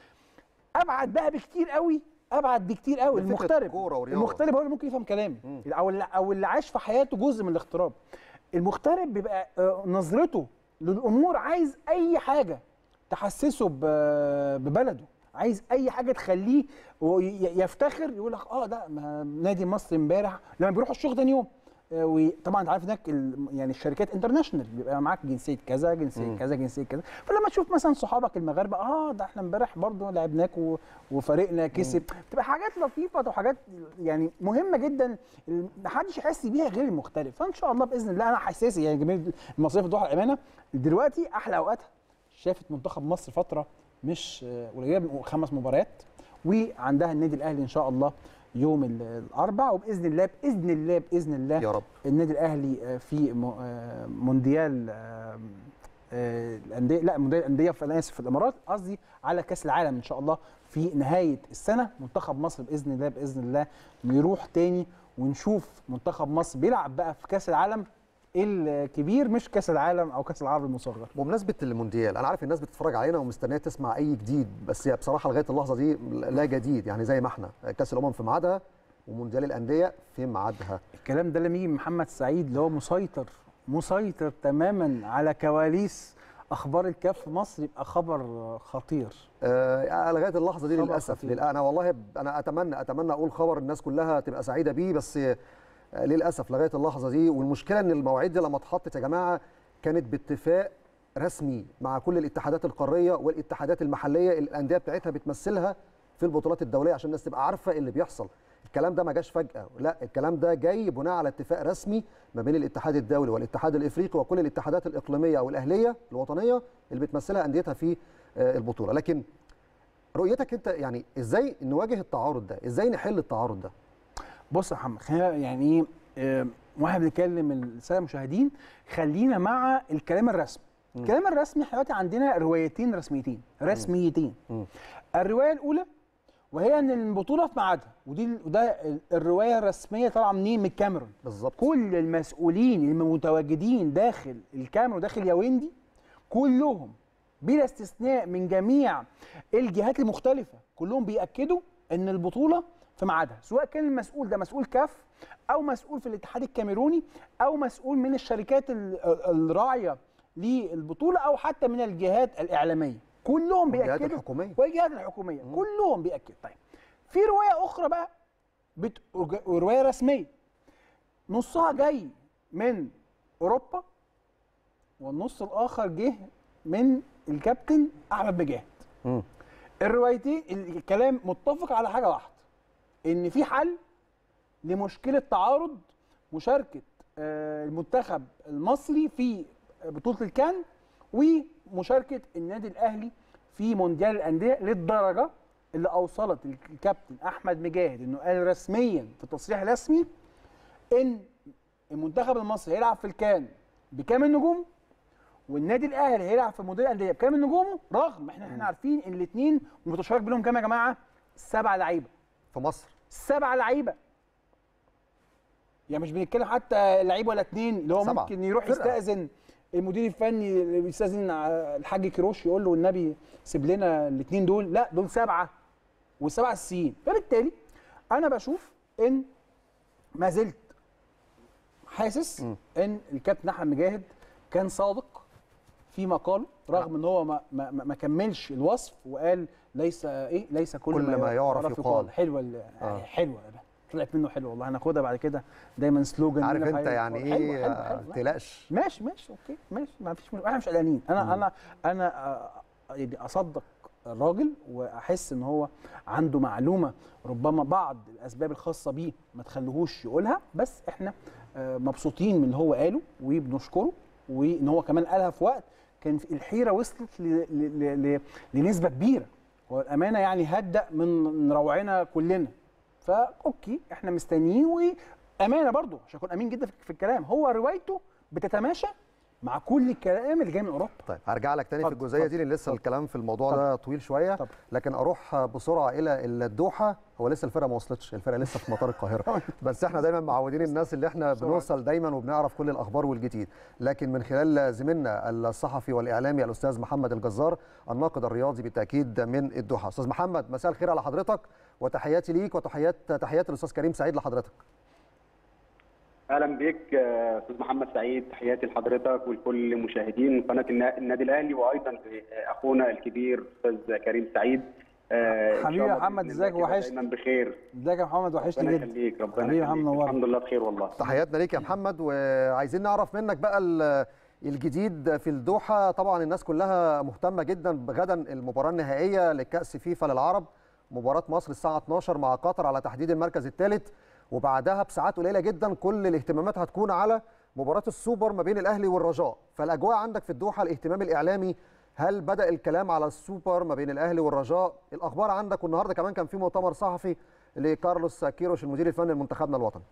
ابعد بقى بكتير قوي ابعد بكتير قوي من فكرة المغترب كورة ورياضة. المغترب هو اللي ممكن يفهم كلامي او اللي او اللي عاش في حياته جزء من الاغتراب المغترب بيبقى آه، نظرته للامور عايز اي حاجه تحسسه ب- ببلده عايز اي حاجه تخليه وي- يفتخر يقول لك اه ده ما نادي مصر امبارح لما بيروح الشغل تاني يوم آه، وطبعا انت عارف هناك ال- يعني الشركات انترناشونال بيبقى معاك جنسيه كذا جنسيه كذا جنسيه كذا فلما تشوف مثلا صحابك المغاربه اه ده احنا امبارح برضه لعبناك و- وفريقنا كسب تبقى حاجات لطيفه وحاجات يعني مهمه جدا ال- محدش يحس بيها غير المختلف فان شاء الله باذن الله انا حساسي يعني جماهير المصريه في الدوحه الامانه دلوقتي احلى اوقاتها شافت منتخب مصر فتره مش آه، قليله من خمس مباريات وعندها النادي الاهلي ان شاء الله يوم ال- الاربعاء وباذن الله باذن الله باذن الله يا رب النادي الاهلي آه، في م- آه، مونديال آه، آه، الانديه لا مونديال الانديه في انا اسف في الامارات قصدي على كاس العالم ان شاء الله في نهايه السنه منتخب مصر باذن الله باذن الله يروح تاني ونشوف منتخب مصر بيلعب بقى في كاس العالم الكبير مش كاس العالم او كاس العرب المصغر بمناسبه المونديال انا عارف الناس بتتفرج علينا ومستنيه تسمع اي جديد بس هي بصراحه لغايه اللحظه دي لا جديد يعني زي ما احنا كاس الامم في ميعادها ومونديال الانديه في ميعادها الكلام ده لما يجي من محمد سعيد اللي هو مسيطر مسيطر تماما على كواليس اخبار الكاف في مصر يبقى خبر خطير آه لغايه اللحظه دي خبر للاسف خطير. للأ- انا والله ب- انا اتمنى اتمنى اقول خبر الناس كلها تبقى سعيده بيه بس آه، للاسف لغايه اللحظه دي والمشكله ان المواعيد دي لما اتحطت يا جماعه كانت باتفاق رسمي مع كل الاتحادات القاريه والاتحادات المحليه اللي الانديه بتاعتها بتمثلها في البطولات الدوليه عشان الناس تبقى عارفه اللي بيحصل الكلام ده ما جاش فجاه لا الكلام ده جاي بناء على اتفاق رسمي ما بين الاتحاد الدولي والاتحاد الافريقي وكل الاتحادات الاقليميه او الاهليه الوطنيه اللي بتمثلها انديتها في آه، البطوله لكن رؤيتك انت يعني ازاي نواجه التعارض ده ازاي نحل التعارض ده بص يا محمد خلينا يعني ايه آه، واحنا بنتكلم الساده المشاهدين خلينا مع الكلام الرسمي الكلام الرسمي احنا دلوقتي عندنا روايتين رسميتين رسميتين مم. الروايه الاولى وهي ان البطوله في ميعادها ودي وده ال- الروايه الرسميه طالعه منين من الكاميرون بالظبط كل المسؤولين المتواجدين داخل الكاميرون وداخل ياوندي كلهم بلا استثناء من جميع الجهات المختلفه كلهم بياكدوا ان البطوله في ميعادها سواء كان المسؤول ده مسؤول كاف او مسؤول في الاتحاد الكاميروني او مسؤول من الشركات ال- الراعيه للبطوله او حتى من الجهات الاعلاميه كلهم والجهات بياكدوا الحكومية. والجهات الحكوميه كلهم بياكدوا طيب في روايه اخرى بقى بت... روايه رسميه نصها جاي من اوروبا والنص الاخر جه من الكابتن احمد مجاهد مم. الروايتين الكلام متفق على حاجه واحده ان في حل لمشكله تعارض مشاركه آه، المنتخب المصري في بطوله الكان ومشاركه النادي الاهلي في مونديال الانديه للدرجه اللي اوصلت الكابتن احمد مجاهد انه قال رسميا في تصريح رسمي ان المنتخب المصري هيلعب في الكان بكامل نجومه والنادي الاهلي هيلعب في مونديال الانديه بكامل نجومه رغم احنا احنا عارفين ان الاثنين متشارك بينهم كام يا جماعه؟ سبع لعيبه في مصر سبع لعيبه يعني مش بنتكلم حتى لعيب ولا اتنين اللي هو سبعة. ممكن يروح فرقة. يستأذن المدير الفني اللي بيستأذن ع- الحاج كيروش يقول له والنبي سيب لنا الاثنين دول لا دول سبعه والسبعه اساسيين فبالتالي انا بشوف ان ما زلت حاسس ان الكابتن احمد مجاهد كان صادق في مقاله رغم ان هو ما, ما, ما ما كملش الوصف وقال ليس ايه ليس كل, كل ما يعرف يقال. حلوه ال- آه. حلوه ده طلعت منه حلوه والله هناخدها بعد كده دايما سلوجان عارف لينا في انت حي- يعني حلوة، ايه حلوة، آه، حلوة. ما تقلقش ماشي ماشي اوكي ماشي ما فيش احنا مش قلقانين انا انا انا آه، يعني اصدق الراجل واحس ان هو عنده معلومه ربما بعض الاسباب الخاصه بيه ما تخليهوش يقولها بس احنا آه، مبسوطين من اللي هو قاله وبنشكره وان هو كمان قالها في وقت كان في الحيره وصلت ل... ل... ل... ل... لنسبه كبيره والامانه يعني هدأ من روعنا كلنا فاوكي احنا مستنيين وامانه برضو عشان اكون امين جدا في في الكلام هو روايته بتتماشى مع كل الكلام اللي جاي من اوروبا طيب هرجع لك تاني في اتفضل، الجزئيه دي اتفضل، لان لسه اتفضل. الكلام في الموضوع ده طويل شويه اتفضل. لكن اروح بسرعه الى الدوحه هو لسه الفرقه ما وصلتش الفرقه لسه في مطار القاهره بس احنا دايما معودين الناس اللي احنا بسرعة. بنوصل دايما وبنعرف كل الاخبار والجديد لكن من خلال زميلنا الصحفي والاعلامي الاستاذ محمد الجزار الناقد الرياضي بالتاكيد من الدوحه استاذ محمد مساء الخير على حضرتك وتحياتي ليك وتحيات تحيات الاستاذ كريم سعيد لحضرتك اهلا بك آه، استاذ محمد سعيد تحياتي لحضرتك ولكل مشاهدين قناه النا- النادي الاهلي وايضا اخونا الكبير استاذ كريم سعيد آه، إن حبيبي شاء يا الله محمد، بإذن ازيك؟ الله كده وحشني. دايما بخير ازيك يا محمد وحشني ربنا جدا يخليك ربنا حبيبي يا محمد يخليك نورك. الحمد لله بخير والله تحياتنا ليك يا محمد وعايزين نعرف منك بقى ال- الجديد في الدوحة طبعا الناس كلها مهتمة جدا غدا المباراة النهائية لكأس فيفا للعرب مباراة مصر الساعة 12 مع قطر على تحديد المركز الثالث وبعدها بساعات قليلة جدا كل الاهتمامات هتكون على مباراة السوبر ما بين الأهلي والرجاء فالأجواء عندك في الدوحة الاهتمام الإعلامي هل بدأ الكلام على السوبر ما بين الأهلي والرجاء الأخبار عندك والنهاردة كمان كان في مؤتمر صحفي لكارلوس كيروش المدير الفني لمنتخبنا الوطني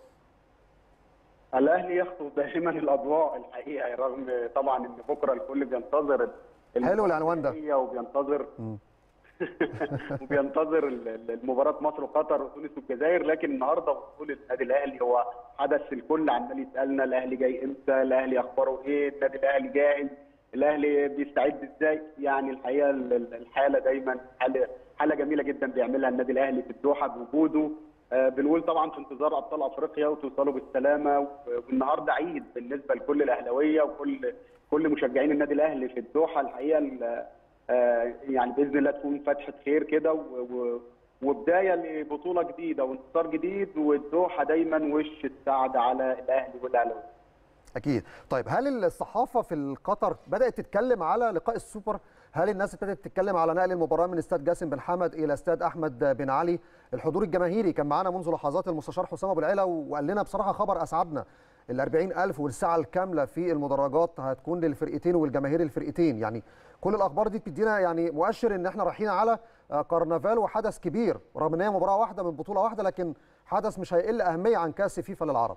الاهلي يخطف دائما الاضواء الحقيقه رغم طبعا ان بكره الكل بينتظر ال- حلو العنوان ده. النهائية وبينتظر وبينتظر ال- ال- المباراه مصر وقطر وتونس والجزائر لكن النهارده وصول النادي الاهلي هو حدث الكل عمال يسالنا الاهلي جاي امتى الاهلي اخباره ايه النادي الاهلي جاهز الاهلي بيستعد ازاي يعني الحقيقه ال- ال- الحاله دايما حاله حاله جميله جدا بيعملها النادي الاهلي في الدوحه بوجوده آه، بنقول طبعا في انتظار ابطال افريقيا وتوصلوا بالسلامه و- والنهارده عيد بالنسبه لكل الاهلاويه وكل كل مشجعين النادي الاهلي في الدوحه الحقيقه ال- آه، يعني باذن الله تكون فتحه خير كده و- و- وبدايه لبطوله جديده وانتصار جديد والدوحه دايما وش السعد على الاهلي والاهلاويه اكيد طيب هل الصحافه في قطر بدات تتكلم على لقاء السوبر هل الناس ابتدت تتكلم على نقل المباراه من استاد جاسم بن حمد الى استاد احمد بن علي الحضور الجماهيري كان معانا منذ لحظات المستشار حسام ابو العلا وقال لنا بصراحه خبر اسعدنا ال 40000 والساعه الكامله في المدرجات هتكون للفرقتين والجماهير الفرقتين يعني كل الاخبار دي بتدينا يعني مؤشر ان احنا رايحين على آه، كرنفال وحدث كبير رغم ان هي مباراه واحده من بطوله واحده لكن حدث مش هيقل اهميه عن كاس فيفا للعرب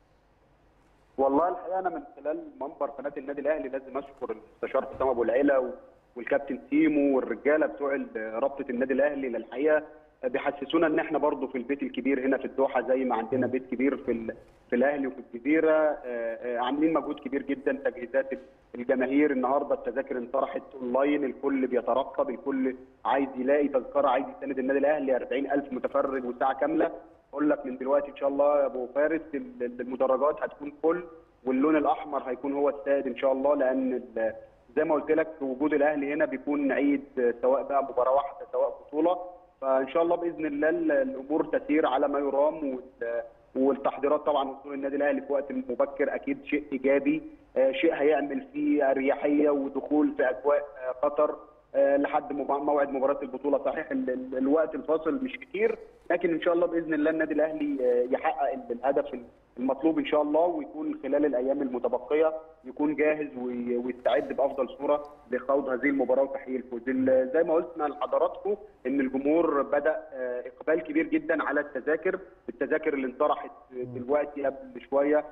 والله الحقيقه انا من خلال منبر قناه النادي الاهلي لازم اشكر المستشار حسام ابو العلا و- والكابتن تيمو والرجاله بتوع ال- رابطه النادي الاهلي للحقيقه بيحسسونا ان احنا برضو في البيت الكبير هنا في الدوحه زي ما عندنا بيت كبير في ال- في الاهلي وفي الجزيره آه، آه، عاملين مجهود كبير جدا تجهيزات الجماهير النهارده التذاكر انطرحت اونلاين الكل بيترقب الكل عايز يلاقي تذكره عايز يساند النادي الاهلي 40000 متفرج وساعه كامله اقول لك من دلوقتي ان شاء الله يا ابو فارس ال- ال- المدرجات هتكون فل واللون الاحمر هيكون هو السائد ان شاء الله لان ال- زي ما قلت لك وجود الاهلي هنا بيكون عيد آه، سواء بقى مباراه واحده سواء بطوله فان شاء الله باذن الله ال- الامور تسير على ما يرام وال- والتحضيرات طبعا وصول النادي الاهلي في وقت مبكر اكيد شيء ايجابي آه، شيء هيعمل فيه اريحيه ودخول في اجواء آه، قطر آه، لحد مب- موعد مباراه البطوله صحيح ال- ال- الوقت الفاصل مش كتير لكن ان شاء الله باذن الله النادي الاهلي آه، يحقق ال- الهدف المطلوب ان شاء الله ويكون خلال الايام المتبقيه يكون جاهز وي- ويستعد بافضل صوره لخوض هذه المباراه وتحقيق الفوز ال- زي ما قلنا لحضراتكم ان الجمهور بدا آه، اقبال كبير جدا على التذاكر التذاكر اللي انطرحت دلوقتي قبل شويه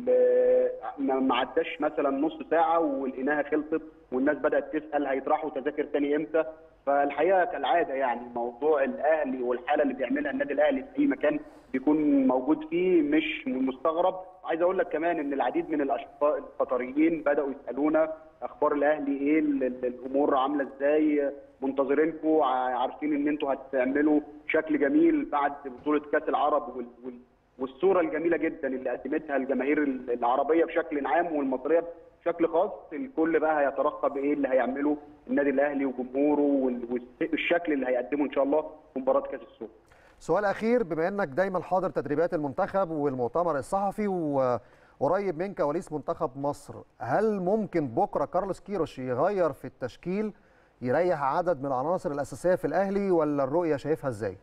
ال- ما ما عداش مثلا نص ساعه ولقيناها خلصت والناس بدات تسال هيطرحوا تذاكر تاني امتى فالحقيقه كالعاده يعني موضوع الاهلي والحاله اللي بيعملها النادي الاهلي في اي مكان بيكون موجود فيه مش مستغرب عايز اقول لك كمان ان العديد من الاشقاء القطريين بداوا يسالونا اخبار الاهلي ايه ال- ال- الامور عامله ازاي منتظرينكم عارفين ان انتوا هتعملوا شكل جميل بعد بطوله كاس العرب وال- وال- والصوره الجميله جدا اللي قدمتها الجماهير العربيه بشكل عام والمصريه بشكل خاص الكل بقى هيترقب ايه اللي هيعمله النادي الاهلي وجمهوره وال- والشكل اللي هيقدمه ان شاء الله في مباراه كاس السوبر سؤال اخير بما انك دايما حاضر تدريبات المنتخب والمؤتمر الصحفي وقريب من كواليس منتخب مصر هل ممكن بكره كارلوس كيروش يغير في التشكيل يريح عدد من العناصر الاساسيه في الاهلي ولا الرؤيه شايفها ازاي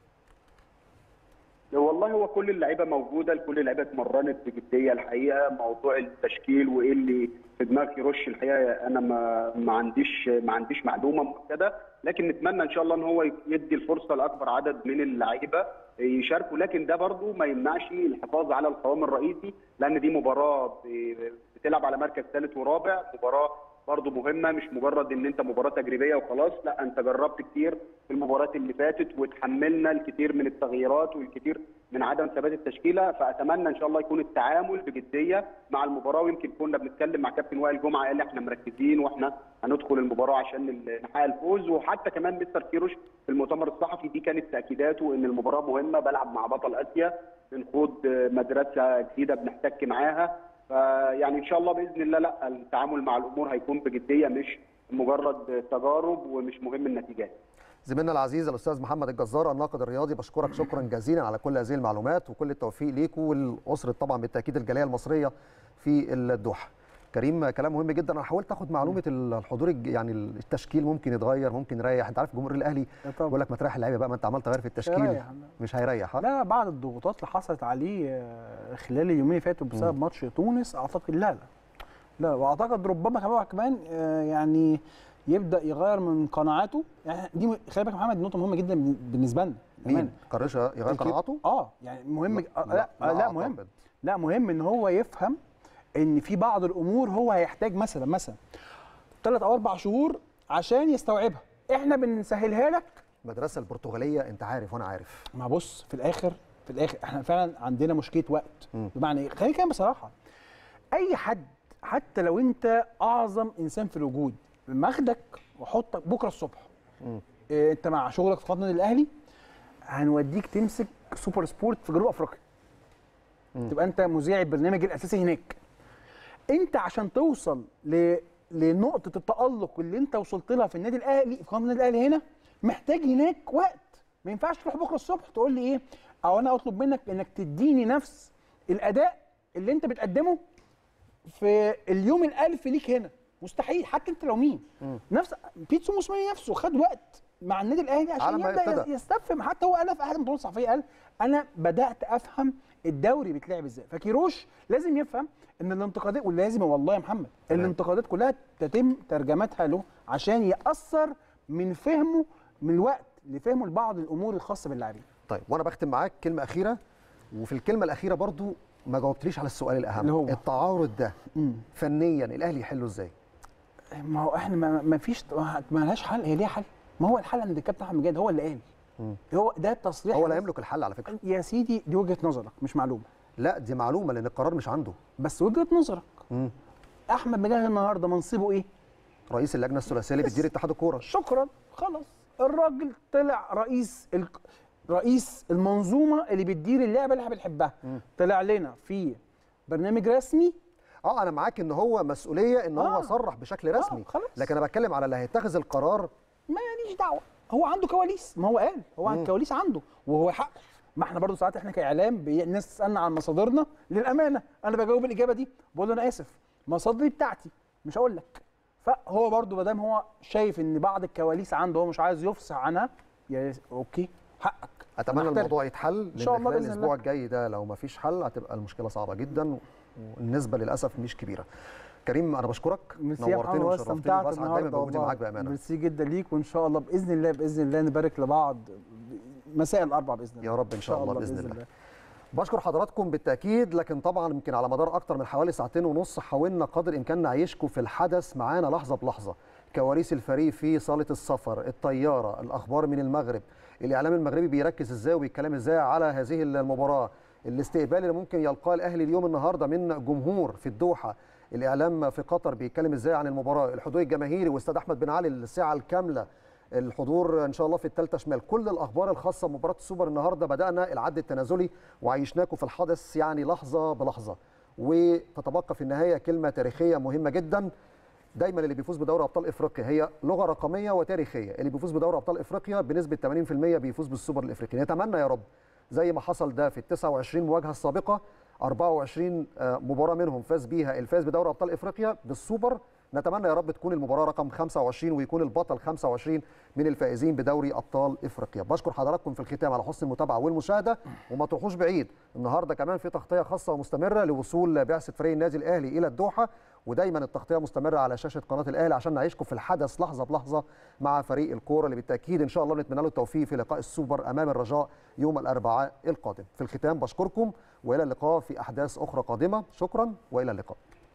والله هو كل اللعيبه موجوده كل اللعيبه اتمرنت بجديه الحقيقه موضوع التشكيل وايه اللي في دماغ يرش الحقيقه انا ما ما عنديش ما عنديش معلومه مؤكده لكن نتمنى ان شاء الله ان هو يدي الفرصه لاكبر عدد من اللعيبه يشاركوا لكن ده برضو ما يمنعش الحفاظ على القوام الرئيسي لان دي مباراه ب- بتلعب على مركز ثالث ورابع مباراه برضه مهمه مش مجرد ان انت مباراه تجريبيه وخلاص لا انت جربت كتير في المباريات اللي فاتت وتحملنا الكثير من التغييرات والكثير من عدم ثبات التشكيله فاتمنى ان شاء الله يكون التعامل بجديه مع المباراه ويمكن كنا بنتكلم مع كابتن وائل جمعه قال احنا مركزين واحنا هندخل المباراه عشان ال- نحقق الفوز وحتى كمان مستر كيروش في المؤتمر الصحفي دي كانت تاكيداته ان المباراه مهمه بلعب مع بطل اسيا بنخوض مدرسه جديده بنحتك معاها فيعني ان شاء الله باذن الله لا التعامل مع الامور هيكون بجديه مش مجرد تجارب ومش مهم النتيجات زميلنا العزيز الاستاذ محمد الجزار الناقد الرياضي بشكرك شكرا جزيلا على كل هذه المعلومات وكل التوفيق ليكم والاسره طبعا بالتاكيد الجاليه المصريه في الدوحه كريم كلام مهم جدا انا حاولت اخد معلومه الحضور الج- يعني التشكيل ممكن يتغير ممكن يريح انت عارف جمهور الاهلي لا طبعا. بيقول لك ما تريح اللعيبه بقى ما انت عمال تغير في التشكيل هيريح. مش هيريح ها؟ لا بعد الضغوطات اللي حصلت عليه آه، خلال اليومين اللي فاتوا بسبب ماتش تونس اعتقد لا لا لا واعتقد ربما كمان كمان آه، يعني يبدا يغير من قناعاته يعني دي م- خلي بالك يا محمد دي نقطه مهمه جدا بن- بالنسبه لنا مين كمان. قرشه يغير الكي- قناعاته؟ اه يعني مهم لا، آه، لا لا لا, لا مهم أعتقد. لا مهم ان هو يفهم ان في بعض الامور هو هيحتاج مثلا مثلا ثلاث او اربع شهور عشان يستوعبها احنا بنسهلها لك المدرسه البرتغاليه انت عارف وانا عارف ما بص في الاخر في الاخر احنا فعلا عندنا مشكله وقت بمعنى ايه خلينا نتكلم بصراحه اي حد حتى لو انت اعظم انسان في الوجود لما اخدك واحطك بكره الصبح إيه انت مع شغلك في قناه الاهلي هنوديك تمسك سوبر سبورت في جنوب افريقيا تبقى انت مذيع البرنامج الاساسي هناك انت عشان توصل ل... لنقطه التالق اللي انت وصلت لها في النادي الاهلي في قناه النادي الاهلي هنا محتاج هناك وقت ما ينفعش تروح بكره الصبح تقول لي ايه او انا اطلب منك انك تديني نفس الاداء اللي انت بتقدمه في اليوم الالف ليك هنا مستحيل حتى انت لو مين نفس بيتسو موسيماني نفسه خد وقت مع النادي الاهلي على عشان ما يبدا يبتدى. يستفهم حتى هو قال في احد المؤتمرات الصحفيه قال انا بدات افهم الدوري بيتلعب ازاي فكيروش لازم يفهم ان الانتقادات ولازم والله يا محمد تمام. الانتقادات كلها تتم ترجمتها له عشان ياثر من فهمه من الوقت لفهمه لبعض الامور الخاصه باللاعبين طيب وانا بختم معاك كلمه اخيره وفي الكلمه الاخيره برضو ما جاوبتليش على السؤال الاهم اللي هو؟ التعارض ده مم. فنيا الاهلي يحله ازاي ما هو احنا ما, ما فيش ما لهاش حل هي ليها حل ما هو الحل عند الكابتن احمد مجاد هو اللي قال هو ده التصريح هو لا بس. يملك الحل على فكره يا سيدي دي وجهه نظرك مش معلومه لا دي معلومه لان القرار مش عنده بس وجهه نظرك مم. احمد مجاد النهارده منصبه ايه رئيس اللجنه الثلاثيه اللي بتدير اتحاد الكوره شكرا خلاص الراجل طلع رئيس ال... رئيس المنظومه اللي بتدير اللعبه اللي احنا بنحبها طلع لنا في برنامج رسمي اه انا معاك ان هو مسؤوليه ان هو آه. صرح بشكل رسمي خلاص. لكن انا بتكلم على اللي هيتخذ القرار ماليش دعوه هو عنده كواليس ما هو قال هو عن كواليس عنده وهو حقه ما احنا برضو ساعات احنا كاعلام بي... الناس تسالنا عن مصادرنا للامانه انا بجاوب الاجابه دي بقول له انا اسف مصادري بتاعتي مش هقول لك فهو برضو ما دام هو شايف ان بعض الكواليس عنده هو مش عايز يفصح عنها يا اوكي حقك اتمنى نحترم. الموضوع يتحل إن شاء لأن الله خلال بإذن الاسبوع الله. الجاي ده لو ما فيش حل هتبقى المشكله صعبه جدا والنسبه للاسف مش كبيره كريم انا بشكرك ميرسي يا محمد نورتني والله وشرفتني استمتعت وبسعد دايما النهارده بوجودي والله. معاك بامانه ميرسي جدا ليك وان شاء الله باذن الله باذن الله نبارك لبعض مساء الاربعاء باذن الله يا رب ان شاء الله باذن الله بشكر حضراتكم بالتاكيد لكن طبعا يمكن على مدار اكتر من حوالي ساعتين ونص حاولنا قدر الامكان نعيشكم في الحدث معانا لحظه بلحظه كواليس الفريق في صاله السفر الطياره الاخبار من المغرب الاعلام المغربي بيركز ازاي وبيتكلم ازاي على هذه المباراه الاستقبال اللي ممكن يلقاه الاهلي اليوم النهارده من جمهور في الدوحه الاعلام في قطر بيتكلم ازاي عن المباراه الحضور الجماهيري واستاد احمد بن علي الساعه الكامله الحضور ان شاء الله في الثالثه شمال كل الاخبار الخاصه بمباراه السوبر النهارده بدانا العد التنازلي وعيشناكم في الحدث يعني لحظه بلحظه وتتبقى في النهايه كلمه تاريخيه مهمه جدا دايما اللي بيفوز بدوري ابطال افريقيا هي لغه رقميه وتاريخيه اللي بيفوز بدوري ابطال افريقيا بنسبه 80% بيفوز بالسوبر الافريقي نتمنى يا رب زي ما حصل ده في ال 29 مواجهه السابقه 24 آه، مباراه منهم فاز بيها الفاز بدوري ابطال افريقيا بالسوبر نتمنى يا رب تكون المباراه رقم 25 ويكون البطل 25 من الفائزين بدوري ابطال افريقيا بشكر حضراتكم في الختام على حسن المتابعه والمشاهده وما تروحوش بعيد النهارده كمان في تغطيه خاصه ومستمره لوصول بعثه فريق النادي الاهلي الى الدوحه ودايما التغطيه مستمره على شاشه قناه الاهلي عشان نعيشكم في الحدث لحظه بلحظه مع فريق الكوره اللي بالتاكيد ان شاء الله نتمنى له التوفيق في لقاء السوبر امام الرجاء يوم الاربعاء القادم في الختام بشكركم والى اللقاء في احداث اخرى قادمه شكرا والى اللقاء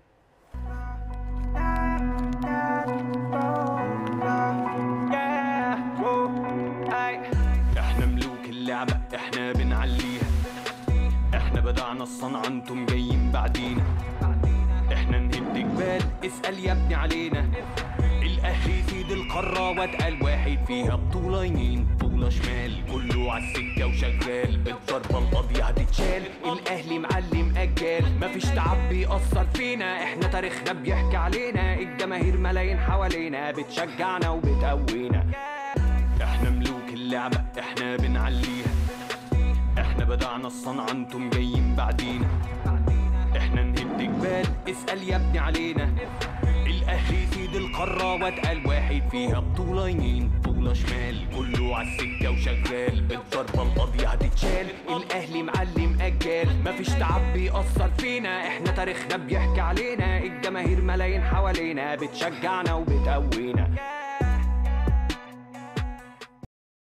احنا ملوك اللعبة احنا بنعليها احنا بدعنا الصنعة انتم جايين بعدينا احنا نهد جبال اسأل يا ابني علينا الاهلي سيد القارة واتقل واحد فيها بطولة يمين بطولة شمال كله عالسكة وشغال بالضربة القاضية هتتشال الاهلي معلم اجال مفيش تعب بيأثر فينا احنا تاريخنا بيحكي علينا الجماهير ملايين حوالينا بتشجعنا وبتقوينا احنا ملوك اللعبة احنا بنعليها احنا بدعنا الصنعة انتم جايين بعدينا احنا نهد جبال اسأل يا ابني علينا الاهلي سيد القارة واتقل واحد فيها بطولة يمين بطولة شمال كله عالسكة وشغال بالضربة القاضية هتتشال الاهلي معلم اجال مفيش تعب بيأثر فينا احنا تاريخنا بيحكي علينا الجماهير ملايين حوالينا بتشجعنا وبتقوينا